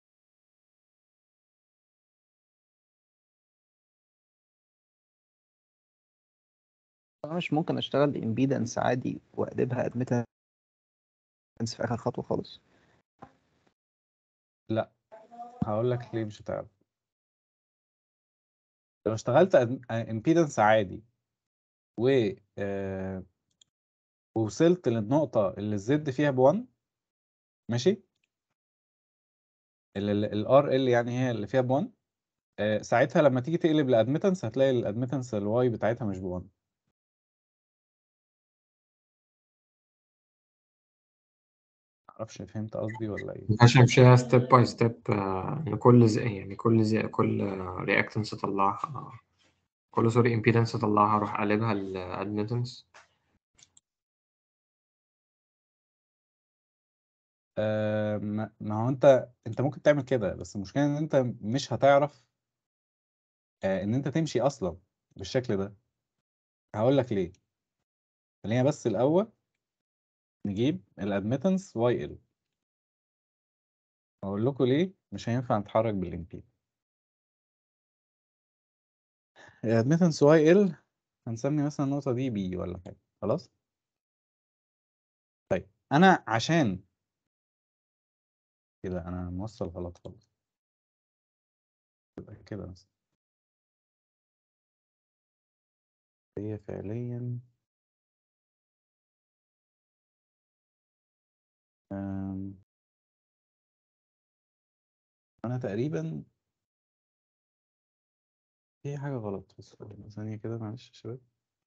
أنا مش ممكن اشتغل بامبيدنس عادي واقلبها ادمتنس في اخر خطوه خالص لا هقول لك ليه مش هتعرف لو اشتغلت امبيدنس عادي و آه، ووصلت للنقطة اللي الزد فيها ب1 ماشي الار ال يعني هي اللي فيها ب1 ساعتها لما تيجي تقلب لادميتنس هتلاقي الادميتنس الواي بتاعتها مش ب1 معرفش فهمت قصدي ولا ايه ماشي امشيها ستيب باي ستيب ان كل زي يعني كل زي كل رياكتنس اطلعها كل سوري امبيدنس اطلعها اروح اقلبها الادميتنس آه، ما ما هو انت انت ممكن تعمل كده بس المشكلة ان انت مش هتعرف آه، ان انت تمشي اصلا بالشكل ده هقول لك ليه خلينا بس الاول نجيب الادميتنس واي ال اقول لكم ليه مش هينفع نتحرك بالامبيد الادميتنس واي ال هنسمي مثلا النقطة دي بي ولا حاجة خلاص طيب انا عشان كده انا موصل غلط خالص يبقى كده مثلا هي فعليا أم، انا تقريبا في حاجة غلط بس ثانية كده معلش يا شباب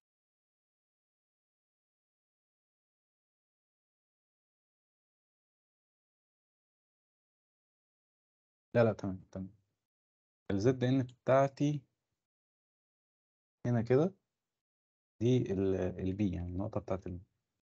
لا لا تمام تمام الزد ان بتاعتي هنا كده دي البي يعني النقطة بتاعت البي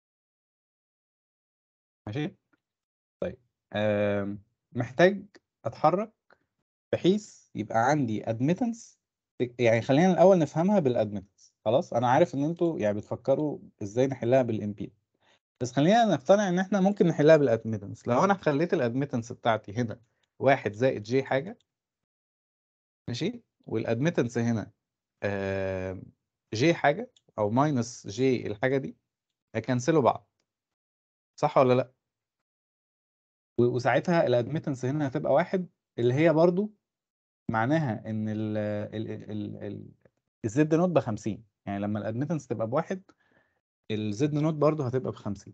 ماشي طيب آم، محتاج اتحرك بحيث يبقى عندي admittance يعني خلينا الاول نفهمها بالادميتنس خلاص انا عارف ان انتوا يعني بتفكروا ازاي نحلها بالامبيد بس خلينا نقتنع ان احنا ممكن نحلها بالادميتنس لو انا خليت الادميتنس بتاعتي هنا واحد زائد جي حاجة ماشي والادميتنس هنا آم، جي حاجة او ماينس جي الحاجة دي هيكنسلوا بعض صح ولا لا و- وساعتها الادميتنس هنا هتبقى واحد اللي هي برضو معناها ان ال ال ال ال الزد نوت ب 50 يعني لما الادميتنس تبقى بواحد الزد نوت برضو هتبقى ب 50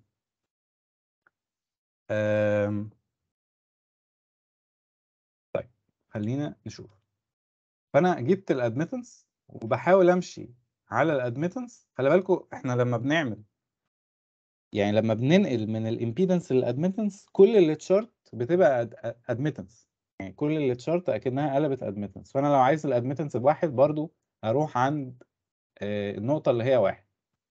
أم... طيب خلينا نشوف فانا جبت الادميتنس وبحاول امشي على الادميتنس خلي بالكم احنا لما بنعمل يعني لما بننقل من الامبيدنس للادميتنس كل اللي تشارت بتبقى ادميتنس يعني كل اللي تشارت اكنها قلبت ادميتنس فانا لو عايز الادميتنس بواحد برضو اروح عند آه، النقطة اللي هي واحد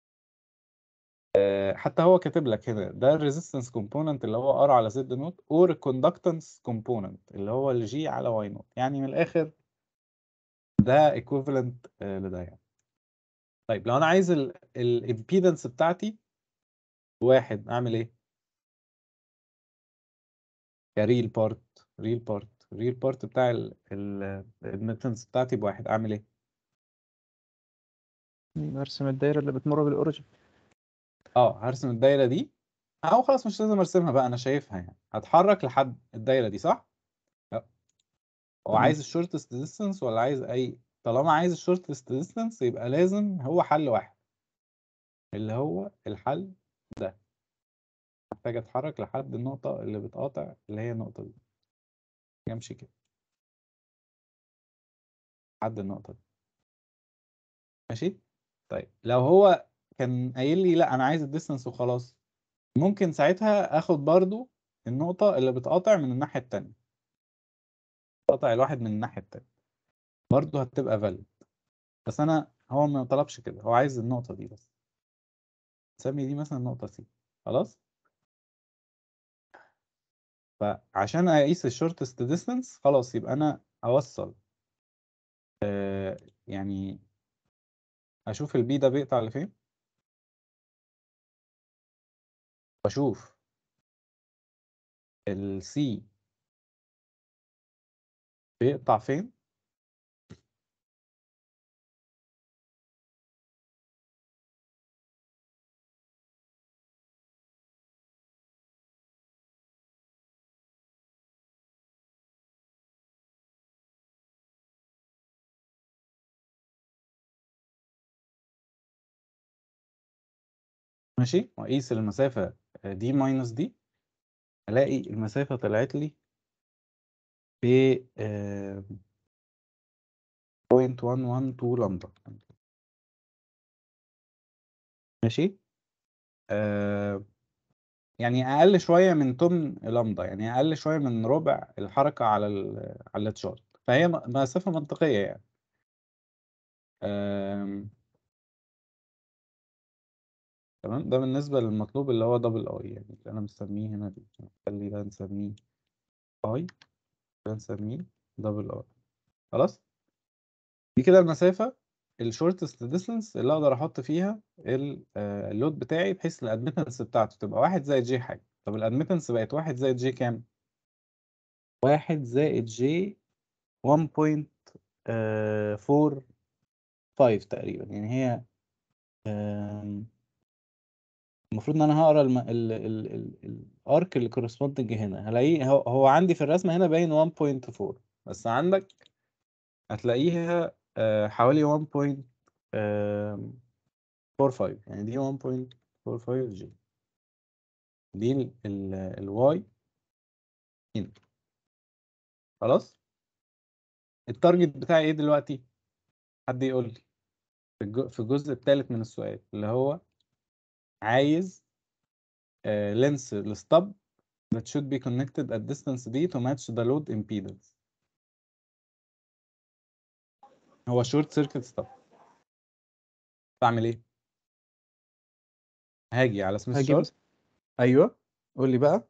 آه، حتى هو كاتب لك هنا ده الريزيستنس كومبوننت اللي هو ار على زد نوت اور الكوندكتنس كومبوننت اللي هو الجي على واي نوت يعني من الاخر ده ايكويفالنت لده يعني طيب لو انا عايز الامبيدنس بتاعتي واحد اعمل ايه كريل بارت ريل بارت ريل بارت بتاع الادمتنس بتاعتي بواحد اعمل ايه برسم الدايرة اللي بتمر بالأوريجن اه هرسم الدايره دي او خلاص مش لازم ارسمها بقى انا شايفها يعني هتحرك لحد الدايره دي صح لا هو تمام. عايز الشورتست ديستانس ولا عايز اي طالما عايز الشورتست ديستانس يبقى لازم هو حل واحد اللي هو الحل ده محتاج اتحرك لحد النقطه اللي بتقاطع اللي هي النقطه دي امشي كده لحد النقطه دي ماشي طيب لو هو كان قايل لي لا انا عايز الديستانس وخلاص ممكن ساعتها اخد برضو النقطة اللي بتقاطع من الناحية التانية قاطع الواحد من الناحية التانية برضو هتبقى فاليد بس انا هو ما طلبش كده هو عايز النقطة دي بس نسمي دي مثلا نقطة سي خلاص فعشان اقيس الشورتست ديستانس خلاص يبقى انا اوصل آه يعني اشوف البي ده بيقطع لفين واشوف السي بيقطع فين ماشي واقيس المسافة دي ماينس دي الاقي المسافة طلعت لي ب آه، 0.112 لامدا ماشي آه يعني اقل شويه من تمن لامدا يعني اقل شويه من ربع الحركه على ال على التشارت فهي م- مسافه منطقيه يعني آم، تمام ده بالنسبه للمطلوب اللي هو دبل اي يعني اللي انا مسميه هنا دي خلي ده نسميه اي ده نسميه دبل اي خلاص دي كده المسافه الشورتست ديستانس اللي اقدر احط فيها ال- آه، اللود بتاعي بحيث الادمتنس بتاعته تبقى واحد زائد جي حاجه طب الادمتنس بقت واحد زائد جي كام واحد زائد جي 1.45 تقريبا يعني هي آم، المفروض ان انا هقرا الم... ال... ال... ال... الارك اللي كورسبوندنج هنا هلاقيه هو... هو عندي في الرسمه هنا باين 1.4 بس عندك هتلاقيها آه، حوالي 1.45 يعني دي 1.45 جي دي ال ال الواي هنا خلاص التارجت بتاعي ايه دلوقتي حد يقول لي في الج- في الجزء الثالث من السؤال اللي هو عايز لينس الستub that should be connected at distance d to match the load impedance هو short circuit stub بعمل ايه هاجي على سميث هجيب شارت ايوه قول لي بقى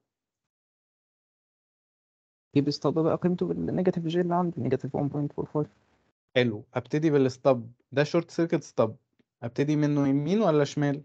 هجيب ستوب بقى قيمته بالنيجاتيف جي اللي عندي نيجاتيف 1.45 حلو ابتدي بالستب ده شورت سيركت ستب ابتدي منه يمين ولا شمال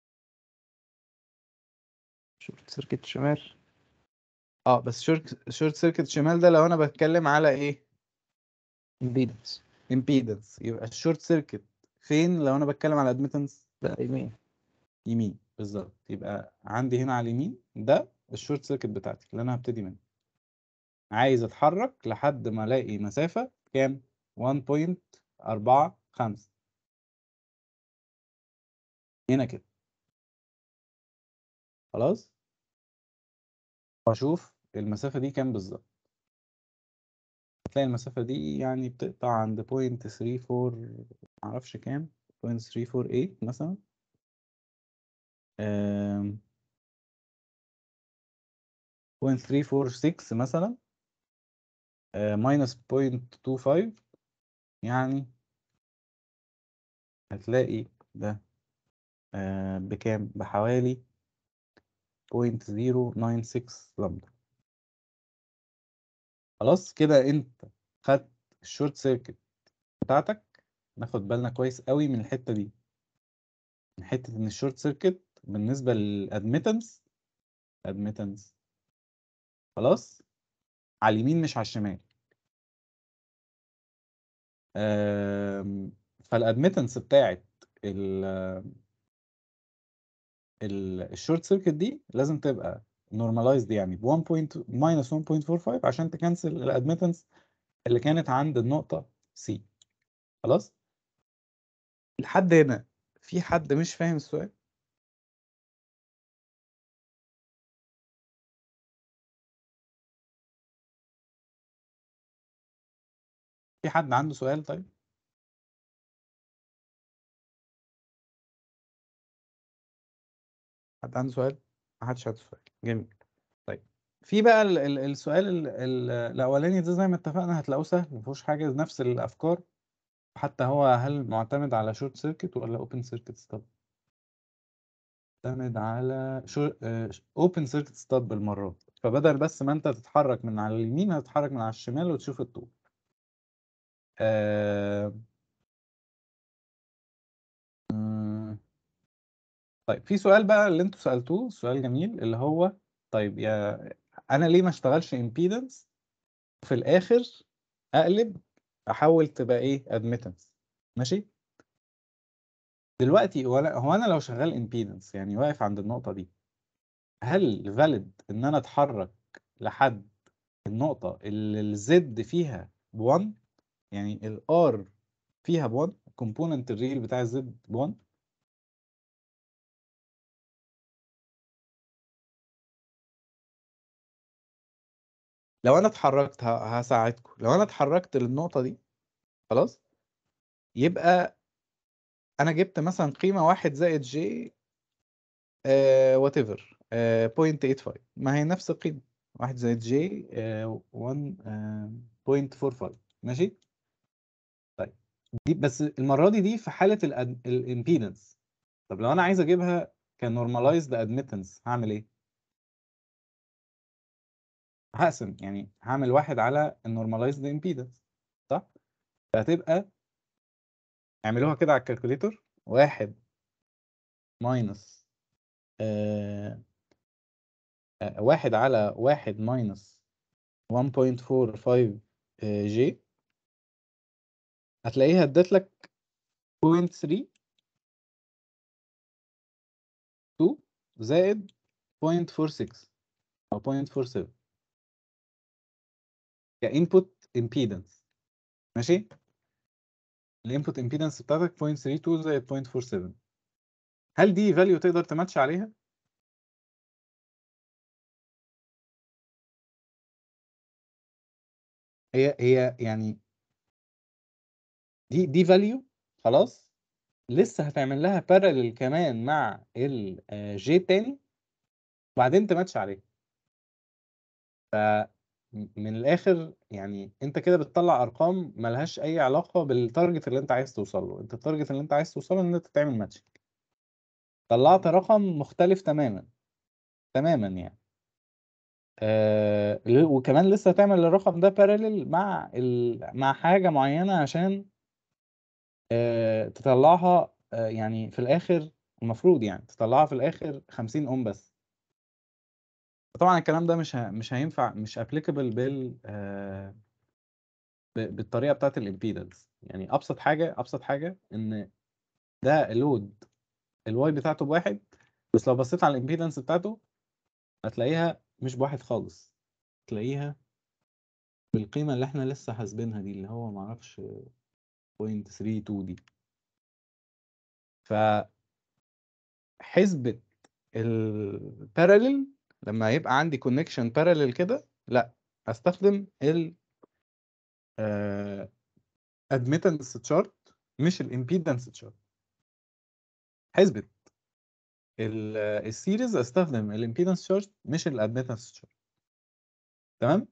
شورت سيركت شمال اه بس شورت شورت سيركت شمال ده لو انا بتكلم على ايه امبيدنس امبيدنس يبقى الشورت سيركت فين لو انا بتكلم على ادمتنس بقى يمين يمين بالظبط يبقى عندي هنا على اليمين ده الشورت سيركت بتاعتي اللي انا هبتدي منه عايز اتحرك لحد ما الاقي مسافة كام 1.45 هنا كده خلاص واشوف المسافة دي كام بالظبط هتلاقي المسافة دي يعني بتقطع عند بوينت ثري فور معرفش كام بوينت ثري فور ايت مثلا بوينت ثري فور سكس مثلا ماينس بوينت تو فايف يعني هتلاقي ده آه، بكام بحوالي بوينت زيرو ناين سكس لامدا خلاص كده انت خدت الشورت سيركت بتاعتك ناخد بالنا كويس قوي من الحتة دي من حتة ان الشورت سيركت بالنسبة للادميتنس ادميتنس خلاص على اليمين مش على الشمال آم، فالادميتنس بتاعت ال ال الشورت سيركت دي لازم تبقى نورماليزد يعني ب 1 بوينت ماينس 1.45 عشان تكنسل الادميتنس اللي كانت عند النقطة C خلاص لحد هنا في حد مش فاهم السؤال في حد عنده سؤال طيب حد عنده سؤال محدش عنده سؤال جميل طيب في بقى ال ال السؤال ال ال الاولاني ده زي ما اتفقنا هتلاقوه سهل مفيهوش حاجه نفس الافكار حتى هو هل معتمد على شورت سيركت ولا اوبن سيركت ستاب معتمد على اوبن سيركت ستاب بالمره فبدل بس ما انت تتحرك من على اليمين هتتحرك من على الشمال وتشوف الطول آه... مم. طيب في سؤال بقى اللي انتوا سألتوه سؤال جميل اللي هو طيب يا انا ليه ما اشتغلش امبيدنس في الاخر اقلب احول تبقى ايه ادميتنس ماشي دلوقتي هو انا هو انا لو شغال امبيدنس يعني واقف عند النقطة دي هل فاليد ان انا اتحرك لحد النقطة اللي الزد فيها ب1 يعني الار فيها ب1 الكومبوننت الريل بتاع الزد ب1 لو انا اتحركت ه- هساعدكم لو انا اتحركت للنقطة دي خلاص يبقى انا جبت مثلا قيمة واحد زائد جي وات ايفر 0.85 ما هي نفس القيمة واحد زائد جي 1.45 ماشي طيب دي بس المرة دي دي في حالة الامبيدنس طب لو انا عايز اجيبها كنورماليزد ادميتنس هعمل ايه؟ هقسم يعني هعمل واحد على النورماليزد امبيدنس صح؟ فهتبقى اعملوها كده على الكالكوليتور واحد ماينس آه آه، واحد على واحد ماينس 1.45 آه، جي هتلاقيها ادت لك 0.3 2 زائد 0.46 او 0.47 كانبوت امبيدنس ماشي الانبوت امبيدنس بتاعتك 0.32 زائد 0.47 هل دي فاليو تقدر تماتش عليها هي هي يعني دي دي فاليو خلاص لسه هتعمل لها بارلل كمان مع الجي التاني وبعدين تماتش عليه ف من الاخر يعني انت كده بتطلع ارقام ملهاش اي علاقه بالتارجت اللي انت عايز توصل له انت التارجت اللي انت عايز توصله ان انت تعمل ماتشنج طلعت رقم مختلف تماما تماما يعني آه ل- وكمان لسه تعمل الرقم ده بارلل مع ال... مع حاجه معينه عشان آه تطلعها آه يعني في الاخر المفروض يعني تطلعها في الاخر 50 اوم بس طبعا الكلام ده مش ه... مش هينفع مش ابليكابل بال آه ب... بالطريقه بتاعت الامبيدنس يعني ابسط حاجه ابسط حاجه ان ده لود الواي بتاعته بواحد بس لو بصيت على الامبيدنس بتاعته هتلاقيها مش بواحد خالص تلاقيها بالقيمه اللي احنا لسه حاسبينها دي اللي هو معرفش 0.32 دي ف حسبة البارالل لما يبقى عندي كونكشن بارالل كده لا استخدم ال ادميتنس تشارت مش الامبيدنس تشارت حسبة السيريز استخدم الامبيدنس تشارت مش الادميتنس تشارت تمام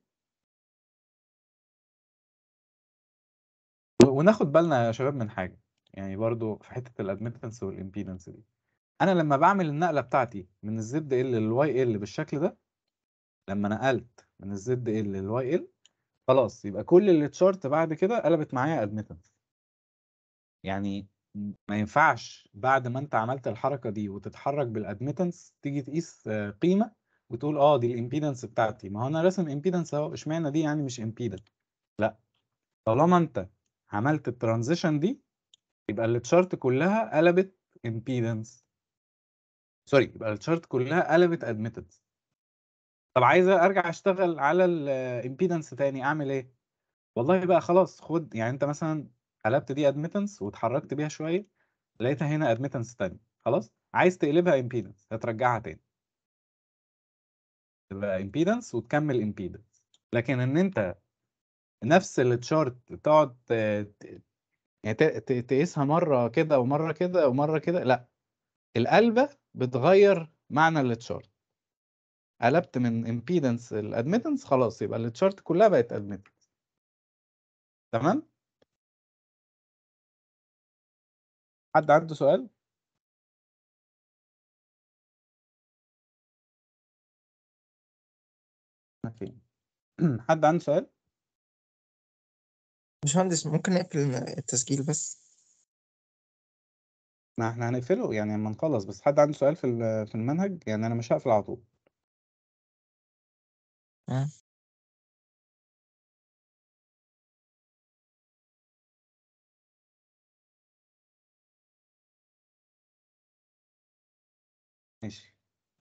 و- وناخد بالنا يا شباب من حاجة يعني برضو في حتة الادميتنس والامبيدنس دي انا لما بعمل النقلة بتاعتي من الزد ال للواي ال بالشكل ده لما نقلت من الزد ال للواي ال خلاص يبقى كل التشارت بعد كده قلبت معايا ادميتنس يعني ما ينفعش بعد ما انت عملت الحركة دي وتتحرك بالادميتنس تيجي تقيس آه، قيمة وتقول اه دي الامبيدنس بتاعتي ما هو انا راسم امبيدنس اهو اشمعنى دي يعني مش امبيدنس لا طالما انت عملت الترانزيشن دي يبقى التشارت كلها قلبت امبيدنس سوري يبقى التشارت كلها قلبت ادميتنس طب عايز ارجع اشتغل على الامبيدنس تاني اعمل ايه والله بقى خلاص خد يعني انت مثلا قلبت دي ادميتنس واتحركت بيها شويه لقيتها هنا ادميتنس تاني خلاص عايز تقلبها امبيدنس هترجعها تاني تبقى امبيدنس وتكمل امبيدنس لكن ان انت نفس التشارت تقعد ت- ت- يعني ت- ت- تقيسها مره كده ومره كده ومره كده لا القلبه بتغير معنى التشارت قلبت من امبيدنس الادميتنس خلاص يبقى التشارت كلها بقت ادميتنس تمام حد عنده سؤال اوكي حد عنده سؤال باشمهندس ممكن نقفل التسجيل بس ما احنا هنقفله يعني لما نخلص بس حد عنده سؤال في ال- في المنهج يعني انا مش هقفل على طول آه. ماشي